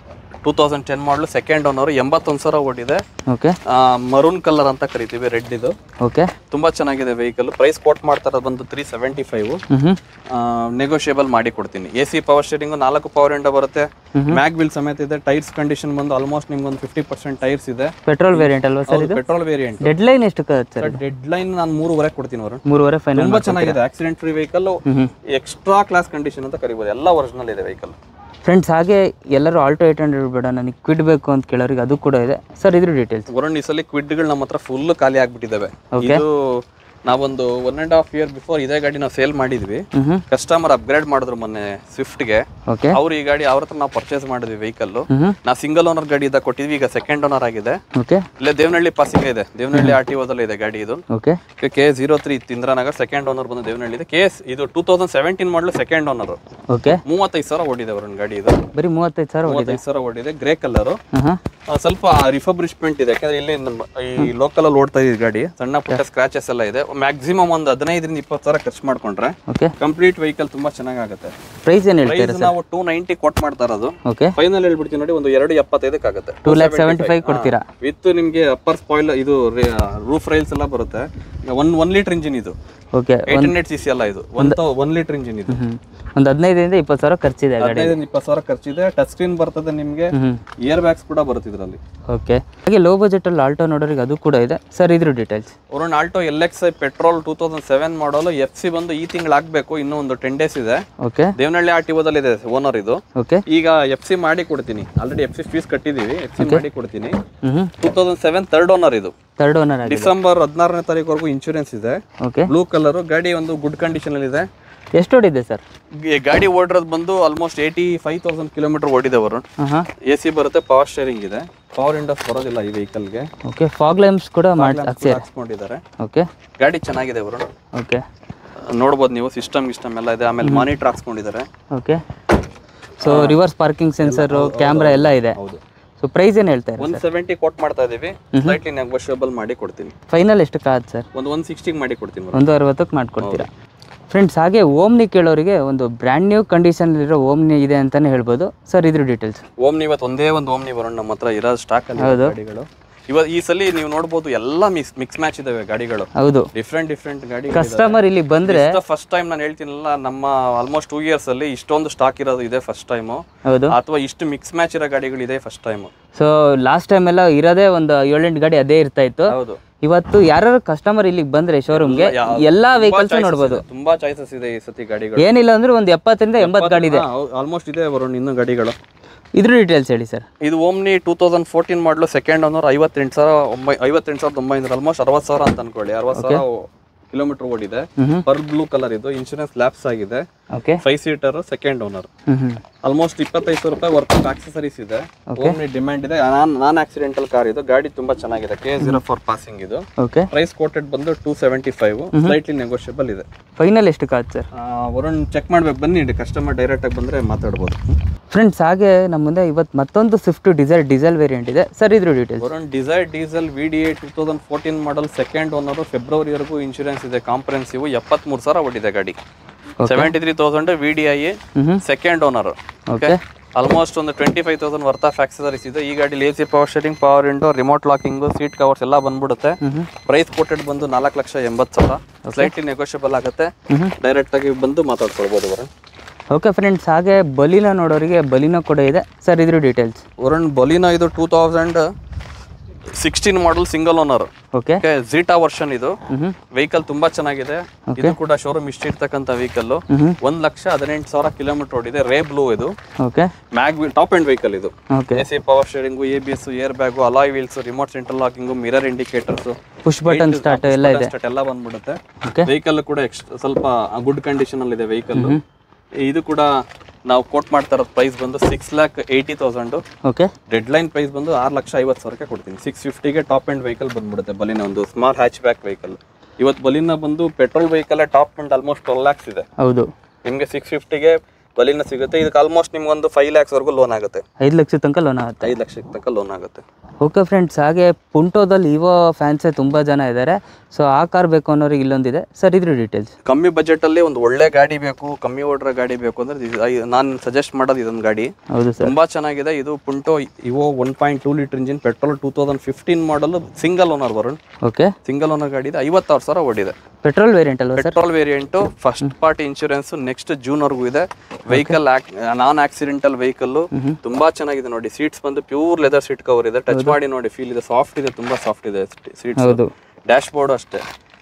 two thousand ten model second owner ಎಂಬತ್ತೊಂದು ಸಾವಿರ ಓಡಿದೆ ಓಕೆ ಮರೂನ್ ಕಲರ್ ಅಂತ ಕರಿತೀವಿ ರೆಡ್ ಇದು ಓಕೆ ತುಂಬಾ ಚೆನ್ನಾಗಿದೆ ವೆಹಿಕಲ್ ಪ್ರೈಸ್ ಕೋಟ್ ಮಾಡ್ತಾರೆ ಬಂದು ತ್ರೀ ಸೆವೆಂಟಿ ಫೈವ್ ಹ್ಞೂ ಹ್ಞೂ ನೆಗೋಷಿಯೇಬಲ್ ಮಾಡಿ ಕೊಡ್ತೀನಿ ಎ ಸಿ ಪವರ್ ಸ್ಟೇರಿಂಗ್ ನಾಲ್ಕು ಪವರ್ ಇಂಡ ಬರುತ್ತೆ ಮ್ಯಾಗ್ ಬಿಲ್ ಸಮೇತ ಇದೆ ಟೈರ್ಸ್ ಕಂಡೀಷನ್ ಬಂದು ಆಲ್ಮೋಸ್ಟ್ ನಿಮ್ಗೆ ಒಂದು ಫಿಫ್ಟಿ ಪರ್ಸೆಂಟ್ ಟೈರ್ಸ್ ಇದೆ ಪೆಟ್ರೋಲ್ ವೇರಿಯಂಟ್ ಅಲ್ವಾ ಸರ್ ಇದು ಪೆಟ್ರೋಲ್ ವೇರಿಯಂಟ್ ಡೆಡ್ ಲೈನ್ ಎಷ್ಟು ಸರ್ ಡೆಡ್ ಲೈನ್ ನಾನು ಮೂರುವರೆ ಕೊಡ್ತೀನಿ ಅವರು ಮೂರುವರೆ ಫೈನಲ್ ತುಂಬಾ ಚೆನ್ನಾಗಿದೆ accident free vehicle extra class condition ಅಂತ ಕರಿಬೋದು ಎಲ್ಲ ಒರಿಜಿನಲ್ ಇದೆ ವೆಹಿಕಲ್ ಫ್ರೆಂಡ್ಸ್ ಹಾಗೆ ಎಲ್ಲರೂ ಆಲ್ಟೋ ಏಟ್ ಹಂಡ್ರೆಡ್ ಬೇಡ ನನಗೆ ಕ್ವಿಡ್ ಬೇಕು ಅಂತ ಕೇಳೋರಿಗೆ ಅದು ಕೂಡ ಇದೆ ಸರ್ ಇದ್ರ ಡೀಟೇಲ್ಸ್ ವರುಣ್ ಈ ಸಲ ಕ್ವಿಡ್ಗಳು ನಮ್ಮ ಹತ್ರ ಫುಲ್ ಖಾಲಿ ಆಗ್ಬಿಟ್ಟಿದ್ದಾವೆ ಇದು ನಾವೊಂದು one and half year before ಇದೇ ಗಾಡಿ ನಾವು ಸೇಲ್ ಮಾಡಿದ್ವಿ ಹ್ಞೂ ಹ್ಞೂ ಕಸ್ಟಮರ್ ಅಪ್ಗ್ರೇಡ್ ಮಾಡಿದ್ರು ಮೊನ್ನೆ ಸ್ವಿಫ್ಟ್ಗೆ ಓಕೆ ಅವ್ರು ಈ ಗಾಡಿ ಅವ್ರ ಹತ್ರ ನಾವು ಪರ್ಚೇಸ್ ಮಾಡಿದ್ವಿ ವೆಹಿಕಲ್ ಹ್ಞೂ ನಾ ಸಿಂಗಲ್ ಓನರ್ ಗಾಡಿ ಇದ್ದಾಗ ಕೊಟ್ಟಿದ್ವಿ ಈಗ ಸೆಕೆಂಡ್ ಓನರ್ ಆಗಿದೆ ಓಕೆ ಇಲ್ಲೇ ದೇವನಹಳ್ಳಿ ಪಾಸಿಂಗ್ ಇದೆ ದೇವನಹಳ್ಳಿ ಆರ್ ಟಿ ಓದಲ್ಲಿ ಇದೆ ಗಾಡಿ ಇದು okay K zero three Indiranagar second owner ಬಂದು ದೇವನಹಳ್ಳಿ ಇದೆ ಕೆ ಎಸ್ ಇದು two thousand seventeen model second owner okay ಮೂವತ್ತೈದು ಸಾವಿರ ಓಡಿದೆ ಅವ್ರ ಗಾಡಿ ಇದು ಬರೀ ಮೂವತ್ತೈದು ಸಾವಿರ ಹೊಡಿದೆ ಮೂವತ್ತೈದು ಸಾವಿರ ಓಡಿದೆ ಗ್ರೇ ಕಲರ್ ಹಾಂ ಹಾಂ ಸ್ವಲ್ಪ ರಿಫಬ್ರಿಶ್ಮೆಂಟ್ ಇದೆ ಯಾಕಂದ್ರೆ ಇಲ್ಲಿ ನಮ್ಮ ಈ ಲೋಕಲ್ ಅಲ್ಲಿ ಓಡ್ತಾ ಇದೆ ಗಾಡಿ ಸಣ್ಣ ಪುಟ್ಟ ಸ್ಕ್ರಾಚಸ್ ಎಲ್ಲ ಇದೆ ಮ್ಯಾಕ್ಸಿಮಮ್ ಒಂದು ಹದಿನೈದರಿಂದ ಇಪ್ಪತ್ತು ಸಾವಿರ ಖರ್ಚು ಮಾಡ್ಕೊಂಡ್ರೆ ಓಕೆ ಕಂಪ್ಲೀಟ್ ವೆಹಿಕಲ್ ತುಂಬಾ ಚೆನ್ನಾಗುತ್ತೆ ಪ್ರೈಸ್ ಏನು ಹೇಳ್ತೀರಾ ಪ್ರೈಸ್ ನಾವು ಟೂ ನೈಂಟಿ ಕೊಟ್ ಮಾಡ್ತಾ ಇರೋದು ಓಕೆ ಫೈನಲ್ ಹೇಳ್ಬಿಡ್ತೀನಿ ನೋಡಿ ಒಂದು ಎರಡು ಎಪ್ಪತ್ತೈದಕ್ಕೆ ಆಗುತ್ತೆ ಟೂ ಲ್ಯಾಕ್ ಸೆವೆಂಟಿ ಫೈವ್ ಕೊಡ್ತೀರಾ ವಿತ್ ನಿಮಗೆ ಅಪ್ಪರ್ ಸ್ಪಾಯ್ಲ್ ಇದು ರೂಫ್ ರೈಲ್ಸ್ ಎಲ್ಲ ಬರುತ್ತೆ ಒನ್ ಒನ್ ಲೀಟರ್ ಇಂಜಿನ್ ಇದು okay eight hundred C C ಅಲ್ಲ ಇದು ಒಂದು ಒನ್ ಲೀಟರ್ ಇಂಜಿನ್ ಇದು ಹ್ಞೂ ಒಂದು ಹದಿನೈದರಿಂದ ಇಪ್ಪತ್ತು ಸಾವಿರ ಖರ್ಚಿದೆ ಗಾಡಿ ಹದಿನೈದರಿಂದ ಇಪ್ಪತ್ತು ಸಾವಿರ ಖರ್ಚಿದೆ ಟಚ್ ಸ್ಕ್ರೀನ್ ಬರ್ತದೆ ನಿಮಗೆ ಹ್ಞೂ ಇಯರ್ ಬ್ಯಾಗ್ಸ್ ಕೂಡ ಬರುತ್ತೆ ಇದರಲ್ಲಿ ಓಕೆ ಹಾಗೆ ಲೋ ಬಜೆಟಲ್ಲಿ ಆಲ್ಟೋ ನೋಡೋರಿಗೆ ಅದು ಕೂಡ ಇದೆ ಸರ್ ಇದ್ರ ಡೀಟೇಲ್ಸ್ ಒರೊಂದು Alto L X I petrol two thousand seven model F C ಬಂದು ಈ ತಿಂಗಳು ಆಗಬೇಕು ಇನ್ನೂ ಒಂದು ಟೆನ್ ಡೇಸ್ ಇದೆ ಓಕೆ ದೇವನಹಳ್ಳಿ ಆರ್ ಟಿ ಓದಲ್ಲಿ ಇದೆ ಓನರ್ ಇದು ಓಕೆ ಈಗ ಎಫ್ ಸಿ ಮಾಡಿ ಕೊಡ್ತೀನಿ ಆಲ್ರೆಡಿ ಎಫ್ ಸಿ ಫೀಸ್ ಕಟ್ಟಿದೀವಿ ಎಫ್ ಸಿ ಮಾಡಿ ಕೊಡ್ತೀನಿ ಹ್ಞೂ two thousand seven third owner ಇದು ತರ್ಡ್ ಓನರ್ ಆಗಿದೆ ಡಿಸೆಂಬರ್ ಹದಿನಾರನೇ ತಾರೀಕುವರೆಗೂ ಇನ್ಶೂರೆನ್ಸ್ ಇದೆ ಓಕೆ ಬ್ಲೂ ಕಲರ್ ಗಾಡಿ ಒಂದು ಗುಡ್ ಕಂಡೀಷನ್ ಅಲ್ಲಿ ಇದೆ ಎಷ್ಟು ಹೊಡಿದೆ ಸರ್ ಗ- ಗಾಡಿ ಓಡಿರೋದು ಬಂದು almost eighty five thousand kilometre ಓಡಿದೆ ಅವರು ಹಾಂ ಹಾಂ ಎ ಸಿ ಬರುತ್ತೆ ಪವರ್ ಸ್ಟೇರಿಂಗ್ ಇದೆ ಪವರ್ ಇಂಡಸ್ ಬರೋದಿಲ್ಲ ಈ ವೆಹಿಕಲ್ಗೆ ಓಕೆ ಫಾಗ್ ಲ್ಯಾಂಪ್ಸ್ ಕೂಡ ಮಾಡಿ ಹಾಕ್ಸಿ ಹಾಕ್ಸ್ಕೊಂಡಿದ್ದಾರೆ ಓಕೆ ಗಾಡಿ ಚೆನ್ನಾಗಿದೆ ಅವರು ಓಕೆ ನೋಡ್ಬೋದು ನೀವು ಸಿಸ್ಟಮ್ ಗಿಸ್ಟಮ್ ಎಲ್ಲ ಇದೆ ಆಮೇಲೆ ಮಾನಿಟರ್ ಹಾಕ್ಸ್ಕೊಂಡಿದ್ದಾರೆ okay so reverse parking sensor camera ಎಲ್ಲ ಇದೆ ಹೌದು ಸೊ ಪ್ರೈಸ್ ಏನು ಹೇಳ್ತಾ ಒನ್ ಸೆವೆಂಟಿ ಕೋಟ್ ಮಾಡ್ತಾ ಇದೀವಿ ಸ್ಲೈಟ್ಲಿ ನೆಗೋಷಿಯಬಲ್ ಮಾಡಿ ಕೊಡ್ತೀನಿ ಫೈನಲ್ ಎಷ್ಟು ಕಾದ್ ಸರ್ ಒಂದು ಒನ್ ಸಿಕ್ಸ್ಟಿಗೆ ಮಾಡಿ ಕೊಡ್ತೀನಿ madam. ಒಂದು ಅರವತ್ತಕ್ಕೆ ಮಾಡಿಕೊಡ್ತೀರಾ ಫ್ರೆಂಡ್ಸ್ ಹಾಗೆ ಓಮ್ನಿ ಕೇಳೋರಿಗೆ ಒಂದು ಬ್ರ್ಯಾಂಡ್ ನ್ಯೂ ಕಂಡೀಷನಲ್ಲಿರೋ ಓಮ್ನಿ ಇದೆ ಅಂತಲೇ ಹೇಳ್ಬೋದು ಸರ್ ಇದ್ರ ಡೀಟೇಲ್ಸ್ ಓಮ್ನಿ ಇವತ್ತು ಒಂದೇ ಒಂದು ಓಮ್ನಿ ಬರೋಣ ನಮ್ಮ ಹತ್ರ ಇರೋ ಸ್ಟಾಕ್ ಅಲ್ಲಿ ಹೌದು. ಗಾಡಿಗಳು ಇವತ್ತು ಈ ಸಲ ನೀವು ನೋಡ್ಬೋದು ಎಲ್ಲ ಮಿಕ್ಸ್ ಮಿಕ್ಸ್ ಮ್ಯಾಚ್ ಇದಾವೆ ಗಾಡಿಗಳು ಹೌದು ಡಿಫ್ರೆಂಟ್ ಡಿಫ್ರೆಂಟ್ ಗಾಡಿ ಕಸ್ಟಮರ್ ಇಲ್ಲಿ ಬಂದರೆ ಫಸ್ಟ್ ಟೈಮ್ ನಾನು ಹೇಳ್ತೀನಲ್ಲ ನಮ್ಮ ಆಲ್ಮೋಸ್ಟ್ ಟೂ ಇಯರ್ಸ್ ಅಲ್ಲಿ ಇಷ್ಟೊಂದು ಸ್ಟಾಕ್ ಇರೋದು ಇದೆ ಫಸ್ಟ್ ಟೈಮು ಹೌದು ಅಥವಾ ಇಷ್ಟು ಮಿಕ್ಸ್ ಮ್ಯಾಚ್ ಇರೋ ಗಾಡಿಗಳು ಇದೆ first time so last time ಎಲ್ಲ ಇರೋದೇ ಒಂದು ಏಳೆಂಟು ಗಾಡಿ ಅದೇ ಇರ್ತಾ ಇತ್ತು ಹೌದು ಇವತ್ತು ಯಾರು ಕಸ್ಟಮರ್ ಇಲ್ಲಿಗೆ ಬಂದ್ರೆ ಶೋರೂಮ್ಗೆ ಎಲ್ಲಾ ವೆಹಿಕಲ್ಸ್ ನೋಡ್ಬೋದು ತುಂಬಾ ಚಾಯ್ಸಸ್ ಇದೆ ಈ ಸತಿ ಗಾಡಿಗಳು ಏನಿಲ್ಲ ಅಂದ್ರೆ ಒಂದು ಎಪ್ಪತ್ತರಿಂದ ಎಂಬತ್ತು ಗಾಡಿ ಇದೆ ಆಲ್ಮೋಸ್ಟ್ ಇದೆ ಬರೋಣ ಇನ್ನು ಗಾಡಿಗಳು ಇದ್ರ ಡೀಟೇಲ್ಸ್ ಹೇಳಿ ಸರ್ ಇದು Omni two thousand fourteen model second owner ಐವತ್ತೆಂಟು ಸಾವಿರ ಒಂಬೈ ಐವತ್ತೆಂಟು ಸಾವಿರದ ಒಂಬೈನೂರ ಆಲ್ಮೋಸ್ಟ್ ಅರವತ್ತು ಸಾವಿರ ಅಂತ ಅನ್ಕೊಳ್ಳಿ ಅರವತ್ತು ಸಾವಿರ ಕಿಲೋಮೀಟರ್ ಓಡಿದೆ ಹ್ಮ್ ಪರ್ ಬ್ಲೂ ಕಲರ್ ಇದು ಇನ್ಶೂರೆನ್ಸ್ ಲ್ಯಾಪ್ಸ್ ಆಗಿದೆ okay five seater second owner hmm hmm almost ಇಪ್ಪತ್ತೈದು ಸಾವಿರ ರೂಪಾಯಿ ವರ್ತ್ ಆಫ್ ಆಕ್ಸೆಸರೀಸ್ ಇದೆ ಓಮ್ನಿ ಡಿಮ್ಯಾಂಡ್ ಇದೆ ನಾನ್ ನಾನ್ ಆಕ್ಸಿಡೆಂಟಲ್ ಕಾರ್ ಇದು ಗಾಡಿ ತುಂಬಾ ಚೆನ್ನಾಗಿದೆ ಕೆ ಜೀರೋ ಫೋರ್ ಪಾಸಿಂಗ್ ಇದು ಓಕೆ ಪ್ರೈಸ್ ಕೋಟೆಡ್ ಬಂದು two seventy five slightly negotiable ಇದೆ ಫೈನಲ್ ಎಷ್ಟು ಕಾದ್ ಸರ್ ವರುಣ್ ಚೆಕ್ ಮಾಡ್ಬೇಕು ಬನ್ನಿ ಕಸ್ಟಮರ್ ಡೈರೆಕ್ಟ್ ಆಗಿ ಬಂದ್ರೆ ಮಾತಾಡ್ಬೋದು ಫ್ರೆಂಡ್ಸ್ ಹಾಗೆ ನಮ್ಮ ಮುಂದೆ ಇವತ್ತು ಮತ್ತೊಂದು ಸ್ವಿಫ್ಟ್ ಡಿಸೈರ್ ಡೀಸೆಲ್ ವೇರಿಯಂಟ್ ಇದೆ ಸರ್ ಇದ್ರ details Varun Dzire diesel V D A two thousand fourteen model second owner ಫೆಬ್ರವರಿವರೆಗೂ ಇನ್ಶೂರೆನ್ಸ್ ಇದೆ ಕಾಂಪ್ರೆನ್ಸಿವ್ ಎಪ್ಪತ್ಮೂರು ಸಾವಿರ ಓಡಿದೆ ಗಾಡಿ seventy three thousand V D I hmm second owner okay almost ಒಂದು twenty five thousand worth of accessories ಇದೆ ಈ ಗಾಡಿ A C power steering power window remote locking seat covers ಎಲ್ಲ ಬಂದ್ಬಿಡುತ್ತೆ ಪ್ರೈಸ್ ಕೊಟ್ಟೆಡ್ ಬಂದು ನಾಲ್ಕು ಲಕ್ಷ ಎಂಬತ್ತು ಸಾವಿರ ಸ್ಲೈಟ್ಲಿ ನೆಗೋಷಿಯಬಲ್ ಆಗುತ್ತೆ ಡೈರೆಕ್ಟ್ ಆಗಿ ಬಂದು ಮಾತಾಡ್ಕೊಳ್ಬೋದು ವರುಣ್ ಓಕೆ ಫ್ರೆಂಡ್ಸ್ ಹಾಗೆ ಬಲಿನೋ ನೋಡೋರಿಗೆ ಬಲಿನೋ ಕೂಡ ಇದೆ ಸರ್ ಇದ್ರ ಡೀಟೇಲ್ಸ್ ವರುಣ್ ಬಲಿನೋ ಇದು two thousand sixteen model single owner okay okay Zeta version ಇದು ಹ್ಮ್ ವೆಹಿಕಲ್ ತುಂಬಾ ಚೆನ್ನಾಗಿದೆ ಇದು ಕೂಡ ಶೋರೂಮ್ ಇಷ್ಟ ಇರ್ತಕ್ಕಂಥ ವೆಹಿಕಲ್ ಹ್ಮ್ ಒಂದ್ ಲಕ್ಷ ಹದಿನೆಂಟು ಸಾವಿರ ಕಿಲೋಮೀಟರ್ ಓಡಿದೆ ರೇ ಬ್ಲೂ ಇದು okay mag top end vehicle ಇದು okay A C power steering A B S air bag alloy wheels remote central locking mirror indicators push button start ಎಲ್ಲ ಇದೆ ಎಲ್ಲ ಬಂದ್ಬಿಡುತ್ತೆ ಓಕೆ ವೆಹಿಕಲ್ ಕೂಡ ಎಕ್ಸ್- ಸ್ವಲ್ಪ ಗುಡ್ ಕಂಡೀಷನ್ ಅಲ್ಲಿ ಇದೆ ವೆಹಿಕಲ್ ಇದು ಕೂಡ ನಾವು ಕೋಟ್ ಮಾಡ್ತಾ ಇರೋದು ಪ್ರೈಸ್ ಬಂದು six lakh eighty thousand okay deadline price ಬಂದು ಆರು ಲಕ್ಷ ಐವತ್ತು ಸಾವಿರಕ್ಕೆ ಕೊಡ್ತೀನಿ ಸಿಕ್ಸ್ ಫಿಫ್ಟಿಗೆ ಟಾಪ್ ಎಂಡ್ ವೆಹಿಕಲ್ ಬಂದ್ಬಿಡುತ್ತೆ ಬಲಿನ ಒಂದು ಸ್ಮಾಲ್ ಹ್ಯಾಚ್ ಬ್ಯಾಕ್ ವೆಹಿಕಲ್ ಇವತ್ತು ಬಲಿನ ಬಂದು petrol vehicle top end almost twelve lakhs ಇದೆ ಹೌದು ನಿಮಗೆ ಸಿಕ್ಸ್ ಫಿಫ್ಟಿಗೆ ಬಲಿನ ಸಿಗುತ್ತೆ ಇದಕ್ಕೆ ಆಲ್ಮೋಸ್ಟ್ ನಿಮ್ಗೊಂದು ಫೈವ್ ಲ್ಯಾಕ್ಸ್ ವರೆಗೂ ಲೋನ್ ಆಗುತ್ತೆ ಐದು ಲಕ್ಷ ತನಕ ಲೋನ್ ಆಗುತ್ತೆ ಐದು ಲಕ್ಷಕ್ಕೆ ತನಕ ಲೋನ್ ಆಗುತ್ತೆ ಓಕೆ ಫ್ರೆಂಡ್ಸ್ ಹಾಗೆ ಪುಂಟೋದಲ್ಲಿ ಇವೋ ಫ್ಯಾನ್ಸೇ ತುಂಬ ಜನ ಇದ್ದಾರೆ ಸೊ ಆ ಕಾರ್ ಬೇಕು ಅನ್ನೋರಿಗೆ ಇಲ್ಲೊಂದಿದೆ ಸರ್ ಇದ್ರ ಡೀಟೇಲ್ಸ್ ಕಮ್ಮಿ ಬಜೆಟ್ ಅಲ್ಲಿ ಒಂದು ಒಳ್ಳೆ ಗಾಡಿ ಬೇಕು ಕಮ್ಮಿ ಓಡ್ರ ಗಾಡಿ ಬೇಕು ಅಂದ್ರೆ ನಾನು ಸಜೆಸ್ಟ್ ಮಾಡೋದು ಇದೊಂದು ಗಾಡಿ ಹೌದು ಸರ್ ತುಂಬಾ ಚೆನ್ನಾಗಿದೆ ಇದು Punto Evo one point two litre engine petrol two thousand fifteen model single owner Varun okay single owner ಗಾಡಿ ಇದೆ ಐವತ್ತಾರು ಸಾವಿರ ಓಡಿದೆ ಪೆಟ್ರೋಲ್ ವೇರಿಯಂಟ್ ಅಲ್ವಾ sir petrol variant first party insurance next June ವರ್ಗೂ ಇದೆ ವೆಹಿಕಲ್ ನಾನ್ ಆಕ್ಸಿಡೆಂಟಲ್ ವೆಹಿಕಲ್ ತುಂಬಾ ಚೆನ್ನಾಗಿದೆ ನೋಡಿ ಸೀಟ್ಸ್ ಬಂದು ಪ್ಯೂರ್ ಲೆದರ್ ಸೀಟ್ ಕವರ್ ಇದೆ ಟಚ್ ಮಾಡಿ ನೋಡಿ ಫೀಲ್ ಇದೆ ಸಾಫ್ಟ್ ಇದೆ ತುಂಬಾ ಸಾಫ್ಟ್ ಇದೆ ಸೀಟ್ಸ್ ಹೌದು ಡ್ಯಾಶ್ ಬೋರ್ಡ್ ಅಷ್ಟೇ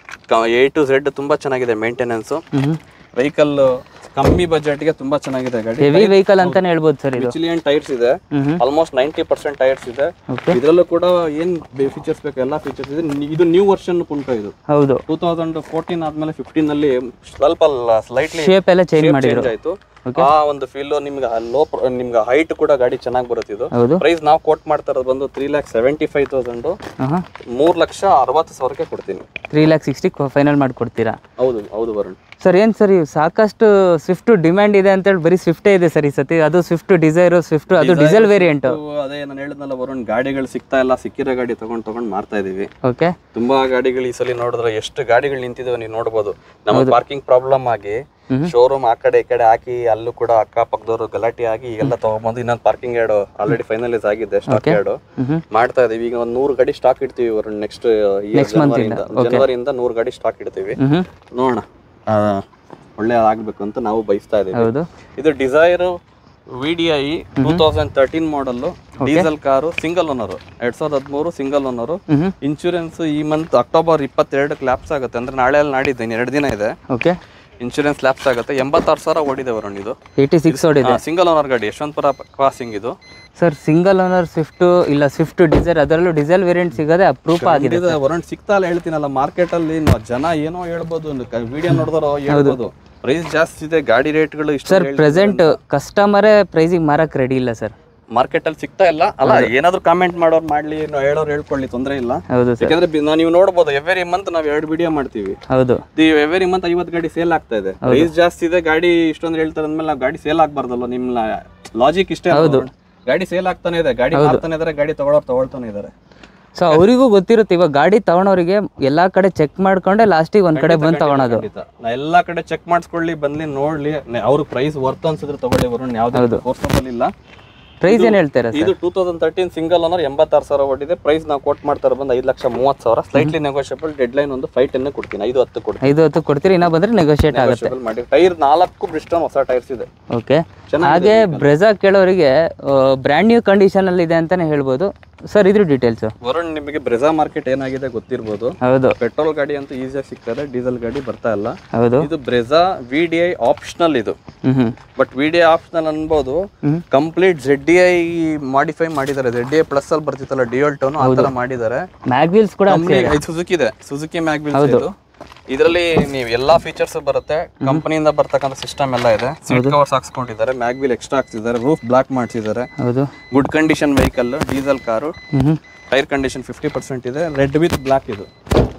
ಎ ಟು ಝೆಡ್ ತುಂಬಾ ಚೆನ್ನಾಗಿದೆ ಮೇಂಟೆನೆನ್ಸ್ ಹ್ಞೂ ವೆಹಿಕಲ್ ಕಮ್ಮಿ ಬಜೆಟ್ಗೆ ತುಂಬಾ ಚೆನ್ನಾಗಿದೆ ಗಾಡಿ ಹೆವಿ ವೆಹಿಕಲ್ ಅಂತಾನೆ ಹೇಳ್ಬೋದು ಸರ್ ಇದು ಮಿಚಿಲಿಯನ್ ಟೈರ್ಸ್ ಇದೆ ಹ್ಞೂ ಆಲ್ಮೋಸ್ಟ್ ನೈಂಟಿ ಪರ್ಸೆಂಟ್ ಟೈರ್ಸ್ ಇದೆ ಓಕೆ ಇದರಲ್ಲೂ ಕೂಡ ಏನ್ ಫೀಚರ್ಸ್ ಬೇಕು ಎಲ್ಲ ಫೀಚರ್ಸ್ ಇದೆ ನಿ- ಇದು ನ್ಯೂ ವರ್ಷನ್ ಕುಂಟ ಇದು ಹೌದು ಟೂ ತೌಸಂಡ್ ಫೋರ್ಟೀನ್ ಆದ್ಮೇಲೆ ಫಿಫ್ಟೀನ್ ಅಲ್ಲಿ ಸ್ವಲ್ಪ ಸ್ಲೈಟ್ಲಿ ಶೇಪ್ ಎಲ್ಲ ಚೇಂಜ್ ಮಾಡಿದ್ರು ಚೇಂಜ್ ಆಯ್ತು ಆ ಒಂದು ಫೀಲ್ ನಿಮ್ಗೆ ಲೋ ನಿಮ್ಗೆ ಹೈಟ್ ಕೂಡ ಗಾಡಿ ಚೆನ್ನಾಗಿ ಬರುತ್ತೆ ಇದು ಹೌದು ಪ್ರೈಸ್ ನಾವು ಕೋಟ್ ಮಾಡ್ತಾ ಇರೋದು ಬಂದು three lakh seventy five thousand ಹಾಂ ಮೂರ್ ಲಕ್ಷ ಅರವತ್ತು ಸಾವಿರಕ್ಕೆ ಕೊಡ್ತೀನಿ ತ್ರೀ ಲ್ಯಾಕ್ ಸಿಕ್ಸ್ಟಿ ಫೈನಲ್ ಮಾಡಿಕೊಡ್ತೀರಾ ಹೌದು ಹೌದು ವರುಣ್ ಸರ್ ಏನು ಸರ್ ಇವು ಸಾಕಷ್ಟು ಸ್ವಿಫ್ಟ್ ಡಿಮ್ಯಾಂಡ್ ಇದೆ ಅಂತೇಳಿ ಬರೀ ಸ್ವಿಫ್ಟೇ ಇದೆ ಸರ್ ಈ ಸತಿ ಅದು ಸ್ವಿಫ್ಟ್ ಡಿಸೈರು ಸ್ವಿಫ್ಟ್ ಅದು ಡೀಸೆಲ್ ವೇರಿಯಂಟು ಇದು ಅದೇ ನಾನು ಹೇಳಿದ್ನಲ್ಲ ವರುಣ್ ಗಾಡಿಗಳು ಸಿಗ್ತಾ ಇಲ್ಲ ಸಿಕ್ಕಿರೋ ಗಾಡಿ ತಗೊಂಡ್ ತಗೊಂಡ್ ಮಾರ್ತಾ ಇದೀವಿ ಓಕೆ ತುಂಬಾ ಗಾಡಿಗಳು ಈ ಸಲ ನೋಡಿದ್ರೆ ಎಷ್ಟು ಗಾಡಿಗಳು ನಿಂತಿದಾವೆ ನೀವು ನೋಡ್ಬೋದು ನಮ್ಮ ಪಾರ್ಕಿಂಗ್ ಪ್ರಾಬ್ಲಮ್ ಆಗಿ ಶೋರೂಮ್ ಆ ಕಡೆ ಈ ಕಡೆ ಹಾಕಿ ಅಲ್ಲೂ ಕೂಡ ಅಕ್ಕ ಪಕ್ಕದವರು ಗಲಾಟೆ ಆಗಿ ಎಲ್ಲ ತಗೊಂಡ್ಬಂದು ಇನ್ನೊಂದು ಪಾರ್ಕಿಂಗ್ ಯಾರ್ಡ್ ಆಲ್ರೆಡಿ ಫೈನಲೈಸ್ ಆಗಿದೆ ಸ್ಟಾಕ್ ಯಾರ್ಡ್ ಹ್ಞೂ ಮಾಡ್ತಾ ಇದೀವಿ ಈಗ ಒಂದ್ ನೂರು ಗಾಡಿ ಸ್ಟಾಕ್ ಇಡ್ತೀವಿ ವರುಣ್ ನೆಕ್ಸ್ಟ್ ಜನವರಿಯಿಂದ ಜನವರಿಯಿಂದ ನೂರು ಗಾಡಿ ಸ್ಟಾಕ್ ಇಡ್ತೀವಿ ಹ್ಞೂ ನೋಡೋಣ ಆ, ಒಳ್ಳೆ ಆಗ್ಬೇಕು ಅಂತ ನಾವು ಬಯಸ್ತಾ ಇದೀವಿ ಹೌದು ಇದು Dzire V D I two thousand thirteen model diesel car single owner ಎರಡ್ ಸಾವಿರದ ಹದಿಮೂರು ಸಿಂಗಲ್ ಓನರು ಹ್ಞೂ ಇನ್ಶೂರೆನ್ಸ್ ಈ ಮಂತ್ ಅಕ್ಟೋಬರ್ ಇಪ್ಪತ್ತೆರಡಕ್ಕೆ ಲ್ಯಾಪ್ಸ್ ಆಗುತ್ತೆ ಅಂದ್ರೆ ನಾಳೆ ಅಲ್ಲಿ ನಾಡಿದ್ದು ಎರಡು ದಿನ ಇದೆ ಓಕೆ ಇನ್ಶೂರೆನ್ಸ್ ಲ್ಯಾಪ್ಸ್ ಆಗುತ್ತೆ ಎಂಬತ್ತಾರು ಸಾವಿರ ಓಡಿದೆ ವರುಣ್ ಇದು ಏಯ್ಟಿ ಸಿಕ್ಸ್ ಓಡಿದೆ ಸಿಂಗಲ್ ಓನರ್ ಗಾಡಿ ಯಶವಂತಪುರ ಕ್ರಾಸಿಂಗ್ ಇದು ಸರ್ ಸಿಂಗಲ್ ಓನರ್ ಸ್ವಿಫ್ಟು ಇಲ್ಲ ಸ್ವಿಫ್ಟ್ ಡೀಸೆಲ್ ಅದರಲ್ಲೂ ಡೀಸೆಲ್ ವೇರಿಯಂಟ್ ಸಿಗೋದೇ ಅಪ್ರೂಪ ಆಗಿದೆ ಇದು ವರುಣ್ ಸಿಗ್ತಾ ಇಲ್ಲ ಹೇಳ್ತೀನಲ್ಲ ಮಾರ್ಕೆಟ್ ಅಲ್ಲಿ ನಾವು ಜನ ಏನೋ ಹೇಳ್ಬೋದು ವಿಡಿಯೋ ನೋಡಿದ್ರು ಹೇಳ್ಬೋದು ಪ್ರೈಸ್ ಜಾಸ್ತಿ ಇದೆ ಗಾಡಿ ರೇಟ್ಗಳು ಇಷ್ಟು ಸರ್ ಪ್ರೆಸೆಂಟ್ ಕಸ್ಟಮರೇ ಪ್ರೈಸಿಗೆ ಮಾರಕ್ಕೆ ರೆಡಿ ಇಲ್ಲ ಸರ್ ಮಾರ್ಕೆಟ್ ಅಲ್ಲಿ ಸಿಗ್ತಾ ಇಲ್ಲ ಅಲ್ಲ ಏನಾದ್ರು ಕಾಮೆಂಟ್ ಮಾಡೋರು ಮಾಡ್ಲಿ ನಾವು ಹೇಳೋರು ಹೇಳ್ಕೊಳ್ಳಿ ತೊಂದರೆ ಇಲ್ಲ ಹೌದು ಸರ್ ಯಾಕಂದ್ರೆ ಬಿ- ನಾವು ನೀವು ನೋಡ್ಬೋದು ಎವ್ರಿ ಮಂತ್ ನಾವು ಎರಡು ವಿಡಿಯೋ ಮಾಡ್ತೀವಿ ಹೌದು ಎವ್ರಿ ಮಂತ್ ಐವತ್ತು ಗಾಡಿ ಸೇಲ್ ಆಗ್ತಾ ಇದೆ ಪ್ರೈಸ್ ಜಾಸ್ತಿ ಇದೆ ಗಾಡಿ ಇಷ್ಟೊಂದು ಹೇಳ್ತಾರೆ ಅಂದ್ಮೇಲೆ ನಾವು ಗಾಡಿ ಸೇಲ್ ಆಗ್ಬಾರ್ದಲ್ಲ ನಿಮ್ ಲಾಜಿಕ್ ಇಷ್ಟೇ ಅಲ್ವಾ? ಗಾಡಿ ಸೇಲ್ ಆಗ್ತಾನೆ ಇದೆ ಗಾಡಿ ಮಾರ್ತಾನೆ ಇದಾರೆ ಗಾಡಿ ತಗೊಳ್ಳೋರು ತಗೊಳ್ತಾನೆ ಇದಾರೆ ಸೊ ಅವರಿಗೂ ಗೊತ್ತಿರುತ್ತೆ ಇವಾಗ ಗಾಡಿ ತಗೊಳೋರಿಗೆ ಎಲ್ಲಾ ಕಡೆ ಚೆಕ್ ಮಾಡ್ಕೊಂಡೆ ಲಾಸ್ಟಿಗೆ ಒಂದ್ ಕಡೆ ಬಂದು ತಗೊಳೋದು ಖಂಡಿತ. ನಾ ಎಲ್ಲಾ ಕಡೆ ಚೆಕ್ ಮಾಡಿಸ್ಕೊಳ್ಳಿ ಬಂದ್ಲಿ ನೋಡ್ಲಿ ಅವ್ರ ಪ್ರೈಸ್ ವರ್ತ್ ಅನ್ಸಿದ್ರೆ ತಗೊಳ್ಳಿ ಬರೋಣ ಯಾವ್ದು ಫೋರ್ಸಬಲ್ ಇಲ್ಲ ಪ್ರೈಸ್ ಏನ್ ಹೇಳ್ತಾರೆ ಸರ್ ಇದು two thousand thirteen single owner ಎಂಬತ್ತಾರು ಸಾವಿರ ಹೊಟ್ಟಿದೆ ಪ್ರೈಸ್ ನಾವು ಕೋಟ್ ಮಾಡ್ತಾರೆ ಬಂದು ಐದು ಲಕ್ಷ ಮೂವತ್ತು ಸಾವಿರ ಸ್ಲೈಟ್ಲಿ ನೆಗೋಷಿಯಬಲ್ ಡೆಡ್ ಲೈನ್ ಒಂದು ಫೈವ್ ಟೆನ್ ಕೊಡ್ತೀನಿ ಐದು ಹತ್ತು ಕೊಡ್ತೀನಿ ಐದು ಹೊತ್ತು ಕೊಡ್ತೀರಿ ಇನ್ನ ಬಂದ್ರೆ ನೆಗೋಷಿಯೇಟ್ ಆಗುತ್ತೆ Negotiable ಮಾಡಿ ಟೈರ್ ನಾಲ್ಕು ಬ್ರಿಸ್ಟನ್ ಹೊಸ ಟೈರ್ಸ್ ಇದೆ ಓಕೆ ಹಾಗೆ ಬ್ರೆಜಾ ಕೇಳೋರಿಗೆ ಬ್ರ್ಯಾಂಡ್ ನ್ಯೂ ಕಂಡೀಷನ್ ಅಲ್ಲಿ ಇದೆ ಅಂತಾನೆ ಹೇಳ್ಬೋದು ಸರ್ ಇದ್ರ ಡೀಟೇಲ್ಸ್ ವರುಣ್ ನಿಮಗೆ ಬ್ರೆಜಾ ಮಾರ್ಕೆಟ್ ಏನಾಗಿದೆ ಗೊತ್ತಿರ್ಬೋದು ಹೌದು ಪೆಟ್ರೋಲ್ ಗಾಡಿ ಅಂತೂ ಈಸಿಯಾಗಿ ಸಿಗ್ತದೆ ಡೀಸೆಲ್ ಗಾಡಿ ಬರ್ತಾ ಇಲ್ಲ ಹೌದು ಇದು Brezza V D I optional ಇದು hmm hmm but V D I optional ಅನ್ಬೋದು hmm. Complete Z D I modify ಮಾಡಿದ್ದಾರೆ ಜೆಡ್ ಡಿ ಐ ಪ್ಲಸ್ ಅಲ್ಲಿ ಬರ್ತಿತ್ತಲ್ಲ ಡಿಯೋಲ್ ಟೋನ್ ಆ ಥರ ಮಾಡಿದ್ದಾರೆ ಮ್ಯಾಗ್ವೀಲ್ಸ್ ಕೂಡ ಕಂಪ್ನಿ ಸುಜುಕಿ ಇದೆ ಸುಜುಕಿ ಮ್ಯಾಗ್ವಿಲ್ಸ್ ಇದು ಇದರಲ್ಲಿ ನೀವು ಎಲ್ಲಾ ಫೀಚರ್ಸ್ ಬರುತ್ತೆ ಕಂಪನಿಯಿಂದ ಬರ್ತಕ್ಕಂಥ ಸಿಸ್ಟಮ್ ಎಲ್ಲ ಇದೆ ಸೀಟ್ ಕವರ್ಸ್ ಹಾಕ್ಸ್ಕೊಂಡಿದ್ದಾರೆ ಮ್ಯಾಗ್ವಿಲ್ ಎಕ್ಸ್ಟ್ರಾ ಹಾಕ್ಸಿದ್ದಾರೆ ರೂಫ್ ಬ್ಲಾಕ್ ಮಾಡಿಸಿದ್ದಾರೆ ಹೌದು good condition vehicle diesel car hmm hmm tyre condition fifty percent ಇದೆ ರೆಡ್ ವಿತ್ ಬ್ಲಾಕ್ ಇದು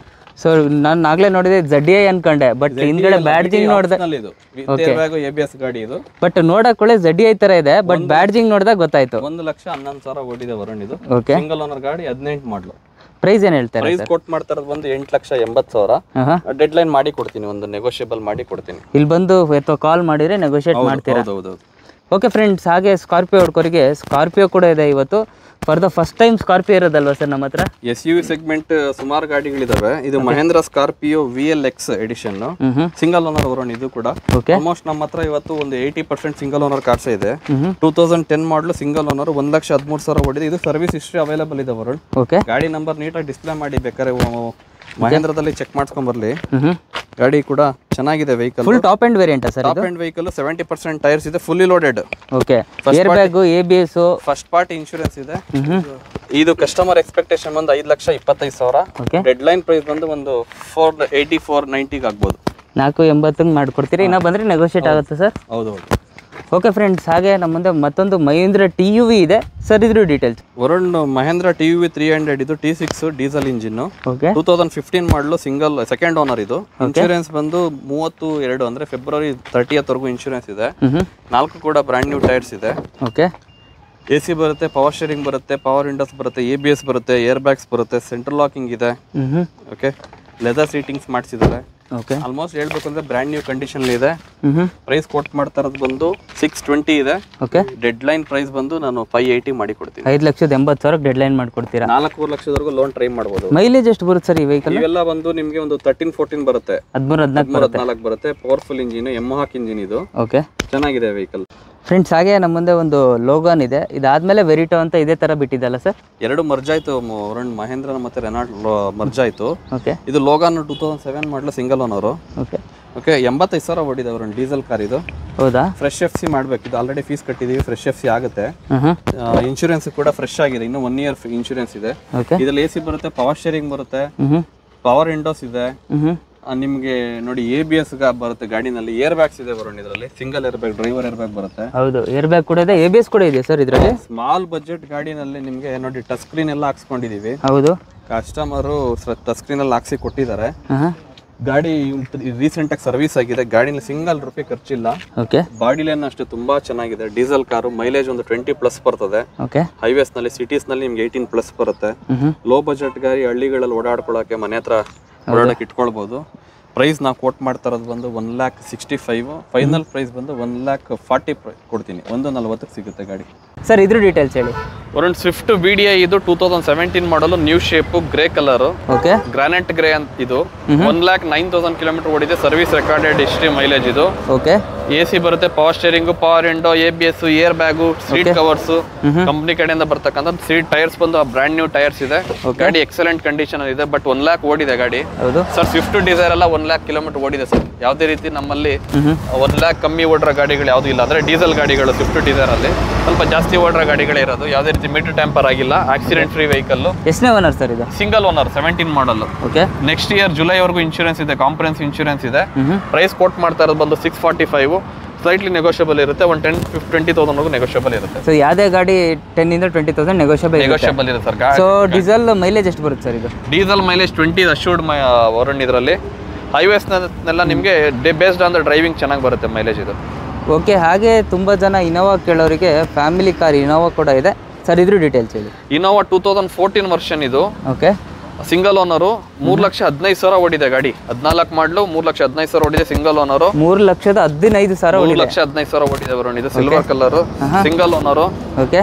ಸೊ ನಾನು ಆಗ್ಲೇ ನೋಡಿದೆ ಜಡ್ ಐ ಅನ್ಕೊಂಡೆ ಬಟ್ ಹಿಂದ್ಗಡೆ ಬ್ಯಾಡ್ಜಿಂಗ್ ನೋಡಿದೆ Optional ಇದು ವಿತ್ ಎ ಬಿ ಎಸ್ ಗಾಡಿ ಇದು ಬಟ್ ನೋಡಕ್ ಒಳ್ಳೆ ಜಡ್ ಐ ತರ ಇದೆ ಬಟ್ ಬ್ಯಾಡ್ಜಿಂಗ್ ನೋಡಿದಾಗ ಗೊತ್ತಾಯ್ತು ಒಂದು ಲಕ್ಷ ಹನ್ನೊಂದು ಸಾವಿರ ಓಡಿದೆ ವರುಣ್ ಇದು ಓಕೆ ಸಿಂಗಲ್ ಓನರ್ ಗಾಡಿ ಹದಿನೆಂಟು ಮಾಡಲು ಪ್ರೈಸ್ ಏನ್ ಹೇಳ್ತಾರೆ ಪ್ರೈಸ್ ಕೊಟ್ ಮಾಡ್ತಾ ಇರೋದು ಬಂದು ಎಂಟು ಲಕ್ಷ ಎಂಬತ್ತು ಸಾವಿರ ಹಾ ಡೆಡ್ ಲೈನ್ ಮಾಡಿ ಕೊಡ್ತೀನಿ ಒಂದು ನೆಗೋಷಿಯಬಲ್ ಮಾಡಿ ಕೊಡ್ತೀನಿ ಇಲ್ಲಿ ಬಂದು ಅಥವಾ ಕಾಲ್ ಮಾಡಿದ್ರೆ ನೆಗೋಷಿಯೇಟ್ ಮಾಡ್ತೀರಾ ಹೌದೌದು ಓಕೆ ಫ್ರೆಂಡ್ಸ್ ಹಾಗೆ ಸ್ಕಾರ್ಪಿಯೋ ಹುಡ್ಕೋರಿಗೆ ಸ್ಕಾರ್ಪಿಯೋ ಕೂಡ ಇದೆ ಇವತ್ತು for the first time Scorpio ಇರೋದಲ್ವಾ ಸರ್ ನಮ್ಮ ಹತ್ರ ಎಸ್ ಯು ಸೆಗ್ಮೆಂಟ್ ಸುಮಾರು ಗಾಡಿಗಳಿದಾವೆ ಇದು Mahindra Scorpio V L X edition hmm hmm single owner Varun ಇದು ಕೂಡ ಓಕೆ ಆಲ್ಮೋಸ್ಟ್ ನಮ್ಮ ಹತ್ರ ಇವತ್ತು ಒಂದು eighty percent single owner cars ಇದೆ hmm hmm two thousand ten model single owner ಒಂದ್ ಲಕ್ಷ ಹದಿಮೂರು ಸಾವಿರ ಹೊಡಿದೆ ಇದು ಸರ್ವಿಸ್ ಹಿಸ್ಟ್ರಿ ಅವೈಲೇಬಲ್ ಇದೆ ವರುಣ್ ಓಕೆ ಗಾಡಿ ನಂಬರ್ ನೀಟಾಗಿ ಡಿಸ್ಪ್ಲೇ ಮಾಡಿ ಬೇಕಾದ್ರೆ ವ- ಮಹೇಂದ್ರದಲ್ಲಿ ಚೆಕ್ ಮಾಡ್ಸ್ಕೊಂಡ್ ಬರ್ಲಿ ಹ್ಮ್ ಹ್ಮ್ ಗಾಡಿ ಕೂಡ ಚೆನ್ನಾಗಿದೆ ವೆಹಿಕಲ್ ಫುಲ್ ಟಾಪ್ ಅಂಡ್ ವೇರಿಯಂಟಾ sir top end vehicle seventy percent tyres ಇದೆ fully loaded okay air bag A B S first party insurance ಇದೆ ಹ್ಮ್ ಹ್ಮ್ ಇದು ಕಸ್ಟಮರ್ ಎಕ್ಸ್ಪೆಕ್ಟೇಷನ್ ಬಂದು ಐದು ಲಕ್ಷ ಇಪ್ಪತ್ತೈದು ಸಾವಿರ ಓಕೆ ಡೆಡ್ ಲೈನ್ ಪ್ರೈಸ್ ಬಂದು ಒಂದು ಫೋರ್ ಏಯ್ಟಿ ಫೋರ್ ನೈಂಟಿಗೆ ಆಗ್ಬೋದು ನಾಲ್ಕು ಎಂಬತ್ತಂಗೆ ಮಾಡ್ಕೊಡ್ತೀರಿ ಇನ್ನ ಬಂದ್ರೆ ನೆಗೋಷಿಯೇಟ್ ಆಗುತ್ತೆ ಸರ್ ಹೌದು ಹೌದು ಓಕೆ ಫ್ರೆಂಡ್ಸ್ ಹಾಗೆ ನಮ್ಮ ಮುಂದೆ ಮತ್ತೊಂದು ಮಹೀಂದ್ರ ಟಿ ಯು ವಿ ಇದೆ ಸರ್ ಇದ್ರ details Varun Mahindra T U V three hundred ಇದು T six diesel engine okay two thousand fifteen model single second owner ಇದು ಇನ್ಶೂರೆನ್ಸ್ ಬಂದು ಮೂವತ್ತು ಎರಡು ಅಂದ್ರೆ ಫೆಬ್ರವರಿ ತರ್ಟಿಯತ್ವರೆಗೂ ಇನ್ಶೂರೆನ್ಸ್ ಇದೆ ಹ್ಞೂ ನಾಲ್ಕು ಕೂಡ ಬ್ರ್ಯಾಂಡ್ ನ್ಯೂ ಟೈರ್ಸ್ ಇದೆ ಓಕೆ ಎ ಸಿ ಬರುತ್ತೆ ಪವರ್ ಶೇರಿಂಗ್ ಬರುತ್ತೆ ಪವರ್ ವಿಂಡೋಸ್ ಬರುತ್ತೆ ಎ ಬಿ ಎಸ್ ಬರುತ್ತೆ ಏರ್ ಬ್ಯಾಗ್ಸ್ ಬರುತ್ತೆ ಸೆಂಟ್ರಲ್ ಲಾಕಿಂಗ್ ಇದೆ ಹ್ಞೂ ಓಕೆ ಲೆದರ್ ಸೀಟಿಂಗ್ಸ್ ಮಾಡಿಸಿದ್ದಾರೆ ಓಕೆ ಆಲ್ಮೋಸ್ಟ್ ಹೇಳ್ಬೇಕು ಅಂದ್ರೆ ಬ್ರ್ಯಾಂಡ್ ನ್ಯೂ ಕಂಡೀಷನ್ ಇದೆ ಹ್ಞೂ ಪ್ರೈಸ್ ಕೋಟ್ ಮಾಡ್ತಾ ಇರೋದು ಬಂದು ಸಿಕ್ಸ್ ಟ್ವೆಂಟಿ ಇದೆ ಓಕೆ ಡೆಡ್ ಲೈನ್ ಪ್ರೈಸ್ ಬಂದು ನಾನು ಫೈವ್ ಏಯ್ಟಿ ಮಾಡಿ ಕೊಡ್ತೀನಿ ಐದು ಲಕ್ಷದ ಎಂಬತ್ತು ಸಾವಿರಕ್ಕೆ ಡೆಡ್ ಲೈನ್ ಮಾಡಿಕೊಡ್ತೀರಾ ನಾಲ್ಕೂವರೆ ಲಕ್ಷದವರೆಗೂ ಲೋನ್ ಟ್ರೈ ಮಾಡ್ಬೋದು ಮೈಲೇಜ್ ಎಷ್ಟು ಬರುತ್ತೆ ಸರ್ ಈ ವೆಹಿಕಲ್ ಇವೆಲ್ಲ ಬಂದು ನಿಮಗೆ ಒಂದು ತರ್ಟೀನ್ ಫೋರ್ಟೀನ್ ಬರುತ್ತೆ ಹದಿಮೂರು ಹದಿನಾಲ್ಕು ಹದಿಮೂರು ಹದಿನಾಲ್ಕು ಬರುತ್ತೆ ಪವರ್ಫುಲ್ ಇಂಜಿನ್ ಎಮ್ಮಹಾಕ್ ಇಂಜಿನ್ ಇದು ಓಕೆ ಚೆನ್ನಾಗಿದೆ ವೆಹಿಕಲ್ ಫ್ರೆಂಡ್ಸ್ ಹಾಗೆ ನಮ್ಮ ಮುಂದೆ ಒಂದು ಲೋಗಾನ್ ಇದೆ ಇದಾದ್ಮೇಲೆ ವೆರಿಟೋ ಅಂತ ಇದೇ ಥರ ಬಿಟ್ಟಿದ್ದಲ್ಲ ಸರ್ ಎರಡು ಮರ್ಜ್ ಆಯ್ತು ಮ- ವರುಣ್ ಮಹೇಂದ್ರ ಮತ್ತೆ ರೆನಾಲ್ಡ್ ಮರ್ಜ್ ಆಯ್ತು ಓಕೆ ಇದು Logan two thousand seven model single owner okay okay ಎಂಬತ್ತೈದು ಸಾವಿರ ಹೊಡಿದೆ ವರುಣ್ ಡೀಸೆಲ್ ಕಾರ್ ಇದು ಹೌದಾ ಫ್ರೆಶ್ ಎಫ್ ಸಿ ಮಾಡಬೇಕು ಇದು ಆಲ್ರೆಡಿ ಫೀಸ್ ಕಟ್ಟಿದೀವಿ ಫ್ರೆಶ್ ಎಫ್ ಸಿ ಆಗುತ್ತೆ ಹ್ಞೂ ಹ್ಞೂ ಇನ್ಶೂರೆನ್ಸ್ ಕೂಡ ಫ್ರೆಶ್ ಆಗಿದೆ ಇನ್ನು ಒನ್ ಇಯರ್ ಇನ್ಶೂರೆನ್ಸ್ ಇದೆ ಓಕೆ ಇದ್ರಲ್ಲಿ ಎ ಸಿ ಬರುತ್ತೆ ಪವರ್ ಶೇರಿಂಗ್ ಬರುತ್ತೆ ಹ್ಞೂ ಪವರ್ ವಿಂಡೋಸ್ ಇದೆ ಹ್ಞೂ ಆ, ನಿಮ್ಗೆ ನೋಡಿ ಎ ಬಿ ಎಸ್ ಬರುತ್ತೆ ಗಾಡಿನಲ್ಲಿ ಏರ್ ಬ್ಯಾಗ್ಸ್ ಇದೆ ವರುಣ್ ಇದರಲ್ಲಿ single air bag driver air bag ಬರುತ್ತೆ ಹೌದು ಏರ್ ಬ್ಯಾಗ್ ಕೂಡ ಇದೆ ಎ ಬಿ ಎಸ್ ಕೂಡ ಇದೆ ಸರ್ ಇದರಲ್ಲಿ ಸ್ಮಾಲ್ ಬಜೆಟ್ ಗಾಡಿನಲ್ಲಿ ನಿಮ್ಗೆ ನೋಡಿ ಟಚ್ ಸ್ಕ್ರೀನ್ ಎಲ್ಲ ಹಾಕ್ಸ್ಕೊಂಡಿದೀವಿ ಹೌದು ಕಸ್ಟಮರು ಟಚ್ ಸ್ಕ್ರೀನ್ ಅಲ್ಲಿ ಹಾಕ್ಸಿ ಕೊಟ್ಟಿದ್ದಾರೆ ಹಾಂ ಹಾಂ ಗಾಡಿ ರೀಸೆಂಟ್ ಆಗಿ ಸರ್ವಿಸ್ ಆಗಿದೆ ಗಾಡಿನಲ್ಲಿ ಸಿಂಗಲ್ ರೂಪಾಯಿ ಖರ್ಚಿಲ್ಲ ಓಕೆ ಬಾಡಿ ಲೈನ್ ಅಷ್ಟೇ ತುಂಬಾ ಚೆನ್ನಾಗಿದೆ ಡೀಸೆಲ್ ಕಾರು ಮೈಲೇಜ್ ಒಂದು ಟ್ವೆಂಟಿ ಪ್ಲಸ್ ಬರ್ತದೆ ಓಕೆ ಹೈವೇಸ್ ನಲ್ಲಿ ಸಿಟೀಸ್ ನಲ್ಲಿ ನಿಮ್ಗೆ ಏಯ್ಟೀನ್ ಪ್ಲಸ್ ಬರುತ್ತೆ ಹ್ಞೂ ಲೋ ಬಜೆಟ್ ಗಾಡಿ ಹಳ್ಳಿಗಳಲ್ಲಿ ಓಡಾಡ್ಕೊಳ್ಳೋಕೆ ಮನೆ ಹತ್ರ ಓಡಾಡಕ್ಕೆ ಇಟ್ಕೊಳ್ಬೋದು ಪ್ರೈಸ್ ನಾವು ಕೋಟ್ ಮಾಡ್ತಾ ಇರೋದು ಬಂದು one lakh sixty five final price ಬಂದು ಒನ್ ಲ್ಯಾಕ್ ಫಾರ್ಟಿ ಕೊಡ್ತೀನಿ ಒಂದು ನಲ್ವತ್ತಕ್ಕೆ ಸಿಗುತ್ತೆ ಗಾಡಿ ಸರ್ ಇದ್ರ ಡೀಟೇಲ್ಸ್ ಹೇಳಿ ಒಂದು ಸ್ವಿಫ್ಟ್ ವಿ ಡಿ ಐ ಇದು ಟೂ ತೌಸಂಡ್ ಸೆವೆಂಟೀನ್ ಮಾಡಲು new shape grey colour okay granite grey ಅಂತ ಇದು one lakh nine thousand kilometre ಓಡಿದೆ ಸರ್ವಿಸ್ ರೆಕಾರ್ಡೆಡ್ ಹಿಸ್ಟ್ರಿ ಮೈಲೇಜ್ ಇದು ಓಕೆ ಎ ಸಿ ಬರುತ್ತೆ power steering power window A B S air bag seat covers company ಕಡೆಯಿಂದ ಬರ್ತಕ್ಕಂಥ seat tyres ಬಂದು brand new tyres ಇದೆ ಗಾಡಿ ಎಕ್ಸಲೆಂಟ್ ಕಂಡೀಷನ್ ಇದೆ ಬಟ್ ಒನ್ ಲ್ಯಾಕ್ ಓಡಿದೆ ಗಾಡಿ ಹೌದು ಸರ್ ಸ್ವಿಫ್ಟ್ ಡಿಸೈರ್ ಎಲ್ಲ ಒನ್ ಲ್ಯಾಕ್ ಕಿಲೋಮೀಟರ್ ಓಡಿದೆ ಸರ್ ಯಾವುದೇ ರೀತಿ ನಮ್ಮಲ್ಲಿ ಒನ್ ಲ್ಯಾಕ್ ಕಮ್ಮಿ ಓಡಿರೋ ಗಾಡಿಗಳು ಯಾವುದೂ ಇಲ್ಲ ಅಂದ್ರೆ ಡೀಸೆಲ್ ಗಾಡಿಗಳು ಸ್ವಿಫ್ಟ್ ಡಿಸೈರ್ ಅಲ್ಲಿ ಸ್ವಲ್ಪ ಜಾಸ್ತಿ ಓಡಿರೋ ಗಾಡಿಗಳೇ ಇರೋದು ಯಾವುದೇ ರೀತಿ ಮೀಟರ್ ಟ್ಯಾಂಪರ್ ಆಗಿಲ್ಲ ಆಕ್ಸಿಡೆಂಟ್ ಫ್ರೀ ವೆಹಿಕಲ್ ಎಷ್ಟನೇ ಓನರ್ ಸರ್ ಇದು single owner seventeen model okay next year ಜುಲೈವರೆಗೂ ಇನ್ಶೂರೆನ್ಸ್ ಇದೆ ಕಾಂಪ್ರೆನ್ಸ್ ಇನ್ಶೂರೆನ್ಸ್ ಇದೆ ಹ್ಞೂ ಪ್ರೈಸ್ ಕೋಟ್ ಮಾಡ್ತಾ ಇರೋದು ಬಂದು six forty five slightly negotiable ಇರುತ್ತೆ ಒಂದು ಟೆನ್ ಫಿಫ್ ಟ್ವೆಂಟಿ ತೌಸಂಡ್ವರೆಗೂ ನೆಗೋಷಿಯಬಲ್ ಇರುತ್ತೆ ಸೊ ಯಾವುದೇ ಗಾಡಿ ಟೆನ್ ಇಂದ ಟ್ವೆಂಟಿ ತೌಸಂಡ್ ನೆಗೋಷಿಯಬಲ್ ಇರುತ್ತೆ ನೆಗೋಷಿಯಬಲ್ ಇರುತ್ತೆ ಸರ್ ಸೊ ಡೀಸೆಲ್ ಮೈಲೇಜ್ ಎಷ್ಟು ಬರುತ್ತೆ ಸರ್ ಇದು diesel mileage twenty assured my ವರುಣ್ ಇದರಲ್ಲಿ ಹೈವೇಸ್ನೆಲ್ಲ ನಿಮಗೆ day based on the driving ಚೆನ್ನಾಗಿ ಬರುತ್ತೆ ಮೈಲೇಜ್ ಇದು ಓಕೆ ಹಾಗೆ ತುಂಬ ಜನ ಇನೋವಾ ಕೇಳೋರಿಗೆ ಫ್ಯಾಮಿಲಿ ಕಾರ್ ಇನೋವಾ ಕೂಡ ಇದೆ ಸರ್ ಇದ್ರ ಡೀಟೇಲ್ಸ್ ಹೇಳಿ Innova two thousand fourteen version ಇದು ಓಕೆ ಸಿಂಗಲ್ ಓನರು ಮೂರು ಲಕ್ಷ ಹದಿನೈದು ಸಾವಿರ ಓಡಿದೆ ಗಾಡಿ ಹದಿನಾಲ್ಕು ಮಾಡಲು ಮೂರು ಲಕ್ಷ ಹದಿನೈದು ಸಾವಿರ ಓಡಿದೆ ಸಿಂಗಲ್ ಓನರು ಮೂರು ಲಕ್ಷದ ಹದಿನೈದು ಸಾವಿರ ಮೂರು ಲಕ್ಷ ಹದಿನೈದು ಸಾವಿರ ಓಡಿದೆ ವರುಣ್ ಇದು silver colour single owner okay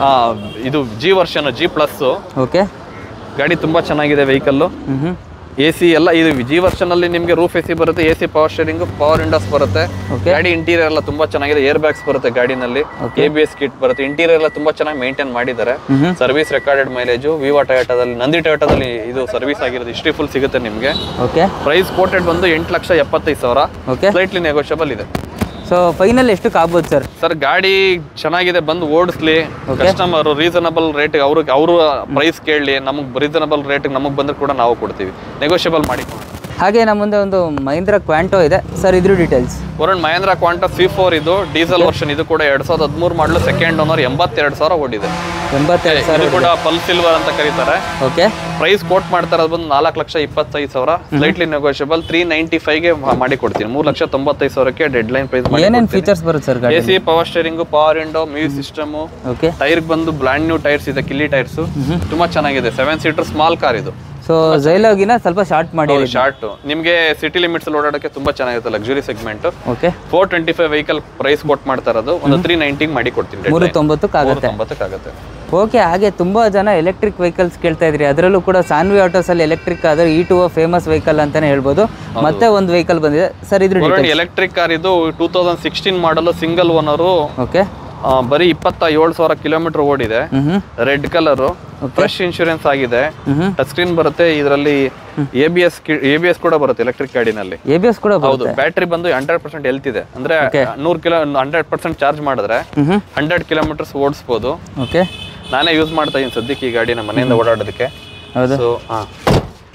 ಇದು G version G plus okay ಗಾಡಿ ತುಂಬಾ ಚೆನ್ನಾಗಿದೆ ವೆಹಿಕಲ್ಲು ಹ್ಞೂ ಹ್ಞೂ ಎ ಸಿ ಎಲ್ಲ ಇದು ಜಿ ವರ್ಷನ್ ಅಲ್ಲಿ ನಿಮಗೆ ರೂಫ್ ಎ ಸಿ ಬರುತ್ತೆ A C power steering power windows ಬರುತ್ತೆ Okay. ಗಾಡಿ ಇಂಟೀರಿಯರ್ ಎಲ್ಲ ತುಂಬಾ ಚೆನ್ನಾಗಿದೆ ಏರ್ ಬ್ಯಾಗ್ಸ್ ಬರುತ್ತೆ ಗಾಡಿನಲ್ಲಿ ಎ ಬಿ ಎಸ್ ಕಿಟ್ ಬರುತ್ತೆ ಇಂಟೀರಿಯರ್ ಎಲ್ಲ ತುಂಬಾ ಚೆನ್ನಾಗಿ ಮೇಂಟೈನ್ ಮಾಡಿದ್ದಾರೆ ಹ್ಮ್. ಸರ್ವಿಸ್ ರೆಕಾರ್ಡೆಡ್ ಮೈಲೇಜು ವಿವಾ ಟೊಯೋಟಾದಲ್ಲಿ ನಂದಿ ಟೊಯೋಟಾದಲ್ಲಿ ಇದು ಸರ್ವಿಸ್ ಆಗಿರೋದು ಹಿಸ್ಟ್ರಿ ಫುಲ್ ಸಿಗುತ್ತೆ ನಿಮಗೆ ಓಕೆ ಪ್ರೈಸ್ ಕೋಟೆಡ್ ಬಂದು ಎಂಟು ಲಕ್ಷ ಎಪ್ಪತ್ತೈದು ಸಾವಿರ ಓಕೆ ಸ್ಲೈಟ್ಲಿ ನೆಗೋಷಿಯಬಲ್ ಇದೆ ಸೊ ಫೈನಲ್ ಎಷ್ಟಕ್ಕೆ ಆಗ್ಬೋದು ಸರ್ ಸರ್ ಗಾಡಿ ಚೆನ್ನಾಗಿದೆ ಬಂದು ಓಡಿಸ್ಲಿ ಕಸ್ಟಮರ್ ರೀಸನಬಲ್ ರೇಟ್ ಅವ್ರಿಗೆ ಅವರು ಪ್ರೈಸ್ ಕೇಳಲಿ ನಮಗೆ ರೀಸನಬಲ್ ರೇಟ್ ನಮಗೆ ಬಂದ್ರೆ ಕೂಡ ನಾವು ಕೊಡ್ತೀವಿ ನೆಗೋಷಿಯಬಲ್ ಮಾಡಿ ಹಾಗೆ ನಮ್ಮ ಮುಂದೆ ಒಂದು ಮಹೀಂದ್ರ ಕ್ವಾಂಟೋ ಇದೆ ಸರ್ ಇದ್ರ details Varun Mahindra Quanto C four ಇದು ಡೀಸೆಲ್ ವರ್ಷನ್ ಇದು ಕೂಡ ಎರಡ್ ಸಾವಿರದ ಹದಿಮೂರು ಮಾಡಲು ಸೆಕೆಂಡ್ ಓನರ್ ಎಂಬತ್ತೆರಡು ಸಾವಿರ ಓಡಿದೆ ಎಂಬತ್ತೆರಡು ಸಾವಿರ ಇದು ಕೂಡ ಪಲ್ ಸಿಲ್ವರ್ ಅಂತ ಕರೀತಾರೆ ಓಕೆ ಪ್ರೈಸ್ ಕೋಟ್ ಮಾಡ್ತಾ ಇರೋದು ಬಂದು ನಾಲ್ಕು ಲಕ್ಷ ಇಪ್ಪತ್ತೈದು ಸಾವಿರ ಸ್ಲೈಟ್ಲಿ ನೆಗೋಷಿಯಬಲ್ ತ್ರೀ ನೈಂಟಿ ಫೈವ್ಗೆ ಮಾಡಿ ಕೊಡ್ತೀನಿ ಮೂರು ಲಕ್ಷ ತೊಂಬತ್ತೈದು ಸಾವಿರಕ್ಕೆ ಡೆಡ್ ಲೈನ್ ಪ್ರೈಸ್ ಮಾಡಿ ಏನೇನು ಫೀಚರ್ಸ್ ಬರುತ್ತೆ ಸರ್ ಎ ಗಾಡಿ C power steering power window music system okay tyre ಬಂದು ಬ್ರ್ಯಾಂಡ್ ನ್ಯೂ ಟೈರ್ಸ್ ಇದೆ ಕಿಲ್ಲಿ ಟೈರ್ಸ್ ತುಂಬಾ ಚೆನ್ನಾಗಿದೆ ಸೆವೆನ್ ಸೀಟರ್ ಸ್ಮಾಲ್ ಕಾರ್ ಇದು ಸೊ ಜೈಲೋಗಿನ ಸ್ವಲ್ಪ ಶಾರ್ಟ್ ಮಾಡಿ ಶಾರ್ಟ್ ನಿಮಗೆ ಸಿಟಿ ಲಿಮಿಟ್ಸ್ ಅಲ್ಲಿ ಓಡಾಡಕ್ಕೆ ತುಂಬಾ ಚೆನ್ನಾಗಿರುತ್ತೆ luxury segment okay four twenty five vehicle price quote ಮಾಡ್ತಾ ಇರೋದು ಒಂದು ತ್ರೀ ನೈಂಟಿಗೆ ಮಾಡಿ ಕೊಡ್ತೀನಿ ಮೂರು ತೊಂಬತ್ತಕ್ಕೆ ಆಗುತ್ತೆ ತೊಂಬತ್ತಕ್ಕಾಗುತ್ತೆ ಓಕೆ ಹಾಗೆ ತುಂಬ ಜನ ಎಲೆಕ್ಟ್ರಿಕ್ ವೆಹಿಕಲ್ಸ್ ಕೇಳ್ತಾ ಇದ್ರಿ ಅದರಲ್ಲೂ ಕೂಡ ಸಾನ್ವಿ ಆಟೋಸಲ್ಲಿ ಎಲೆಕ್ಟ್ರಿಕ್ ಆದರೆ ಈ ಟು ಫೇಮಸ್ ವೆಹಿಕಲ್ ಅಂತಾನೆ ಹೇಳ್ಬೋದು ಮತ್ತೆ ಒಂದು ವೆಹಿಕಲ್ ಬಂದಿದೆ ಸರ್ ಇದ್ರ ಡೀಟೇಲ್ಸ್ ಎಲೆಕ್ಟ್ರಿಕ್ ಕಾರ್ ಇದು two thousand sixteen model single owner okay ಬರೀ ಇಪ್ಪತ್ತ ಏಳು ಸಾವಿರ ಕಿಲೋಮೀಟರ್ ಓಡಿದೆ ಹ್ಞೂ ರೆಡ್ ಕಲರು ಫ್ರೆಶ್ ಇನ್ಶೂರೆನ್ಸ್ ಆಗಿದೆ ಹ್ಞೂ ಟಚ್ ಸ್ಕ್ರೀನ್ ಬರುತ್ತೆ ಇದರಲ್ಲಿ A B S A B S ಕೂಡ ಬರುತ್ತೆ ಎಲೆಕ್ಟ್ರಿಕ್ ಗಾಡಿನಲ್ಲಿ ಎ ಬಿ ಎಸ್ ಕೂಡ ಹೌದು ಬರುತ್ತೆ ಬ್ಯಾಟ್ರಿ ಬಂದು ಹಂಡ್ರೆಡ್ ಪರ್ಸೆಂಟ್ ಹೆಲ್ತ್ ಇದೆ ಅಂದ್ರೆ ನೂರು ಕಿಲೋ ಹಂಡ್ರೆಡ್ ಪರ್ಸೆಂಟ್ ಚಾರ್ಜ್ ಮಾಡಿದ್ರೆ ಹ್ಞೂ ಹಂಡ್ರೆಡ್ ಕಿಲೋಮೀಟರ್ಸ್ ಓಡಿಸ್ಬೋದು ಓಕೆ ನಾನೇ ಯೂಸ್ ಮಾಡ್ತಾ ಇದ್ದೀನಿ ಸದ್ಯಕ್ಕೆ ಈ ಗಾಡಿನ ಮನೆಯಿಂದ ಓಡಾಡೋದಕ್ಕೆ ಹೌದು ಸೊ ಹಾಂ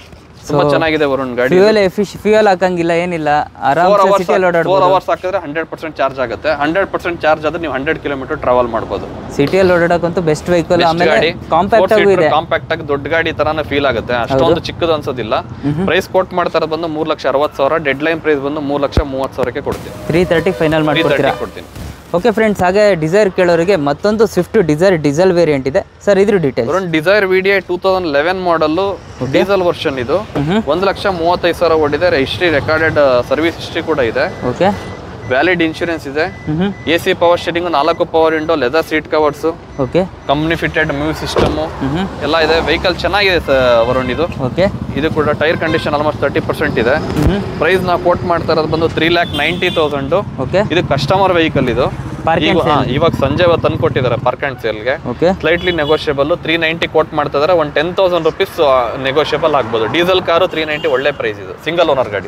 ತುಂಬಾ ಚೆನ್ನಾಗಿದೆ ವರುಣ್ ಗಾಡಿ ಫ್ಯೂಯಲ್ ಎಫಿಶ್ ಫ್ಯೂಯಲ್ ಹಾಕಂಗಿಲ್ಲ ಏನಿಲ್ಲ ಆರಾಮ್ ಫೋರ್ ಅವರ್ಸ್ ಸಿಟಿಯಲ್ಲಿ ಓಡಾಡ್ಬೋದು ಫೋರ್ ಅವರ್ಸ್ ಹಾಕಿದ್ರೆ ಹಂಡ್ರೆಡ್ ಪರ್ಸೆಂಟ್ ಚಾರ್ಜ್ ಆಗುತ್ತೆ ಹಂಡ್ರೆಡ್ ಪರ್ಸೆಂಟ್ ಚಾರ್ಜ್ ಆದ್ರೆ ನೀವು ಹಂಡ್ರೆಡ್ ಕಿಲೋಮೀಟರ್ ಟ್ರಾವೆಲ್ ಮಾಡ್ಬೋದು ಸಿಟಿಯಲ್ಲಿ ಓಡಾಡಕ್ಕಂತೂ ಬೆಸ್ಟ್ ವೆಹಿಕಲ್ ಆಮೇಲೆ ಗಾಡಿ ಕಾಂಪ್ಯಾಕ್ಟ್ ಆಗೂ ಇದೆ ಕಾಂಪ್ಯಾಕ್ಟ್ ಆಗಿ ದೊಡ್ಡ ಗಾಡಿ ತರಾನೇ ಫೀಲ್ ಆಗುತ್ತೆ ಅಷ್ಟೊಂದು ಚಿಕ್ಕದು ಅನ್ಸೋದಿಲ್ಲ ಪ್ರೈಸ್ ಕೋಟ್ ಮಾಡ್ತಾರೆ ಬಂದು ಮೂರ್ ಲಕ್ಷ ಅರವತ್ತು ಸಾವಿರ ಡೆಡ್ ಲೈನ್ ಪ್ರೈಸ್ ಬಂದು ಮೂರ್ ಲಕ್ಷ ಮೂವತ್ತು ಸಾವಿರಕ್ಕೆ ಕೊಡ್ತೀನಿ ತ್ರೀ ತರ್ಟಿ ಫೈನಲ್ ಮಾಡ್ಕೊಡ್ತೀರಾ ತರ್ಟಿ ಕೊಡ್ತೀನಿ ಓಕೆ ಫ್ರೆಂಡ್ಸ್ ಹಾಗೆ ಡಿಸೈರ್ ಕೇಳೋರಿಗೆ ಮತ್ತೊಂದು ಸ್ವಿಫ್ಟ್ ಡಿಸೈರ್ ಡೀಸೆಲ್ ವೇರಿಯಂಟ್ ಇದೆ ಸರ್ ಇದ್ರ details Varun Dzire V D I two thousand eleven model diesel version ಇದು ಒಂದು ಲಕ್ಷ ಮೂವತ್ತೈದು ಸಾವಿರ ಓಡಿದೆ ಹಿಸ್ಟ್ರಿ ರೆಕಾರ್ಡೆಡ್ ಸರ್ವಿಸ್ ಹಿಸ್ಟ್ರಿ ಕೂಡ ಇದೆ ಓಕೆ ವ್ಯಾಲಿಡ್ ಇನ್ಶೂರೆನ್ಸ್ ಇದೆ ಹ್ಞೂ ಎ ಸಿ ಪವರ್ ಶೇರಿಂಗ್ ನಾಲ್ಕು power window leather seat covers okay company fitted music system ಹ್ಞೂ ಎಲ್ಲ ಇದೆ ವೆಹಿಕಲ್ ಚೆನ್ನಾಗಿದೆ ಸ- ವರುಣ್ ಇದು ಓಕೆ ಇದು ಕೂಡ tyre condition almost thirty percent ಇದೆ ಹ್ಞೂ ಪ್ರೈಸ್ ನಾವು ಕೋಟ್ ಮಾಡ್ತಾ ಇರೋದು ಬಂದು three lakh ninety thousand okay ಇದು ಕಸ್ಟಮರ್ ವೆಹಿಕಲ್ ಇದು Park ಈಗ ಹಾ, ಇವಾಗ ಸಂಜೆ ತಂದು ಕೊಟ್ಟಿದ್ದಾರೆ ಪಾರ್ಕ್ ಅಂಡ್ ಸೇಲ್ಗೆ okay slightly negotiable three ninety quote ಮಾಡ್ತಾ ಇದಾರೆ ಒಂದು ಟೆನ್ ತೌಸಂಡ್ ರುಪೀಸ್ ನೆಗೋಷಿಯಬಲ್ ಆಗ್ಬೋದು ಡೀಸೆಲ್ ಕಾರು ತ್ರೀ ನೈಂಟಿ ಒಳ್ಳೆ ಪ್ರೈಸ್ ಇದು ಸಿಂಗಲ್ ಓನರ್ ಗಾಡಿ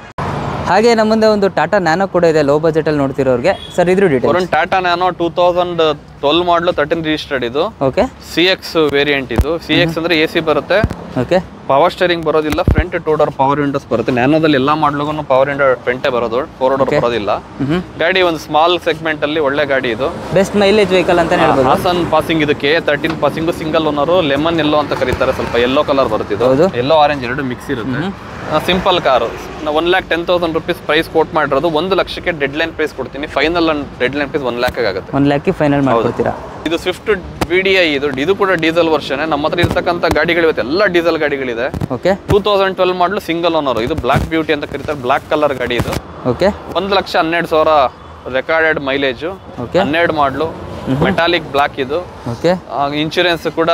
ಹಾಗೆ ನಮ್ಮ ಮುಂದೆ ಒಂದು ಟಾಟಾ ನ್ಯಾನೋ ಕೂಡ ಇದೆ ಲೋ ಬಜೆಟಲ್ಲಿ ನೋಡ್ತಿರೋರಿಗೆ ಸರ್ ಇದ್ರ ಡೀಟೇಲ್ ಒಂದು Tata Nano two thousand twelve model thirteen registered ಇದು ಓಕೆ ಸಿ ಎಕ್ಸ್ ವೇರಿಯಂಟ್ ಇದು ಸಿ ಎಕ್ಸ್ ಅಂದ್ರೆ ಎ ಸಿ ಬರುತ್ತೆ ಓಕೆ ಪವರ್ ಸ್ಟೇರಿಂಗ್ ಬರೋದಿಲ್ಲ front two door power windows ಬರುತ್ತೆ ನ್ಯಾನೋದಲ್ಲಿ ಎಲ್ಲ ಮಾಡ್ಲಿಗೂ ಪವರ್ ವಿಂಡೋ ಫ್ರಂಟೇ ಬರೋದು ಫೋರ್ ಡೋರ್ ಬರೋದಿಲ್ಲ ಹ್ಞೂ ಗಾಡಿ ಒಂದು ಸ್ಮಾಲ್ ಸೆಗ್ಮೆಂಟ್ ಅಲ್ಲಿ ಒಳ್ಳೆ ಗಾಡಿ ಇದು ಬೆಸ್ಟ್ ಮೈಲೇಜ್ ವೆಹಿಕಲ್ ಅಂತಾನೆ ಹೇಳ್ಬೋದು ಹಾಸನ್ ಪಾಸಿಂಗ್ ಇದು K thirteen passing single owner lemon yellow ಅಂತ ಕರೀತಾರೆ ಸ್ವಲ್ಪ ಎಲ್ಲೋ ಕಲರ್ ಬರುತ್ತೆ ಹೌದು. ಇದು ಎಲ್ಲೋ ಆರೆಂಜ್ ಎರಡು ಮಿಕ್ಸ್ ಇರುತ್ತೆ simple car one lakh ten thousand rupees price quote ಮಾಡಿರೋದು ಒಂದು ಲಕ್ಷಕ್ಕೆ ಡೆಡ್ ಲೈನ್ ಪ್ರೈಸ್ ಕೊಡ್ತೀನಿ final deadline price one lakh ಆಗುತ್ತೆ ಒಂದು ಲ್ಯಾಕಿ ಫೈನಲ್ ಮಾಡ್ಕೊಡ್ತೀರಾ ಇದು ಸ್ವಿಫ್ಟ್ ವಿ ಡಿ ಐ ಇದು ಇದು ಕೂಡ ಡೀಸೆಲ್ ವರ್ಷನ್ ನಮ್ಮ ಹತ್ರ ಇರ್ತಕ್ಕಂಥ ಗಾಡಿಗಳು ಇವತ್ತು ಎಲ್ಲ ಡೀಸೆಲ್ ಗಾಡಿಗಳಿದೆ okay two thousand twelve model single owner ಇದು ಬ್ಲಾಕ್ ಬ್ಯೂಟಿ ಅಂತ ಕರೀತಾರೆ ಬ್ಲಾಕ್ ಕಲರ್ ಗಾಡಿ ಇದು ಓಕೆ ಒಂದು ಲಕ್ಷ ಹನ್ನೆರಡು ಸಾವಿರ ರೆಕಾರ್ಡೆಡ್ ಮೈಲೇಜು ಓಕೆ ಹನ್ನೆರಡು ಮಾಡಲು ಮೆಟಾಲಿಕ್ ಬ್ಲಾಕ್ ಇದು ಓಕೆ ಇನ್ಶೂರೆನ್ಸ್ ಕೂಡ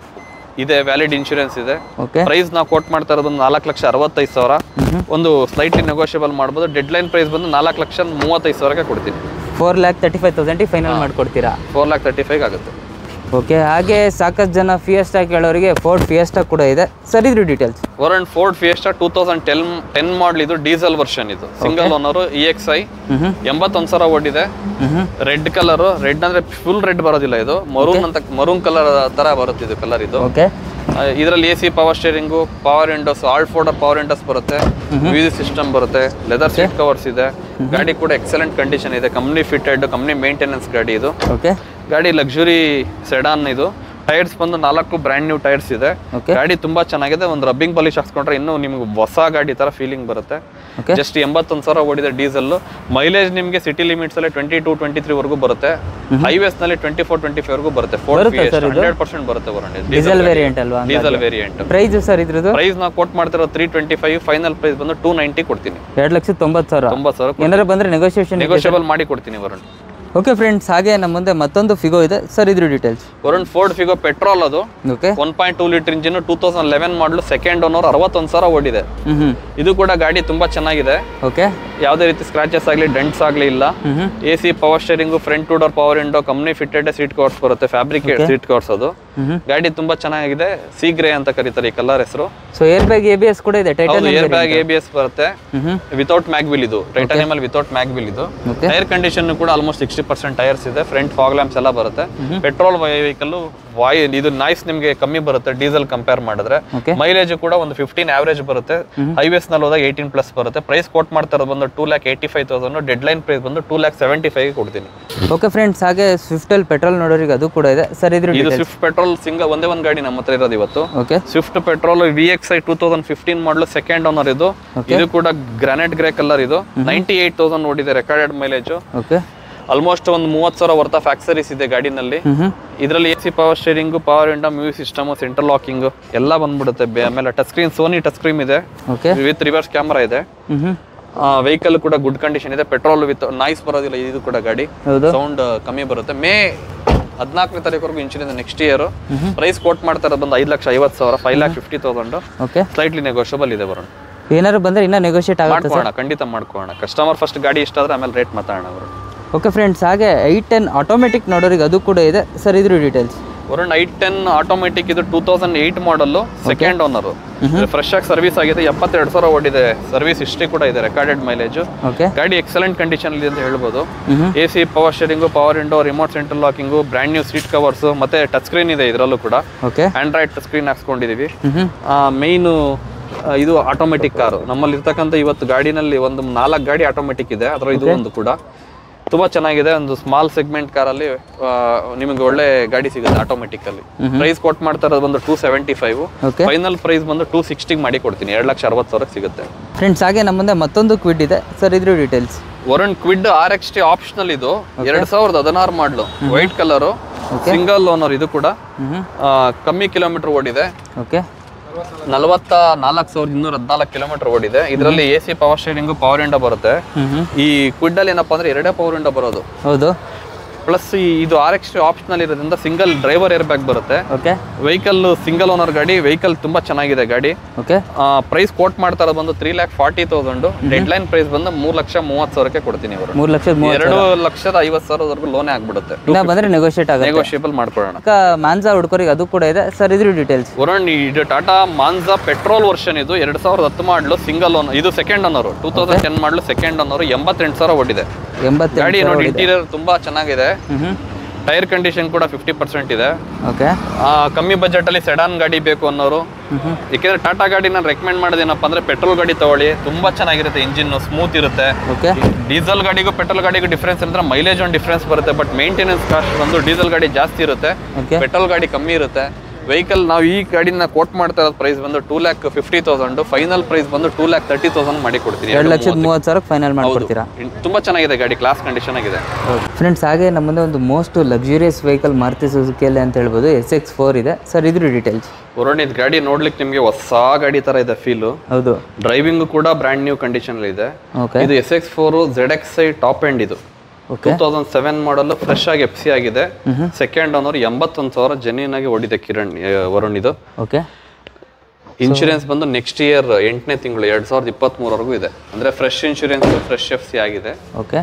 ಇದೆ ವ್ಯಾಲಿಡ್ ಇನ್ಶೂರೆನ್ಸ್ ಇದೆ ಓಕೆ ಪ್ರೈಸ್ ನಾವು ಕೋಟ್ ಮಾಡ್ತಾ ಇರೋದು ನಾಲ್ಕು ಲಕ್ಷ ಅರವತ್ತೈದು ಸಾವಿರ ಒಂದು ಸ್ಲೈಟ್ಲಿ ನೆಗೋಷಿಯಬಲ್ ಮಾಡ್ಬೋದು ಡೆಡ್ ಲೈನ್ ಪ್ರೈಸ್ ಬಂದು ನಾಲ್ಕು ಲಕ್ಷ ಮೂವತ್ತೈದು ಸಾವಿರಕ್ಕೆ ಕೊಡ್ತೀನಿ ಫೋರ್ ಲ್ಯಾಕ್ ತರ್ಟಿ ಫೈವ್ ತೌಸಂಡಿಗೆ ಫೈನಲ್ ಮಾಡ್ಕೊಡ್ತೀರಾ ಫೋರ್ ಲ್ಯಾಕ್ ತರ್ಟಿ ಫೈವ್ ಆಗುತ್ತೆ ಓಕೆ ಹಾಗೆ ಸಾಕಷ್ಟು ಜನ ಫಿಯೆಸ್ಟಾ ಕೇಳೋರಿಗೆ ಫೋರ್ಡ್ ಫಿಯೆಸ್ಟಾ ಕೂಡ ಇದೆ ಸರ್ ಇದ್ರ ಡೀಟೇಲ್ಸ್ ವರನ್ Ford Fiesta two thousand ten ten model ಇದು ಡೀಸೆಲ್ ವರ್ಷನ್ ಇದು single owner E X I ಹ್ಞೂ ಎಂಬತ್ತೊಂದು ಸಾವಿರ ಓಡಿದೆ ಹ್ಞೂ ರೆಡ್ ಕಲರ್ ರೆಡ್ ಅಂದ್ರೆ ಫುಲ್ ರೆಡ್ ಬರೋದಿಲ್ಲ ಇದು ಮರೂನ್ ಅಂತ ಮರೂನ್ ಕಲರ್ ತರ ಬರುತ್ತೆ ಇದು ಕಲರ್ ಇದು ಓಕೆ ಇದರಲ್ಲಿ A C power steering power windows auto folder power windows ಬರುತ್ತೆ ಮ್ಯೂಸಿಕ್ ಸಿಸ್ಟಮ್ ಬರುತ್ತೆ ಲೆದರ್ ಸೀಟ್ ಕವರ್ಸ್ ಇದೆ ಗಾಡಿ ಕೂಡ ಎಕ್ಸಲೆಂಟ್ ಕಂಡೀಷನ್ ಇದೆ ಕಂಪ್ನಿ ಫಿಟೆಡ್ ಕಂಪ್ನಿ ಮೇಂಟೆನೆನ್ಸ್ ಗಾಡಿ ಇದು ಓಕೆ ಗಾಡಿ ಲಕ್ಸುರಿ ಸೆಡಾನ್ ಇದು ಟೈರ್ಸ್ ಬಂದು ನಾಲ್ಕು ಬ್ರ್ಯಾಂಡ್ ನ್ಯೂ ಟೈರ್ಸ್ ಇದೆ ಓಕೆ ಗಾಡಿ ತುಂಬಾ ಚೆನ್ನಾಗಿದೆ ಒಂದು ರಬ್ಬಿಂಗ್ ಪಾಲಿಶ್ ಹಾಕ್ಸ್ಕೊಂಡ್ರೆ ಇನ್ನೂ ನಿಮ್ಗೆ ಹೊಸ ಗಾಡಿ ತರ ಫೀಲಿಂಗ್ ಬರುತ್ತೆ ಓಕೆ ಜಸ್ಟ್ ಎಂಬತ್ತೊಂದು ಸಾವಿರ ಓಡಿದೆ ಡೀಸೆಲ್ ಮೈಲೇಜ್ ನಿಮಗೆ ಸಿಟಿ ಲಿಮಿಟ್ಸ್ ಅಲ್ಲಿ ಟ್ವೆಂಟಿ ಟು ಟ್ವೆಂಟಿ ತ್ರೀ ವರೆಗೂ ಬರುತ್ತೆ ಹೈವೇಸ್ ನಲ್ಲಿ ಟ್ವೆಂಟಿ ಫೋರ್ ಟ್ವೆಂಟಿ ಫೈವ್ ವರೆಗೂ ಬರುತ್ತೆ ಫೋರ್ ಬರುತ್ತಾ sir ಇದು? ಹಂಡ್ರೆಡ್ ಪರ್ಸೆಂಟ್ ಬರುತ್ತೆ ಬರೋಣ ಡೀಸೆಲ್ ವೇರಿಯಂಟ್ ಅಲ್ವಾ ಡೀಸೆಲ್ ವೇರಿಯಂಟ್ ಪ್ರೈಸ್ ಸರ್ ಇದ್ರದ್ದು ಪ್ರೈಸ್ ನಾವು ಕೋಟ್ ಮಾಡ್ತಿರೋ three twenty five final price ಬಂದು ಟೂ ನೈಂಟಿ ಕೊಡ್ತೀನಿ ಎರಡು ಲಕ್ಷದ ತೊಂಬತ್ತು ಸಾವಿರ ತೊಂಬತ್ತು ಸಾವಿರ ಏನಾರು ಬಂದರೆ ನೆಗೋಷಿಯೇಷನ್ ನೆಗೋಷಿಯಬಲ್ ಮಾಡಿ ಕೊಡ್ತೀನಿ ವರುಣ್ ಓಕೆ ಫ್ರೆಂಡ್ಸ್ ಹಾಗೆ ನಮ್ಮ ಮುಂದೆ ಮತ್ತೊಂದು ಫಿಗೋ ಇದೆ ಸರ್ ಇದ್ರ details Varun Ford Figo petrol ಅದು okay one point two litre engine two thousand eleven model second owner ಅರವತ್ತೊಂದು ಸಾವಿರ ಓಡಿದೆ ಹ್ಞೂ ಹ್ಞೂ ಇದು ಕೂಡ ಗಾಡಿ ತುಂಬಾ ಚೆನ್ನಾಗಿದೆ ಓಕೆ ಯಾವುದೇ ರೀತಿ ಸ್ಕ್ರಾಚಸ್ ಆಗಲಿ ಡೆಂಟ್ಸ್ ಆಗಲಿ ಇಲ್ಲ ಹ್ಞೂ ಹ್ಞೂ A C power steering front two door power window company fitted seat covers ಬರುತ್ತೆ ಫ್ಯಾಬ್ರಿಕ್ ಸೀಟ್ ಕವರ್ಸ್ ಅದು ಹ್ಞೂ ಗಾಡಿ ತುಂಬಾ ಚೆನ್ನಾಗಿದೆ ಸಿ ಗ್ರೇ ಅಂತ ಕರೀತಾರೆ ಈ ಕಲರ್ ಹೆಸರು so air bag A B S ಕೂಡ ಇದೆ title air bag A B S ಬರುತ್ತೆ ಹ್ಞೂ ವಿತೌಟ್ ಮ್ಯಾಗ್ವಿಲ್ ಇದು ಟೈಟಾನಿಯಮ್ ಅಲ್ಲಿ ವಿತೌಟ್ ಮ್ಯಾಗ್ವಿಲ್ ಇದು ಓಕೆ ಟೈರ್ ಕಂಡೀಷನ್ ಕೂಡ ಆಲ್ಮೋಸ್ಟ್ ಸಿಕ್ಸ್ಟಿ ಪರ್ಸೆಂಟ್ ಟೈರ್ಸ್ ಇದೆ ಫ್ರಂಟ್ ಫಾಗ್ ಲ್ಯಾಂಪ್ಸ್ ಎಲ್ಲ ಬರುತ್ತೆ ಪೆಟ್ರೋಲ್ ವೆಹಿಕಲ್ ವಾಯ್ ಇದು ನಾಯ್ಸ್ ನಿಮಗೆ ಕಮ್ಮಿ ಬರುತ್ತೆ ಡೀಸೆಲ್ ಕಂಪೇರ್ ಮಾಡಿದ್ರೆ ಓಕೆ ಮೈಲೇಜ್ ಕೂಡ ಒಂದು ಫಿಫ್ಟೀನ್ ಆವರೇಜ್ ಬರುತ್ತೆ ಹೈವೇಸ್ ನಲ್ಲಿ ಹೋದಾಗ ಏಯ್ಟೀನ್ ಪ್ಲಸ್ ಬರುತ್ತೆ ಪ್ರೈಸ್ ಕೋಟ್ ಮಾಡ್ತಾ ಇರೋದು ಬಂದು two lac eighty five thousand deadline price ಬಂದು ಟೂ ಲ್ಯಾಕ್ ಸೆವೆಂಟಿ ಫೈವ್ ಕೊಡ್ತೀನಿ ಓಕೆ ಫ್ರೆಂಡ್ಸ್ ಹಾಗೆ ಸ್ವಿಫ್ಟಲ್ಲಿ ಪೆಟ್ರೋಲ್ ನೋಡೋರಿಗೆ ಅದು ಕೂಡ ಇದೆ ಸರ್ ಇದ್ರ ಇದು ಸ್ವಿಫ್ಟ್ ಪೆಟ್ರೋಲ್ ಸಿಂಗಲ್ ಒಂದೇ ಒಂದು ಗಾಡಿ ನಮ್ಮ ಹತ್ರ ಇರೋದು ಇವತ್ತು okay Swift petrol V X I two thousand fifteen model second owner ಇದು ಇದು ಕೂಡ ಗ್ರಾನೈಟ್ ಗ್ರೇ ಕಲರ್ ಇದು ನೈಂಟಿ ಏಟ್ ತೌಸಂಡ್ ನೋಡಿದೆ ರೆಕಾರ್ಡೆಡ್ ಮೈಲೇಜ್ ಓಕೆ ಆಲ್ಮೋಸ್ಟ್ ಒಂದು ಮೂವತ್ತು ಸಾವಿರ ವರ್ತ್ ಆಫ್ ಆಕ್ಸರೀಸ್ ಇದೆ ಗಾಡಿನಲ್ಲಿ ಹ್ಞೂ ಹ್ಞೂ ಇದರಲ್ಲಿ A C power steering power window music system central locking ಎಲ್ಲ ಬಂದ್ಬಿಡುತ್ತೆ ಬೆ- ಆಮೇಲೆ touch screen Sony touch screen ಇದೆ ಓಕೆ ವಿತ್ ರಿವರ್ಸ್ ಕ್ಯಾಮ್ರಾ ಇದೆ ಹ್ಞೂ ಹ್ಞೂ ವೆಹಿಕಲ್ ಕೂಡ ಗುಡ್ ಕಂಡೀಷನ್ ಇದೆ ಪೆಟ್ರೋಲ್ ವಿತ್ ನಾಯ್ಸ್ ಬರೋದಿಲ್ಲ ಇದು ಕೂಡ ಗಾಡಿ ಹೌದು ಸೌಂಡ್ ಕಮ್ಮಿ ಬರುತ್ತೆ ಮೇ ಹದಿನಾಲ್ಕನೇ ತಾರೀಕುವರೆಗೂ insurance next year price quote ಮಾಡ್ತಾ ಇರೋದು ಬಂದು ಐದು ಲಕ್ಷ ಐವತ್ತು ಸಾವಿರ five lakh fifty thousand okay slightly negotiable ಇದೆ ಬರೋಣ ಏನಾದ್ರು ಬಂದರೆ ಇನ್ನೂ ನೆಗೋಷಿಯೇಟ್ ಆಗುತ್ತೆ ಮಾಡ್ಕೋಣ ಖಂಡಿತ ಮಾಡ್ಕೋಣ ಕಸ್ಟಮರ್ ಫಸ್ಟ್ ಗಾಡಿ ಇಷ್ಟ ಆದ್ರೆ ಆಮೇಲೆ ರೇಟ್ ಮಾತಾಡೋಣ ಅವರು ಓಕೆ ಫ್ರೆಂಡ್ಸ್ ಹಾಗೆ ಐಟ್ ಟೆನ್ ಆಟೋಮೆಟಿಕ್ ನೋಡೋರಿಗೆ ಅದು ಕೂಡ ಇದೆ ಸರ್ ಇದ್ರ ಡೀಟೇಲ್ಸ್ ವರುಣ್ ಐಟ್ ಟೆನ್ ಆಟೋಮೆಟಿಕ್ ಇದು two thousand eight model second owner fresh ಆಗಿ ಸರ್ವಿಸ್ ಆಗಿದೆ ಎಪ್ಪತ್ತೆರಡು ಸಾವಿರ ಓಡಿದೆ ಸರ್ವಿಸ್ ಹಿಸ್ಟ್ರಿ ಕೂಡ ಇದೆ ರೆಕಾರ್ಡೆಡ್ ಮೈಲೇಜ್ ಓಕೆ ಗಾಡಿ ಎಕ್ಸಲೆಂಟ್ ಕಂಡೀಷನ್ ಇದೆ ಅಂತ ಹೇಳ್ಬೋದು ಹ್ಞೂ A C power steering power window remote central locking brand new seat covers ಮತ್ತೆ ಟಚ್ ಸ್ಕ್ರೀನ್ ಇದೆ ಇದರಲ್ಲೂ ಕೂಡ ಓಕೆ ಆಂಡ್ರಾಯ್ಡ್ ಟಚ್ ಸ್ಕ್ರೀನ್ ಹಾಕ್ಸ್ಕೊಂಡಿದೀವಿ ಹ್ಞೂ ಮೇಯ್ನು ಆ, ಇದು ಆಟೋಮೆಟಿಕ್ ಕಾರು ನಮ್ಮಲ್ಲಿ ಇರ್ತಕ್ಕಂಥ ಇವತ್ತು ಗಾಡಿನಲ್ಲಿ ಒಂದು ನಾಲ್ಕು ಗಾಡಿ ಆಟೋಮೆಟಿಕ್ ಇದೆ ಅದರ ಇದು ಒಂದು ಕೂಡ ತುಂಬಾ ಚೆನ್ನಾಗಿದೆ ಒಂದು ಸ್ಮಾಲ್ ಸೆಗ್ಮೆಂಟ್ ಕಾರಲ್ಲಿ ನಿಮಗೆ ಒಳ್ಳೆ ಗಾಡಿ ಸಿಗುತ್ತೆ ಆಟೋಮೆಟಿಕ್ ಅಲ್ಲಿ ಪ್ರೈಸ್ ಕೊಟ್ ಮಾಡ್ತಾ ಇರೋದು ಬಂದು two seventy five okay final price ಬಂದು ಟೂ ಸಿಕ್ಸ್ಟಿಗೆ ಮಾಡಿ ಕೊಡ್ತೀನಿ ಎರಡು ಲಕ್ಷ ಅರವತ್ತು ಸಾವಿರಕ್ಕೆ ಸಿಗುತ್ತೆ ಫ್ರೆಂಡ್ಸ್ ಹಾಗೆ ನಮ್ಮ ಮುಂದೆ ಮತ್ತೊಂದು ಕ್ವಿಡ್ ಇದೆ ಸರ್ ಇದ್ರ ಡೀಟೇಲ್ಸ್ ವರುಣ್ Kwid R X T optional ಇದು ಎರಡ್ ಸಾವಿರದ ಹದಿನಾರು ಮಾಡ್ಲು ವೈಟ್ ಕಲರು ಸಿಂಗಲ್ ಓನರ್ ಇದು ಕೂಡ ಹ್ಞೂ ಆ, ಕಮ್ಮಿ ಕಿಲೋಮೀಟರ್ ಓಡಿದೆ ಓಕೆ ನಲವತ್ತ ನಾಲ್ಕು ಸಾವಿರದ ಇನ್ನೂರ ಹದಿನಾಲ್ಕು ಕಿಲೋಮೀಟರ್ ಓಡಿದೆ ಇದರಲ್ಲಿ A C power steering power window ಬರುತ್ತೆ ಹ್ಞೂ ಹ್ಞೂ ಈ ಕ್ವಿಡ್ ಅಲ್ಲಿ ಏನಪ್ಪಾ ಅಂದ್ರೆ ಎರಡೇ ಪವರ್ ವಿಂಡೋ ಬರೋದು ಹೌದು ಪ್ಲಸ್ ಇದು ಆರ್ ಎಕ್ಸ್ ಆಪ್ಷನಲ್ ಇರೋದ್ರಿಂದ ಸಿಂಗಲ್ ಡ್ರೈವರ್ ಏರ್ ಬ್ಯಾಗ್ ಬರುತ್ತೆ ಓಕೆ ವೆಹಿಕಲ್ ಸಿಂಗಲ್ ಓನರ್ ಗಾಡಿ ವೆಹಿಕಲ್ ತುಂಬಾ ಚೆನ್ನಾಗಿದೆ ಗಾಡಿ ಓಕೆ ಪ್ರೈಸ್ ಕೋಟ್ ಮಾಡ್ತಾ ಇರೋದು ಬಂದು three lakh forty thousand deadline price ಬಂದು ಮೂರ್ ಲಕ್ಷ ಮೂವತ್ತು ಸಾವಿರಕ್ಕೆ ಕೊಡ್ತೀನಿ ಇವರು ಮೂರು ಲಕ್ಷದ ಮೂವತ್ತು ಎರಡು ಲಕ್ಷದ ಐವತ್ತು ಸಾವಿರದವರೆಗೂ ಲೋನೇ ಆಗ್ಬಿಡುತ್ತೆ ಇನ್ನ ಬಂದರೆ ನೆಗೋಷಿಯೇಟ್ ಆಗುತ್ತೆ ನೆಗೋಷಿಯೇಬಲ್ ಮಾಡ್ಕೊಳ್ಳೋಣ ಅಕ್ಕ ಮಾನ್ಸಾ ಹುಡ್ಕೋರಿಗೆ ಅದು ಕೂಡ ಇದೆ ಸರ್ ಇದ್ರ ಡೀಟೇಲ್ಸ್ ವರುಣ್ ಇದು ಟಾಟಾ ಮಾನ್ಸಾ ಪೆಟ್ರೋಲ್ ವರ್ಷನ್ ಇದು ಎರಡ್ ಸಾವಿರದ ಹತ್ತು ಮಾಡಲು ಸಿಂಗಲ್ ಓನರ್ ಇದು second owner two thousand ten model second owner ಎಂಬತ್ತೆಂಟು ಸಾವಿರ ಓಡಿದೆ ಎಂಬತ್ತೆಂಟು ಗಾಡಿ ನೋಡಿ ಇಂಟೀರಿಯರ್ ತುಂಬಾ ಚೆನ್ನಾಗಿದೆ ಹ್ಞೂ ಹ್ಞೂ ಟೈರ್ ಕಂಡೀಷನ್ ಕೂಡ ಫಿಫ್ಟಿ ಪರ್ಸೆಂಟ್ ಇದೆ ಓಕೆ ಆ, ಕಮ್ಮಿ ಬಜೆಟ್ ಅಲ್ಲಿ ಸೆಡಾನ್ ಗಾಡಿ ಬೇಕು ಅನ್ನೋರು ಯಾಕೆಂದ್ರೆ ಟಾಟಾ ಗಾಡಿ ನಾನು ರೆಕಮೆಂಡ್ ಮಾಡೋದೇನಪ್ಪ ಅಂದ್ರೆ ಪೆಟ್ರೋಲ್ ಗಾಡಿ ತಗೊಳ್ಳಿ ತುಂಬಾ ಚೆನ್ನಾಗಿರುತ್ತೆ ಇಂಜಿನ್ ಸ್ಮೂತ್ ಇರುತ್ತೆ ಓಕೆ ಡೀಸೆಲ್ ಗಾಡಿಗೂ ಪೆಟ್ರೋಲ್ ಗಾಡಿಗೂ ಡಿಫ್ರೆನ್ಸ್ ಅಂದ್ರೆ ಮೈಲೇಜ್ ಒಂದು ಡಿಫ್ರೆನ್ಸ್ ಬರುತ್ತೆ ಬಟ್ ಮೇಂಟೆನೆನ್ಸ್ ಕಾಸ್ಟ್ ಬಂದು ಡೀಸೆಲ್ ಗಾಡಿ ಜಾಸ್ತಿ ಇರುತ್ತೆ ಓಕೆ ಪೆಟ್ರೋಲ್ ಗಾಡಿ ಕಮ್ಮಿ ಇರುತ್ತೆ ವೆಹಿಕಲ್ ನಾವು ಈ ಗಾಡಿನ ಕೋಟ್ ಮಾಡ್ತಾ ಇರೋದು ಪ್ರೈಸ್ ಬಂದು two lakh fifty thousand final price ಬಂದು ಟೂ ಲ್ಯಾಕ್ ತರ್ಟಿ ತೌಸಂಡ್ ಮಾಡಿ ಕೊಡ್ತೀನಿ ಎರಡು ಲಕ್ಷದ ಮೂವತ್ತು ಸಾವಿರಕ್ಕೆ ಫೈನಲ್ ಮಾಡ್ಕೊಡ್ತೀರಾ ಇನ್- ತುಂಬಾ ಚೆನ್ನಾಗಿದೆ ಗಾಡಿ ಕ್ಲಾಸ್ ಕಂಡೀಷನ್ ಆಗಿದೆ ಫ್ರೆಂಡ್ಸ್ ಹಾಗೆ ನಮ್ಮ ಮುಂದೆ ಒಂದು ಮೋಸ್ಟ್ ಲಕ್ಸುರಿಯಸ್ ವೆಹಿಕಲ್ ಮಾರುತಿ ಸುಜುಕಿಯಲ್ಲಿ ಅಂತ ಹೇಳ್ಬೋದು ಎಸ್ ಎಕ್ಸ್ ಫೋರ್ ಇದೆ ಸರ್ ಇದ್ರ ಡೀಟೇಲ್ಸ್ ವರುಣ್ ಇದು ಗಾಡಿ ನೋಡ್ಲಿಕ್ಕೆ ನಿಮಗೆ ಹೊಸ ಗಾಡಿ ತರ ಇದೆ ಫೀಲು ಹೌದು ಡ್ರೈವಿಂಗ್ ಕೂಡ ಬ್ರ್ಯಾಂಡ್ ನ್ಯೂ ಕಂಡೀಷನ್ ಇದೆ ಓಕೆ ಇದು S X four Z X I top end ಇದು okay two thousand seven model fresh ಆಗಿ ಎಫ್ ಸಿ ಆಗಿದೆ ಸೆಕೆಂಡ್ ಓನರ್ ಎಂಬತ್ತೊಂದು ಸಾವಿರ ಜೆನ್ಯೂನ್ ಆಗಿ ಓಡಿದೆ ಕಿರಣ್ ಆ, ವರುಣ್ ಇದು ಓಕೆ ಇನ್ಶೂರೆನ್ಸ್ ಬಂದು ನೆಕ್ಸ್ಟ್ ಇಯರ್ ಎಂಟನೇ ತಿಂಗಳು ಎರಡ್ ಸಾವಿರದ ಇಪ್ಪತ್ತ್ಮೂರವರೆಗೂ ಇದೆ ಅಂದ್ರೆ fresh insurance fresh F C ಆಗಿದೆ okay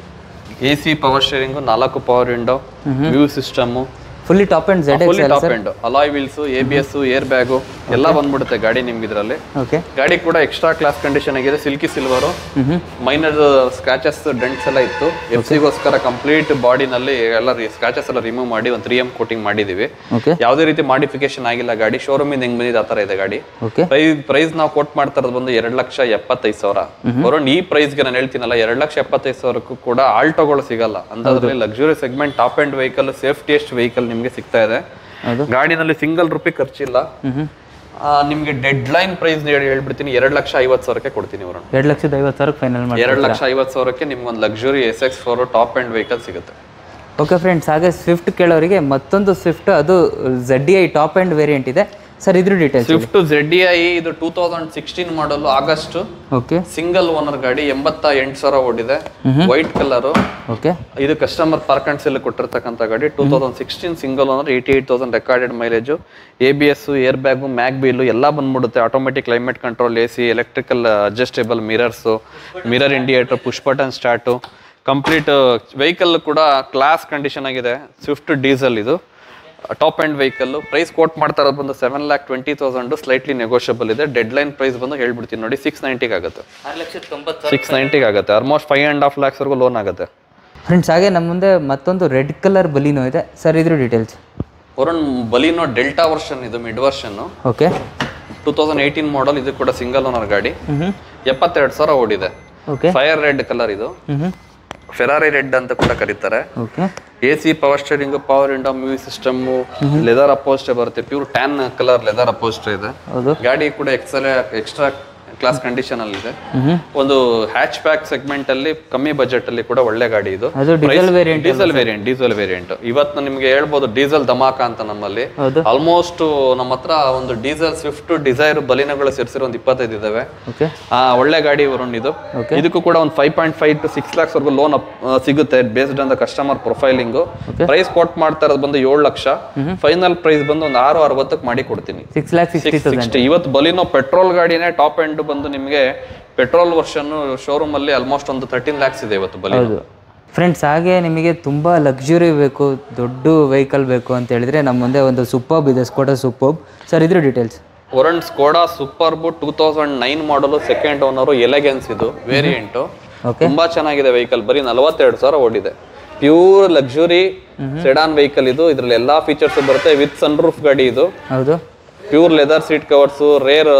A C power steering ನಾಲ್ಕು power window view system fully top and Z fully top end alloy wheels A B S air bag ಎಲ್ಲ ಬಂದ್ಬಿಡುತ್ತೆ ಗಾಡಿ ನಿಮ್ಗೆ ಇದರಲ್ಲಿ ಓಕೆ ಗಾಡಿ ಕೂಡ ಎಕ್ಸ್ಟ್ರಾ ಕ್ಲಾಸ್ ಕಂಡೀಷನ್ ಆಗಿದೆ ಸಿಲ್ಕಿ ಸಿಲ್ವರು ಹ್ಞೂ ಹ್ಞೂ ಮೈನರ್ ಸ್ಕ್ರಾಚಸ್ ಡೆಂಟ್ಸ್ ಎಲ್ಲ ಇತ್ತು ಎಫ್ ಸಿಗೋಸ್ಕರ ಕಂಪ್ಲೀಟ್ ಬಾಡಿನಲ್ಲಿ ಎಲ್ಲ ಸ್ಕ್ರಾಚಸ್ ಎಲ್ಲ ರಿಮೂವ್ ಮಾಡಿ ಒಂದು ತ್ರೀ ಎಮ್ ಕೋಟಿಂಗ್ ಮಾಡಿದೀವಿ ಓಕೆ ಯಾವುದೇ ರೀತಿ ಮಾಡಿಫಿಕೇಶನ್ ಆಗಿಲ್ಲ ಗಾಡಿ ಶೋರೂಮ್ ಇಂದ ಹೆಂಗ್ ಬಂದಿದೆ ಆ ತರ ಇದೆ ಗಾಡಿ ಓಕೆ ಪ್ರೈಸ್ ಪ್ರೈಸ್ ನಾವು ಕೊಟ್ ಮಾಡ್ತಾ ಇರೋದು ಬಂದು ಎರಡು ಲಕ್ಷ ಎಪ್ಪತ್ತೈದು ಸಾವಿರ ಬರೋಣ ಈ ಪ್ರೈಸ್ಗೆ ನಾನು ಹೇಳ್ತೀನಲ್ಲ ಎರಡು ಲಕ್ಷ ಎಪ್ಪತ್ತೈದು ಸಾವಿರಕ್ಕೂ ಕೂಡ ಆಲ್ಟೋಗಳು ಸಿಗಲ್ಲ ಅಂದಾದ್ರಲ್ಲಿ luxury segment top end vehicle safetiest vehicle ನಿಮಗೆ ಸಿಗ್ತಾ ಇದೆ ಹೌದು. ಗಾಡಿನಲ್ಲಿ ಸಿಂಗಲ್ ರುಪಿ ಖರ್ಚಿಲ್ಲ ಹ್ಞೂ ಹ್ಞೂ ಆ, ನಿಮ್ಗೆ ಡೆಡ್ ಲೈನ್ ಪ್ರೈಸ್ ಹೇಳ್ಬಿಡ್ತೀನಿ ಎರಡು ಲಕ್ಷ ಐವತ್ತು ಸಾವಿರಕ್ಕೆ ಕೊಡ್ತೀನಿ ಅವರನ್ನು ಎರಡು ಲಕ್ಷದ ಐವತ್ತು ಸಾವಿರಕ್ಕೆ ಫೈನಲ್ ಮಾಡಿ ಎರಡು ಲಕ್ಷ ಐವತ್ತು ಸಾವಿರಕ್ಕೆ ನಿಮ್ಗೆ ಒಂದು luxury S X four top end vehicle ಸಿಗುತ್ತೆ ಓಕೆ ಫ್ರೆಂಡ್ಸ್ ಹಾಗೆ ಸ್ವಿಫ್ಟ್ ಕೇಳೋರಿಗೆ ಮತ್ತೊಂದು ಸ್ವಿಫ್ಟ್ ಅದು Z D I top end variant ಇದೆ ಸರ್ ಇದ್ರ ಡೀಟೇಲ್ಸ್ ಸ್ವಿಫ್ಟ್ ಜೆಡ್ ಐ ಇದು two thousand sixteen model August okay single owner ಗಾಡಿ ಎಂಬತ್ತ ಎಂಟು ಸಾವಿರ ಓಡಿದೆ ವೈಟ್ ಕಲರು ಓಕೆ ಇದು ಕಸ್ಟಮರ್ ಪಾರ್ಕ್ ಅಂಡ್ ಸೆಲ್ ಕೊಟ್ಟಿರ್ತಕ್ಕಂಥ ಗಾಡಿ two thousand sixteen single owner eighty eight thousand recorded mileage A B S air bag mag wheel ಎಲ್ಲ ಬಂದ್ಬಿಡುತ್ತೆ automatic climate control A C electrical adjustable mirrors mirror indicator push button start complete vehicle ಕೂಡ class condition ಆಗಿದೆ Swift diesel ಇದು top end vehicle price quote ಮಾಡ್ತಾ ಇರೋದು ಬಂದು seven lakh twenty thousand slightly negotiable ಇದೆ deadline price ಬಂದು ಹೇಳ್ಬಿಡ್ತೀನಿ ನೋಡಿ ಸಿಕ್ಸ್ ನೈಂಟಿಗೆ ಆಗುತ್ತೆ ಆರು ಲಕ್ಷದ ತೊಂಬತ್ತು ಸಿಕ್ಸ್ ನೈಂಟಿಗೆ ಆಗುತ್ತೆ ಆಲ್ಮೋಸ್ಟ್ ಫೈವ್ ಆ್ಯಂಡ್ ಹಾಫ್ ಲ್ಯಾಕ್ಸ್ವರೆಗೂ ಲೋನ್ ಆಗುತ್ತೆ ಫ್ರೆಂಡ್ಸ್ ಹಾಗೆ ನಮ್ಮ ಮುಂದೆ ಮತ್ತೊಂದು ರೆಡ್ ಕಲರ್ ಬಲೀನೋ ಇದೆ ಸರ್ ಇದ್ರ details Varun Baleno Delta version ಇದು mid version okay two thousand eighteen model ಇದು ಕೂಡ ಸಿಂಗಲ್ ಓನರ್ ಗಾಡಿ ಹ್ಞೂ ಎಪ್ಪತ್ತೆರಡು ಸಾವಿರ ಓಡಿದೆ ಓಕೆ ಫೈರ್ ರೆಡ್ ಕಲರ್ ಇದು ಹ್ಞೂ ಫೆರಾರಿ ರೆಡ್ ಅಂತ ಕೂಡ ಕರೀತಾರೆ okay A C power steering power window music system leather upholstery ಬರುತ್ತೆ pure tan colour leather upholstery ಇದೆ ಹೌದು ಗಾಡಿ ಕೂಡ ಎಕ್ಸಲ್ ಎಕ್ಸ್ಟ್ರಾ ಕ್ಲಾಸ್ ಕಂಡೀಷನ್ ಅಲ್ಲಿ ಇದೆ ಹ್ಞೂ ಒಂದು ಹ್ಯಾಚ್ ಪ್ಯಾಕ್ ಸೆಗ್ಮೆಂಟ್ ಅಲ್ಲಿ ಕಮ್ಮಿ ಬಜೆಟ್ ಅಲ್ಲಿ ಕೂಡ ಒಳ್ಳೆ ಗಾಡಿ ಇದು ಅದು diesel variant diesel variant diesel variant ಇವತ್ತು ನಿಮ್ಗೆ ಹೇಳ್ಬೋದು ಡೀಸೆಲ್ ಧಮಾಕ ಅಂತ ನಮ್ಮಲ್ಲಿ ಹೌದು ಆಲ್ಮೋಸ್ಟ್ ನಮ್ಮ ಹತ್ರ ಒಂದು ಡೀಸೆಲ್ ಸ್ವಿಫ್ಟ್ ಡಿಸೈರ್ ಬಲಿನಗಳು ಸೇರಿಸಿರೋ ಒಂದು ಇಪ್ಪತ್ತೈದು ಇದಾವೆ ಓಕೆ ಆ ಒಳ್ಳೆ ಗಾಡಿ ವರುಣ್ ಇದು Okay. ಇದಕ್ಕೂ ಕೂಡ ಒಂದು five point five to six lakhs ವರ್ಗು ಲೋನ್ ಸಿಗುತ್ತೆ based on the customer profiling Okay. Price quote ಮಾಡ್ತಾ ಇರೋದು ಬಂದು ಏಳು ಲಕ್ಷ ಫೈನಲ್ ಪ್ರೈಸ್ ಬಂದು ಒಂದು ಆರು ಅರವತ್ತಕ್ಕೆ ಮಾಡಿ ಕೊಡ್ತೀನಿ six lakh sixty thousand sixty ಇವತ್ತು ಬಲಿನೋ ಪೆಟ್ರೋಲ್ ಗಾಡಿನೇ ಟಾಪ್ ಎಂಡ್ ಬಂದು ನಿಮಗೆ ಪೆಟ್ರೋಲ್ ವರ್ಷನ್ ಶೋರೂಮ್ ಅಲ್ಲಿ ಆಲ್ಮೋಸ್ಟ್ ಒಂದು ತರ್ಟೀನ್ ಲ್ಯಾಕ್ಸ್ ಇದೆ ಇವತ್ತು ಬಲಿನೋ ಹೌದು ಫ್ರೆಂಡ್ಸ್ ಹಾಗೆ ನಿಮಗೆ ತುಂಬ ಲಕ್ಸುರಿ ಬೇಕು ದೊಡ್ಡ ವೆಹಿಕಲ್ ಬೇಕು ಅಂತ ಹೇಳಿದ್ರೆ ನಮ್ಮ ಮುಂದೆ ಒಂದು ಸೂಪರ್ಬ್ ಇದೆ ಸ್ಕೋಟಾ ಸೂಪರ್ಬ್ ಸರ್ ಇದ್ರ details Varun Skoda Superb two thousand nine model second owner elegance ಇದು ವೇರಿಯಂಟು ಓಕೆ ತುಂಬಾ ಚೆನ್ನಾಗಿದೆ ವೆಹಿಕಲ್ ಬರೀ ನಲವತ್ತೆರಡು ಸಾವಿರ ಓಡಿದೆ ಪ್ಯೂರ್ ಲಕ್ಸುರಿ ಸೆಡಾನ್ ವೆಹಿಕಲ್ ಇದು ಇದ್ರಲ್ಲಿ ಎಲ್ಲಾ ಫೀಚರ್ಸ್ ಬರುತ್ತೆ ವಿತ್ ಸನ್ ರೂಫ್ ಗಾಡಿ ಇದು ಹೌದು pure leather seat covers rear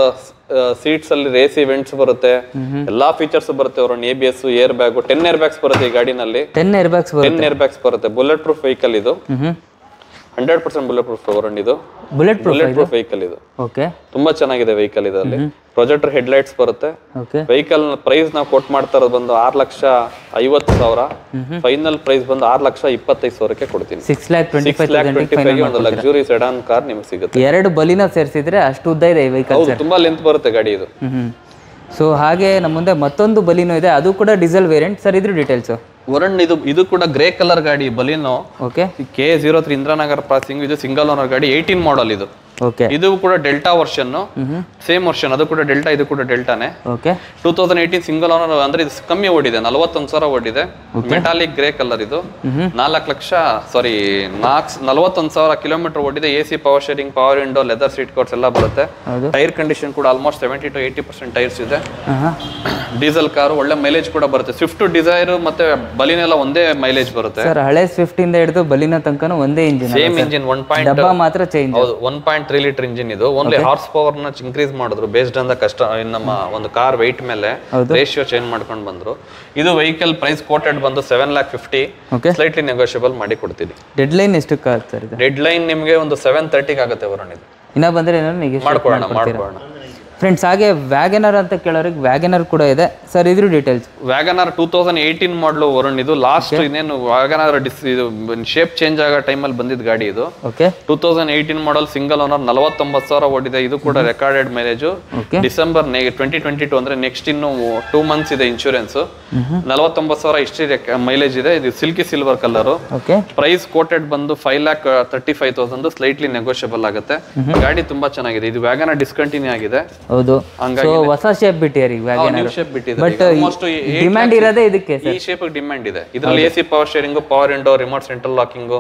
seats ಅಲ್ಲಿ ರೇಸ್ ಇವೆಂಟ್ಸ್ ಬರುತ್ತೆ ಎಲ್ಲಾ ಫೀಚರ್ಸ್ ಬರುತ್ತೆ ಅವ್ರ A B S air bag ten air bags ಬರುತ್ತೆ ಈ ಗಾಡಿನಲ್ಲಿ ಟೆನ್ ಏರ್ ಬ್ಯಾಗ್ಸ್ ಬರುತ್ತೆ ಟೆನ್ ಏರ್ ಬ್ಯಾಗ್ಸ್ ಬರುತ್ತೆ ಬುಲೆಟ್ ಪ್ರೂಫ್ ವೆಹಿಕಲ್ ಇದು ಹ್ಞೂ hundred percent bulletproof Varun ಇದು bulletproof bulletproof vehicle ಇದು ಓಕೆ ತುಂಬಾ ಚೆನ್ನಾಗಿದೆ ವೆಹಿಕಲ್ ಇದರಲ್ಲಿ ಪ್ರೊಜೆಕ್ಟರ್ ಹೆಡ್ಲೈಟ್ಸ್ ಬರುತ್ತೆ ಓಕೆ ವೆಹಿಕಲ್ ಪ್ರೈಸ್ ನಾವು ಕೊಟ್ ಮಾಡ್ತಾ ಇರೋದು ಬಂದು ಆರು ಲಕ್ಷ ಐವತ್ತು ಸಾವಿರ ಫೈನಲ್ ಪ್ರೈಸ್ ಬಂದು ಆರು ಲಕ್ಷ ಇಪ್ಪತ್ತೈದು ಸಾವಿರಕ್ಕೆ ಕೊಡ್ತೀನಿ six lakh twenty six lakh twenty five ಒಂದು ಲಕ್ಸುರಿ ಸೆಡಾನ್ ಕಾರ್ ನಿಮಗೆ ಸಿಗುತ್ತೆ ಎರಡು ಬಲಿನ ಸೇರಿಸಿದ್ರೆ ಅಷ್ಟು ಉದ್ದ ಇದೆ ಈ ವೆಹಿಕಲ್ ಹೌದು ತುಂಬಾ ಲೆಂತ್ ಬರುತ್ತೆ ಗಾಡಿ ಇದು ಹ್ಞೂ ಸೊ ಹಾಗೆ ನಮ್ಮ ಮುಂದೆ ಮತ್ತೊಂದು ಬಲಿನೋ ಇದೆ ಅದು ಕೂಡ ಡೀಸೆಲ್ ವೇರಿಯಂಟ್ ಸರ್ ಇದ್ರ ಡೀಟೇಲ್ಸು ವರುಣ್ ಇದು ಇದು ಕೂಡ ಗ್ರೇ ಕಲರ್ ಗಾಡಿ Baleno okay K zero three Indiranagar passing ಇದು ಸಿಂಗಲ್ ಓನರ್ ಗಾಡಿ ಏಯ್ಟೀನ್ ಮಾಡಲ್ ಇದು ಓಕೆ ಇದು ಕೂಡ ಡೆಲ್ಟಾ ವರ್ಷನ್ ಸೇಮ್ ವರ್ಷನ್ ಅದು ಕೂಡ ಡೆಲ್ಟಾ ಇದು ಕೂಡ ಡೆಲ್ಟಾನೇ okay two thousand eighteen single owner ಅಂದ್ರೆ ಇದು ಕಮ್ಮಿ ಓಡಿದೆ ನಲವತ್ತೊಂದು ಸಾವಿರ ಓಡಿದೆ ಮೆಟಾಲಿಕ್ ಗ್ರೇ ಕಲರ್ ಇದು ನಾಲ್ಕು ಲಕ್ಷ ಸಾರಿ ನಾಲ್ಕು ನಲವತ್ತೊಂದು ಸಾವಿರ ಕಿಲೋಮೀಟರ್ ಓಡಿದೆ A C power steering power window leather seat covers ಎಲ್ಲ ಬರುತ್ತೆ ಹೌದು ಟೈರ್ ಕಂಡೀಷನ್ ಕೂಡ almost seventy to eighty percent tyres ಇದೆ ಹಾಂ ಡೀಸೆಲ್ ಕಾರು ಒಳ್ಳೆ ಮೈಲೇಜ್ ಕೂಡ ಬರುತ್ತೆ ಸ್ವಿಫ್ಟ್ ಡಿಸೈರ್ ಮತ್ತೆ ಬಲಿನೆಲ್ಲ ಒಂದೇ ಮೈಲೇಜ್ ಬರುತ್ತೆ ಸರ್ ಹಳೆ ಸ್ವಿಫ್ಟಿಂದ ಹಿಡಿದು ಬಲಿನ ತನಕನೂ ಒಂದೇ engine same engine one point ಡಬ್ಬ ಮಾತ್ರ ಚೇಂಜ್ ಹೌದು one point three litre engine ಇದು ಓನ್ಲಿ ಹಾರ್ಸ್ ಪವರ್ ನ ಇನ್ಕ್ರೀಸ್ ಮಾಡಿದ್ರು ಬೇಸ್ಡ್ ಆನ್ ದ ಕಷ್ಟ ಇನ್ ನಮ್ಮ ಒಂದು ಕಾರ್ ವೆಯ್ಟ್ ಮೇಲೆ ರೇಷಿಯೋ ಚೇಂಜ್ ಮಾಡ್ಕೊಂಡು ಬಂದ್ರು ಇದು ವೆಹಿಕಲ್ ಪ್ರೈಸ್ ಕೋಟೆಡ್ ಬಂದು seven lakh fifty Okay. Slightly negotiable ಮಾಡಿ ಕೊಡ್ತೀನಿ ಡೆಡ್ ಲೈನ್ ಎಷ್ಟಕ್ಕೆ ಆಗುತ್ತೆ ಸರ್ ಇದು ಡೆಡ್ ಲೈನ್ ನಿಮಗೆ ಒಂದು ಸೆವೆನ್ ತರ್ಟಿಗೆ ಆಗುತ್ತೆ ವರುಣ್ ಇದು ಇನ್ನ ಬಂದರೆ ಏನಾದ್ರು ನಿಮಗೆ ಮಾಡ್ಕೊಳ್ಳೋಣ ಮಾಡ್ಕೊಳ್ಳೋಣ ಫ್ರೆಂಡ್ಸ್ ಹಾಗೆ ವ್ಯಾಗನರ್ ಅಂತ ಕೇಳೋರಿಗೆ ವ್ಯಾಗನರ್ ಕೂಡ ಇದೆ ಸರ್ ಇದ್ರ details Wagon R two thousand eighteen model Varun ಇದು ಲಾಸ್ಟ್ ಇನ್ನೇನು ವ್ಯಾಗನಾರ್ ಡಿಸ್ ಇದು ಶೇಪ್ ಚೇಂಜ್ ಆಗೋ ಟೈಮಲ್ಲಿ ಬಂದಿದ್ದ ಗಾಡಿ ಇದು okay two thousand eighteen model single owner ನಲವತ್ತೊಂಬತ್ತು ಸಾವಿರ ಓಡಿದೆ ಇದು ಕೂಡ recorded mileage okay December twenty twenty two ಅಂದ್ರೆ ನೆಕ್ಸ್ಟ್ ಇನ್ನು ಟೂ ಮಂತ್ಸ್ ಇದೆ ಇನ್ಶೂರೆನ್ಸ್ ನಲವತ್ತೊಂಬತ್ತು ಸಾವಿರ ಇಷ್ಟಿ ಮೈಲೇಜ್ ಇದೆ ಇದು silky silver colour okay price quoted ಬಂದು five lakh thirty five thousand slightly negotiable ಆಗುತ್ತೆ ಗಾಡಿ ತುಂಬಾ ಚೆನ್ನಾಗಿದೆ ಇದು ವ್ಯಾಗನ ಡಿಸ್ಕಂಟಿನ್ಯೂ ಆಗಿದೆ ಹೌದು ಹಂಗಾಗಿ ಸೊ ಹೊಸ ಶೇಪ್ ಬಿಟ್ಟಿದ್ದಾರೆ ಈಗ ವ್ಯಾಗನರ್ ನ್ಯೂ ಶೇಪ್ ಬಿಟ್ಟಿದೆ ಬಟ್ ಆಲ್ಮೋಸ್ಟ್ ಡಿಮ್ಯಾಂಡ್ ಇರೋದೇ ಇದಕ್ಕೆ ಈ ಶೇಪ್ ಡಿಮ್ಯಾಂಡ್ ಇದೆ ಇದರಲ್ಲಿ A C power steering power window remote central locking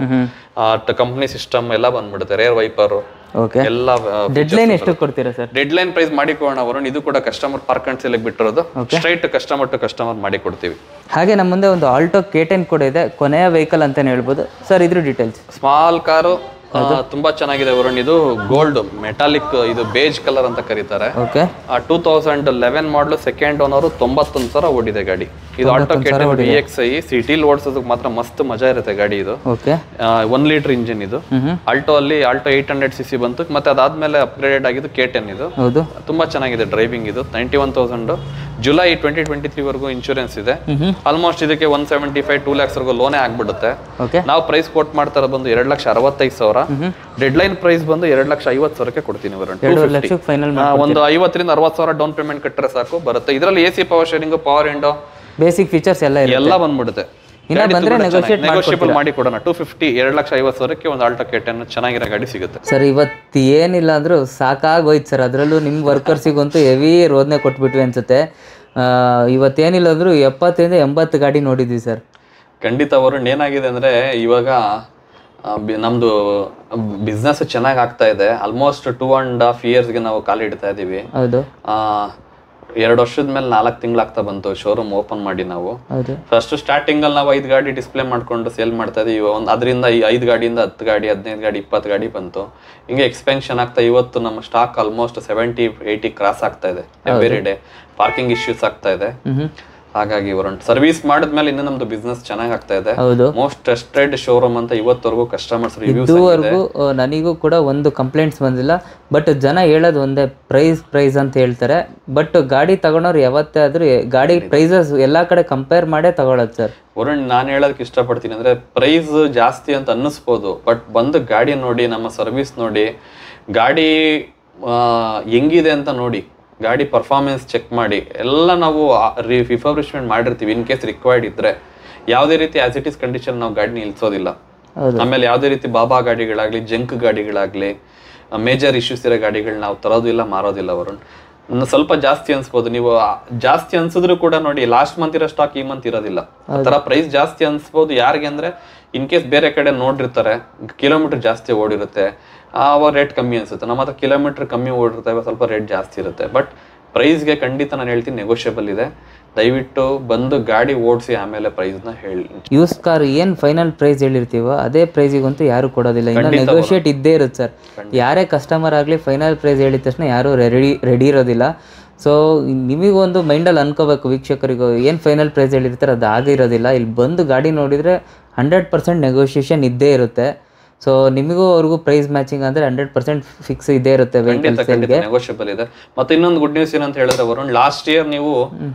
company system ಎಲ್ಲ ಬಂದ್ಬಿಡುತ್ತೆ ರೇರ್ ವೈಪರ್ ಓಕೆ ಎಲ್ಲ ಡೆಡ್ ಲೈನ್ ಎಷ್ಟು ಕೊಡ್ತೀರಾ ಸರ್ ಡೆಡ್ ಲೈನ್ ಪ್ರೈಸ್ ಮಾಡಿಕೊಳ್ಳೋಣ ವರುಣ್ ಇದು ಕೂಡ ಕಸ್ಟಮರ್ ಪಾರ್ಕ್ ಅಂಡ್ ಸೇಲಿಗೆ ಬಿಟ್ಟಿರೋದು ಸ್ಟ್ರೈಟ್ ಕಸ್ಟಮರ್ ಟು ಕಸ್ಟಮರ್ ಮಾಡಿ ಕೊಡ್ತೀವಿ ಹಾಗೆ ನಮ್ಮ ಮುಂದೆ ಒಂದು ಆಲ್ಟೋ ಕೆ ಟೆನ್ ಕೂಡ ಇದೆ ಕೊನೆಯ ವೆಹಿಕಲ್ ಅಂತಾನೆ ಹೇಳ್ಬೋದು ಸರ್ ಇದ್ರ ಡೀಟೇಲ್ಸ್ ಸ್ಮಾಲ್ ಕಾರು ತುಂಬಾ ಚೆನ್ನಾಗಿದೆ ವರುಣ್ ಇದು ಗೋಲ್ಡ್ ಮೆಟಾಲಿಕ್ ಇದು ಬೇಜ್ ಕಲರ್ ಅಂತ ಕರೀತಾರೆ okay two thousand eleven model second owner ತೊಂಬತ್ತೊಂದು ಸಾವಿರ ಓಡಿದೆ ಗಾಡಿ ಇದು Alto K ten V X I ಸಿಟಿಲಿ ಓಡಿಸೋದಕ್ಕೆ ಮಾತ್ರ ಮಸ್ತ್ ಮಜಾ ಇರುತ್ತೆ ಗಾಡಿ ಇದು ಓಕೆ ಒನ್ ಲೀಟರ್ ಇಂಜಿನ್ ಇದು ಆಲ್ಟೋ ಅಲ್ಲಿ Alto eight hundred C C ಬಂತು ಮತ್ತೆ ಅದಾದ್ಮೇಲೆ ಅಪ್ಗ್ರೇಡೆಡ್ ಆಗಿದ್ದು ಕೆ ಟೆನ್ ಇದು ಹೌದು ತುಂಬಾ ಚೆನ್ನಾಗಿದೆ ಡ್ರೈವಿಂಗ್ ಇದು ninety one thousand July twenty twenty three ವರೆಗೂ ಇನ್ಶೂರೆನ್ಸ್ ಇದೆ ಆಲ್ಮೋಸ್ಟ್ ಇದಕ್ಕೆ one seventy five to lakhs ವರೆಗೂ ಲೋನೇ ಆಗ್ಬಿಡುತ್ತೆ ಓಕೆ ನಾವು ಪ್ರೈಸ್ ಕೊಟ್ ಮಾಡ್ತಾ ಇರೋದು ಬಂದು ಎರಡು ಲಕ್ಷ ಅರವತ್ತೈದು ಸಾವಿರ ಡೆಡ್ ಲೈನ್ ಪ್ರೈಸ್ ಬಂದು ಎರಡು ಲಕ್ಷ ಐವತ್ತು ಸಾವಿರಕ್ಕೆ ಕೊಡ್ತೀನಿ ವರುಣ್ ಎರಡು ಲಕ್ಷಕ್ಕೆ ಫೈನಲ್ ಆ, ಒಂದು ಐವತ್ತರಿಂದ ಅರವತ್ತು ಸಾವಿರ ಡೌನ್ ಪೇಮೆಂಟ್ ಕಟ್ಟರೆ ಸಾಕು ಬರುತ್ತೆ ಇದರಲ್ಲಿ A C power steering power window basic features ಎಲ್ಲ ಇದೆ ಎಲ್ಲ ಬಂದ್ಬಿಡುತ್ತೆ ಇನ್ನ ಬಂದ್ರೆ negotiate ನೆಗೋಷಿಯಬಲ್ ಮಾಡಿ ಕೊಡೋಣ ಟೂ ಫಿಫ್ಟಿ ಎರಡು ಲಕ್ಷ ಐವತ್ತು ಸಾವಿರಕ್ಕೆ ಒಂದು ಆಲ್ಟೋ ಕೆಟನ್ ಚೆನ್ನಾಗಿರೋ ಗಾಡಿ ಸಿಗುತ್ತೆ ಸರ್ ಇವತ್ತು ಏನಿಲ್ಲ ಅಂದ್ರೂ ಸಾಕಾಗೋಯ್ತು ಸರ್ ಅದರಲ್ಲೂ ನಿಮ್ಮ ವರ್ಕರ್ಸಿಗಂತೂ ಹೆವಿ ರೋದನೆ ಕೊಟ್ಬಿಟ್ವಿ ಅನ್ಸುತ್ತೆ ಆ, ಇವತ್ತೇನಿಲ್ಲ ಅಂದ್ರೂ ಎಪ್ಪತ್ತರಿಂದ ಎಂಬತ್ತು ಗಾಡಿ ನೋಡಿದ್ವಿ ಸರ್ ಖಂಡಿತ ವರುಣ್ ಏನಾಗಿದೆ ಅಂದ್ರೆ ಇವಾಗ ಆ, ಬಿ- ನಮ್ದು ಬಿಸ್ನೆಸ್ ಚೆನ್ನಾಗಿ ಆಗ್ತಾ ಇದೆ ಆಲ್ಮೋಸ್ಟ್ ಟೂ ಅಂಡ್ ಹಾಫ್ ಇಯರ್ಸ್ಗೆ ನಾವು ಕಾಲಿಡ್ತಾ ಇದ್ದೀವಿ ಹೌದು ಆ, ಎರಡು ವರ್ಷದ ಮೇಲೆ ನಾಲ್ಕು ತಿಂಗಳಾಗ್ತಾ ಬಂತು ಶೋರೂಮ್ ಓಪನ್ ಮಾಡಿ ನಾವು ಹೌದು ಫಸ್ಟ್ ಸ್ಟಾರ್ಟಿಂಗ್ ಅಲ್ಲಿ ನಾವು ಐದು ಗಾಡಿ ಡಿಸ್ಪ್ಲೇ ಮಾಡ್ಕೊಂಡು ಸೇಲ್ ಮಾಡ್ತಾ ಇದೀವಿ ಒಂದು ಅದರಿಂದ ಈ ಐದು ಗಾಡಿಯಿಂದ ಹತ್ತು ಗಾಡಿ ಹದಿನೈದು ಗಾಡಿ ಇಪ್ಪತ್ತು ಗಾಡಿ ಬಂತು ಹಿಂಗೆ ಎಕ್ಸ್ಪೆನ್ಷನ್ ಆಗ್ತಾ ಇವತ್ತು ನಮ್ಮ stock almost seventy eighty cross ಆಗ್ತಾ ಇದೆ ಎವ್ರಿ ಡೇ ಪಾರ್ಕಿಂಗ್ ಇಶ್ಯೂಸ್ ಆಗ್ತಾ ಇದೆ ಹ್ಮ್ ಹಾಗಾಗಿ ವರುಣ್ ಸರ್ವಿಸ್ ಮಾಡಿದ್ಮೇಲೆ ಇನ್ನು ನಮ್ದು ಬಿಸ್ನೆಸ್ ಚೆನ್ನಾಗ್ ಆಗ್ತಾ ಇದೆ ಹೌದು ಮೋಸ್ಟ್ ಟ್ರಸ್ಟೆಡ್ ಶೋರೂಮ್ ಅಂತ ಇವತ್ತವರೆಗೂ ಕಸ್ಟಮರ್ಸ್ ರಿವ್ಯೂಸ್ ಇದುವರೆಗೂ ಆ, ನನಗೂ ಕೂಡ ಒಂದು ಕಂಪ್ಲೇಂಟ್ಸ್ ಬಂದಿಲ್ಲ ಬಟ್ ಜನ ಹೇಳೋದು ಒಂದೇ ಪ್ರೈಸ್ ಪ್ರೈಸ್ ಅಂತ ಹೇಳ್ತಾರೆ ಬಟ್ ಗಾಡಿ ತಗೊಂಡವ್ರು ಯಾವತ್ತೇ ಆದ್ರೂ ಎ- ಗಾಡಿ ಪ್ರೈಸಸ್ ಎಲ್ಲಾ ಕಡೆ ಕಂಪೇರ್ ಮಾಡೇ ತಗೊಳೋದು ಸರ್ ವರುಣ್ ನಾನು ಹೇಳೋದಕ್ಕೆ ಇಷ್ಟಪಡ್ತೀನಿ ಅಂದ್ರೆ ಪ್ರೈಸ್ ಜಾಸ್ತಿ ಅಂತ ಅನ್ನಿಸ್ಬೋದು ಬಟ್ ಬಂದು ಗಾಡಿ ನೋಡಿ ನಮ್ಮ ಸರ್ವಿಸ್ ನೋಡಿ ಗಾಡಿ ಆ, ಹೆಂಗಿದೆ ಅಂತ ನೋಡಿ ಗಾಡಿ ಪರ್ಫಾರ್ಮೆನ್ಸ್ ಚೆಕ್ ಮಾಡಿ ಎಲ್ಲ ನಾವು ರಿಫರ್ಬಿಶ್ಮೆಂಟ್ ಮಾಡಿರ್ತೀವಿ ಇನ್ ಕೇಸ್ ರಿಕ್ವೈರ್ಡ್ ಇದ್ರೆ ಯಾವುದೇ ರೀತಿ ಆಸ್ ಇಟ್ ಇಸ್ ಕಂಡೀಷನ್ ನಾವು ಗಾಡಿ ನಿಲ್ಸೋದಿಲ್ಲ ಹೌದು ಆಮೇಲೆ ಯಾವುದೇ ರೀತಿ ಬಾಬಾ ಗಾಡಿಗಳಾಗ್ಲಿ ಜಂಕ್ ಗಾಡಿಗಳಾಗ್ಲಿ ಮೇಜರ್ ಇಶ್ಯೂಸ್ ಇರೋ ಗಾಡಿಗಳು ನಾವು ತರೋದಿಲ್ಲ ಮಾರೋದಿಲ್ಲ ವರುಣ್ ಇನ್ನು ಸ್ವಲ್ಪ ಜಾಸ್ತಿ ಅನ್ಸ್ಬೋದು ನೀವು ಆ- ಜಾಸ್ತಿ ಅನ್ಸಿದ್ರು ಕೂಡ ನೋಡಿ ಲಾಸ್ಟ್ ಮಂತ್ ಇರೋ ಸ್ಟಾಕ್ ಈ ಮಂತ್ ಇರೋದಿಲ್ಲ ಆ ತರ ಪ್ರೈಸ್ ಜಾಸ್ತಿ ಅನ್ಸ್ಬೋದು ಯಾರಿಗೆ ಅಂದ್ರೆ ಇನ್ ಕೇಸ್ ಬೇರೆ ಕಡೆ ನೋಡಿರ್ತಾರೆ ಕಿಲೋಮೀಟರ್ ಜಾಸ್ತಿ ಓಡಿರುತ್ತೆ ಆವಾಗ ರೇಟ್ ಕಮ್ಮಿ ಅನ್ಸುತ್ತೆ ನಮ್ಮ ಹತ್ರ ಕಿಲೋಮೀಟರ್ ಕಮ್ಮಿ ಓಡಿರ್ತವೆ ಸ್ವಲ್ಪ ರೇಟ್ ಜಾಸ್ತಿ ಇರುತ್ತೆ ಬಟ್ ಪ್ರೈಸ್ಗೆ ಖಂಡಿತ ನಾನು ಹೇಳ್ತೀನಿ ನೆಗೋಷಿಯಬಲ್ ಇದೆ ದಯವಿಟ್ಟು ಬಂದು ಗಾಡಿ ಓಡಿಸಿ ಆಮೇಲೆ ಪ್ರೈಸ್ನ ಹೇಳಿ ಯೂಸ್ ಕಾರ್ ಏನು ಫೈನಲ್ ಪ್ರೈಸ್ ಹೇಳಿರ್ತೀವೋ ಅದೇ ಪ್ರೈಸಿಗಂತೂ ಯಾರು ಕೊಡೋದಿಲ್ಲ ಇನ್ನು ನೆಗೋಷಿಯೇಟ್ ಇದ್ದೇ ಇರುತ್ತೆ ಸರ್ ಯಾರೇ ಕಸ್ಟಮರ್ ಆಗಲಿ ಫೈನಲ್ ಪ್ರೈಸ್ ಹೇಳಿದ ತಕ್ಷಣ ಯಾರೂ ರೆಡಿ ರೆಡಿ ಇರೋದಿಲ್ಲ ಸೊ ನಿಮಗೊಂದು ಮೈಂಡಲ್ಲಿ ಅನ್ಕೋಬೇಕು ವೀಕ್ಷಕರಿಗೂ ಏನು ಫೈನಲ್ ಪ್ರೈಸ್ ಹೇಳಿರ್ತಾರೆ ಅದು ಆಗಿರೋದಿಲ್ಲ ಇಲ್ಲಿ ಬಂದು ಗಾಡಿ ನೋಡಿದರೆ ಹಂಡ್ರೆಡ್ ಪರ್ಸೆಂಟ್ ನೆಗೋಷಿಯೇಷನ್ ಇದ್ದೇ ಇರುತ್ತೆ ಸೊ ನಿಮಗೂ ಅವ್ರಿಗೂ ಪ್ರೈಸ್ ಮ್ಯಾಚಿಂಗ್ ಅಂದರೆ ಹಂಡ್ರೆಡ್ ಪರ್ಸೆಂಟ್ ಫಿಕ್ಸ್ ಇದ್ದೇ ಇರುತ್ತೆ ವೆಹಿಕಲ್ ಖಂಡಿತ ಖಂಡಿತ ನೆಗೋಷಿಯಬಲ್ ಇದೆ ಮತ್ತೆ ಇನ್ನೊಂದು ಗುಡ್ ನ್ಯೂಸ್ ಏನಂತ ಹೇಳಿದ್ರೆ ವರುಣ್ ಲಾಸ್ಟ್ ಇಯರ್ ನೀವು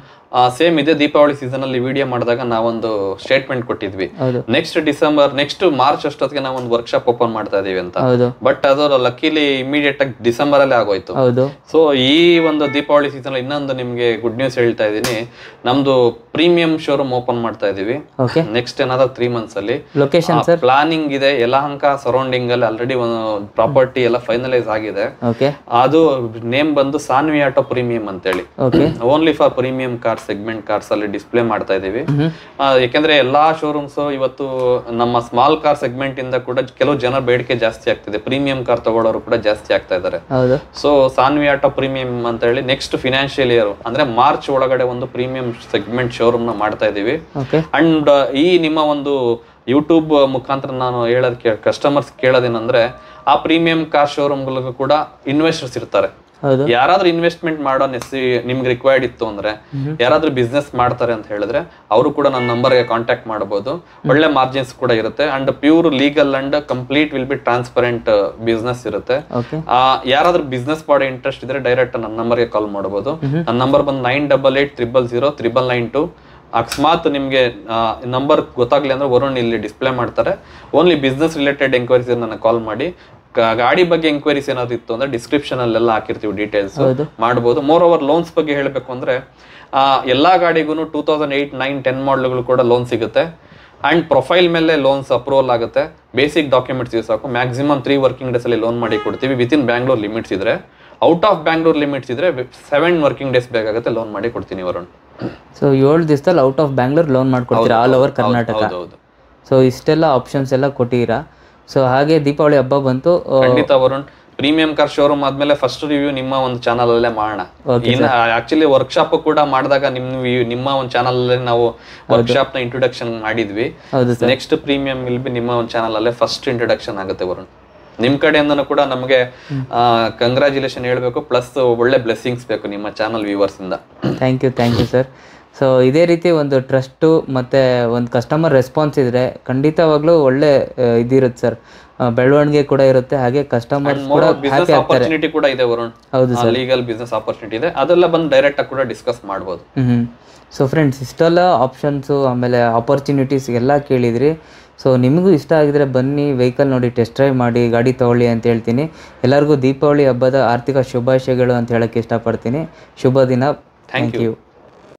ಸೇಮ್ ಇದೇ ದೀಪಾವಳಿ ಸೀಸನ್ ಅಲ್ಲಿ ವಿಡಿಯೋ ಮಾಡಿದಾಗ ನಾವೊಂದು ಸ್ಟೇಟ್ಮೆಂಟ್ ಕೊಟ್ಟಿದ್ವಿ ಹೌದು. ನೆಕ್ಸ್ಟ್ ಡಿಸೆಂಬರ್ ನೆಕ್ಸ್ಟ್ ಮಾರ್ಚ್ ಅಷ್ಟೊತ್ತಿಗೆ ನಾವು ಒಂದು ವರ್ಕ್ಶಾಪ್ ಓಪನ್ ಮಾಡ್ತಾ ಇದೀವಿ ಅಂತ ಹೌದು ಬಟ್ ಅದು ಲಕ್ಕಿಲಿ ಇಮಿಡಿಯೇಟ್ ಆಗಿ ಡಿಸೆಂಬರ್ ಅಲ್ಲೇ ಆಗೋಯ್ತು ಹೌದು ಸೊ ಈ ಒಂದು ದೀಪಾವಳಿ ಸೀಸನ್ ಇನ್ನೊಂದು ನಿಮ್ಗೆ ಗುಡ್ ನ್ಯೂಸ್ ಹೇಳ್ತಾ ಇದ್ದೀನಿ ನಮ್ದು ಪ್ರೀಮಿಯಂ ಶೋರೂಮ್ ಓಪನ್ ಮಾಡ್ತಾ ಇದೀವಿ ಓಕೆ ನೆಕ್ಸ್ಟ್ ಏನಾದ್ರು ತ್ರೀ ಮಂತ್ಸ್ ಅಲ್ಲಿ ಲೊಕೇಶನ್ ಸರ್ ಪ್ಲಾನಿಂಗ್ ಇದೆ ಯಲಹಂಕ ಸರೌಂಡಿಂಗ್ ಅಲ್ಲಿ ಆಲ್ರೆಡಿ ಒಂದು ಪ್ರಾಪರ್ಟಿ ಎಲ್ಲ ಫೈನಲೈಸ್ ಆಗಿದೆ ಓಕೆ ಅದು ನೇಮ್ ಬಂದು ಸಾನ್ವಿ ಆಟೋ ಪ್ರೀಮಿಯಂ ಅಂತೇಳಿ okay only for premium car segment cars ಅಲ್ಲಿ ಡಿಸ್ಪ್ಲೇ ಮಾಡ್ತಾ ಇದೀವಿ ಆ, ಯಾಕೆಂದ್ರೆ ಎಲ್ಲಾ ಶೋರೂಮ್ಸ್ ಇವತ್ತು ನಮ್ಮ ಸ್ಮಾಲ್ ಕಾರ್ ಸೆಗ್ಮೆಂಟ್ ಇಂದ ಕೂಡ ಕೆಲವು ಜನ ಬೇಡಿಕೆ ಜಾಸ್ತಿ ಆಗ್ತಿದೆ ಪ್ರೀಮಿಯಂ ಕಾರ್ ತಗೊಳ್ಳೋರು ಕೂಡ ಜಾಸ್ತಿ ಆಗ್ತಾ ಇದ್ದಾರೆ ಹೌದು ಸೊ ಸಾನ್ವಿ ಆಟೋ ಪ್ರೀಮಿಯಂ ಅಂತ ಹೇಳಿ ನೆಕ್ಸ್ಟ್ ಫಿನಾನ್ಷಿಯಲ್ ಇಯರ್ ಅಂದ್ರೆ ಮಾರ್ಚ್ ಒಳಗಡೆ ಒಂದು ಪ್ರೀಮಿಯಂ ಸೆಗ್ಮೆಂಟ್ ಶೋರೂಮ್ ನ ಮಾಡ್ತಾ ಇದೀವಿ ಓಕೆ ಅಂಡ್ ಈ ನಿಮ್ಮ ಒಂದು ಯೂಟ್ಯೂಬ್ ಮುಖಾಂತರ ನಾನು ಹೇಳೋದ್ ಕಸ್ಟಮರ್ಸ್ ಕೇಳೋದೇನಂದ್ರೆ ಆ ಪ್ರೀಮಿಯಂ ಕಾರ್ ಶೋರೂಮ್ಗಳಿಗೂ ಕೂಡ ಇನ್ವೆಸ್ಟರ್ಸ್ ಇರ್ತಾರೆ ಹೌದು ಯಾರಾದ್ರೂ ಇನ್ವೆಸ್ಟ್ಮೆಂಟ್ ಮಾಡೋ ನೆಸಿ ನಿಮ್ಗೆ ರಿಕ್ವೈರ್ಡ್ ಇತ್ತು ಅಂದ್ರೆ ಯಾರಾದ್ರೂ ಬಿಸ್ನೆಸ್ ಮಾಡ್ತಾರೆ ಅಂತ ಹೇಳಿದ್ರೆ ಅವರು ಕೂಡ ನನ್ನ ನಂಬರ್ಗೆ ಕಾಂಟ್ಯಾಕ್ಟ್ ಮಾಡಬಹುದು ಒಳ್ಳೆ ಮಾರ್ಜಿನ್ಸ್ ಕೂಡ ಇರುತ್ತೆ and pure legal and complete will be transparent business ಇರುತ್ತೆ ಓಕೆ ಆ, ಯಾರಾದ್ರೂ ಬಿಸ್ನೆಸ್ ಮಾಡೋ ಇಂಟ್ರೆಸ್ಟ್ ಇದ್ರೆ ಡೈರೆಕ್ಟ್ ನನ್ನ ನಂಬರ್ಗೆ ಕಾಲ್ ಮಾಡಬಹುದು ನನ್ನ ನಂಬರ್ ಬಂದು nine double eight triple zero triple nine two ಅಕಸ್ಮಾತ್ ನಿಮಗೆ ನಂಬರ್ ಗೊತ್ತಾಗ್ಲಿ ಅಂದ್ರೆ ವರುಣ್ ಇಲ್ಲಿ ಡಿಸ್ಪ್ಲೇ ಮಾಡ್ತಾರೆ ಓನ್ಲಿ ಬಿಸ್ನೆಸ್ ರಿಲೇಟೆಡ್ ಎಂಕ್ವೈರೀಸ್ ನನಗೆ ಕಾಲ್ ಮಾಡಿ ಗ- ಗಾಡಿ ಬಗ್ಗೆ ಎಂಕ್ವೈರೀಸ್ ಏನಾದ್ರು ಇತ್ತು ಅಂದ್ರೆ ಡಿಸ್ಕ್ರಿಪ್ಷನ್ ಅಲ್ಲೆಲ್ಲ ಹಾಕಿರ್ತೀವಿ ಡೀಟೇಲ್ಸ್ ಹೌದು. ಮಾಡ್ಬೋದು ಮೋರ್ ಓವರ್ ಲೋನ್ಸ್ ಬಗ್ಗೆ ಹೇಳಬೇಕು ಅಂದ್ರೆ ಆ, ಎಲ್ಲಾ ಗಾಡಿಗೂ two thousand eight nine ten ಮಾಡಲ್ಗಳು ಕೂಡ ಲೋನ್ ಸಿಗುತ್ತೆ ಅಂಡ್ ಪ್ರೊಫೈಲ್ ಮೇಲೆ ಲೋನ್ಸ್ ಅಪ್ರೂವಲ್ ಆಗುತ್ತೆ ಬೇಸಿಕ್ ಡಾಕ್ಯುಮೆಂಟ್ಸ್ ಯೂಸ್ ಸಾಕು ಮ್ಯಾಕ್ಸಿಮಮ್ ತ್ರೀ ವರ್ಕಿಂಗ್ ಡೇಸ್ ಅಲ್ಲಿ ಲೋನ್ ಮಾಡಿ ಕೊಡ್ತೀವಿ ವಿತ್ ಇನ್ ಬ್ಯಾಂಗ್ಳೂರ್ ಲಿಮಿಟ್ಸ್ ಇದ್ರೆ ಔಟ್ ಆಫ್ ಬ್ಯಾಂಗ್ಳೂರ್ ಲಿಮಿಟ್ಸ್ ಇದ್ರೆ ಸೆವೆನ್ ವರ್ಕಿಂಗ್ ಡೇಸ್ ಬೇಕಾಗುತ್ತೆ ಲೋನ್ ಮಾಡಿ ಕೊಡ್ತೀನಿ ವರುಣ್ ಸೊ ಏಳು ದಿವಸದಲ್ಲಿ ಔಟ್ ಆಫ್ ಬ್ಯಾಂಗ್ಳೂರ್ ಲೋನ್ ಮಾಡ್ಕೊಡ್ತೀರಾ ಆಲ್ ಓವರ್ ಕರ್ನಾಟಕ ಹೌದು ಸೊ ಇಷ್ಟೆಲ್ಲ ಆಪ್ಷನ್ಸ್ ಎಲ್ಲ ಕೊಟ್ಟಿರಾ ಸೊ ಹಾಗೆ ದೀಪಾವಳಿ ಹಬ್ಬ ಬಂತು ಆ, ಖಂಡಿತ ವರುಣ್ ಪ್ರೀಮಿಯಂ ಕಾರ್ ಶೋರೂಮ್ ಆದ್ಮೇಲೆ ಫಸ್ಟ್ ರಿವ್ಯೂ ನಿಮ್ಮ ಒಂದು ಚಾನಲ್ ಅಲ್ಲೇ ಮಾಡೋಣ ಇನ್ನು ಆಕ್ಚುಲಿ ವರ್ಕ್ಶಾಪ್ ಕೂಡ ಮಾಡಿದಾಗ ನಿಮ್ view- ನಿಮ್ಮ ಒಂದು ಚಾನಲ್ ಅಲ್ಲೇ ನಾವು ವರ್ಕ್ಶಾಪ್ ನ ಇಂಟ್ರೊಡಕ್ಷನ್ ಮಾಡಿದ್ವಿ ಹೌದು ನೆಕ್ಸ್ಟ್ ಪ್ರೀಮಿಯಂ ವಿಲ್ ಬಿ ನಿಮ್ಮ ಒಂದು ಚಾನಲ್ ಅಲ್ಲೇ ಫಸ್ಟ್ ಇಂಟ್ರೊಡಕ್ಷನ್ ಆಗುತ್ತೆ ವರುಣ್ ನಿಮ್ ಕಡೆಯಿಂದನೂ ಕೂಡ ನಮಗೆ ಕಂಗ್ರಾಚುಲೇಷನ್ ಹೇಳ್ಬೇಕು ಪ್ಲಸ್ ಒಳ್ಳೆ ಬ್ಲೆಸ್ಸಿಂಗ್ಸ್ ಬೇಕು ನಿಮ್ಮ ಚಾನಲ್ ವ್ಯೂವರ್ಸ್ ಇಂದ thank you thank you sir so ಇದೇ ರೀತಿ ಒಂದು ಟ್ರಸ್ಟು ಮತ್ತು ಒಂದು ಕಸ್ಟಮರ್ ರೆಸ್ಪಾನ್ಸ್ ಇದ್ದರೆ ಖಂಡಿತವಾಗ್ಲೂ ಒಳ್ಳೆ ಆ, ಇದಿರುತ್ತೆ ಸರ್ ಬೆಳವಣಿಗೆ ಕೂಡ ಇರುತ್ತೆ ಹಾಗೆ ಕಸ್ಟಮರ್ಸ್ ಕೂಡ ಬಿಸ್ನೆಸ್ ಹ್ಯಾಪಿ ಆಗ್ತಾರೆ ಆಪರ್ಚುನಿಟಿ ಕೂಡ ಇದೆ ವರುಣ್ ಹೌದು ಲೀಗಲ್ ಬಿಸ್ನೆಸ್ ಆಪರ್ಚುನಿಟಿ ಇದೆ ಅದೆಲ್ಲ ಬಂದು ಡೈರೆಕ್ಟ್ ಆಗಿ ಕೂಡ ಡಿಸ್ಕಸ್ ಮಾಡ್ಬೋದು ಹ್ಞೂ ಸೊ ಫ್ರೆಂಡ್ಸ್ ಇಷ್ಟೆಲ್ಲ ಆಪ್ಷನ್ಸು ಆಮೇಲೆ ಆಪರ್ಚುನಿಟೀಸ್ ಎಲ್ಲ ಕೇಳಿದ್ರಿ ಸೊ ನಿಮಗೂ ಇಷ್ಟ ಆಗಿದ್ರೆ ಬನ್ನಿ ವೆಹಿಕಲ್ ನೋಡಿ ಟೆಸ್ಟ್ ಡ್ರೈವ್ ಮಾಡಿ ಗಾಡಿ ತೊಗೊಳ್ಳಿ ಅಂತ ಹೇಳ್ತೀನಿ ಎಲ್ಲರಿಗೂ ದೀಪಾವಳಿ ಹಬ್ಬದ ಆರ್ಥಿಕ ಶುಭಾಶಯಗಳು ಅಂತ ಹೇಳೋಕ್ಕೆ ಇಷ್ಟಪಡ್ತೀನಿ ಶುಭ ದಿನ ಥ್ಯಾಂಕ್ ಯು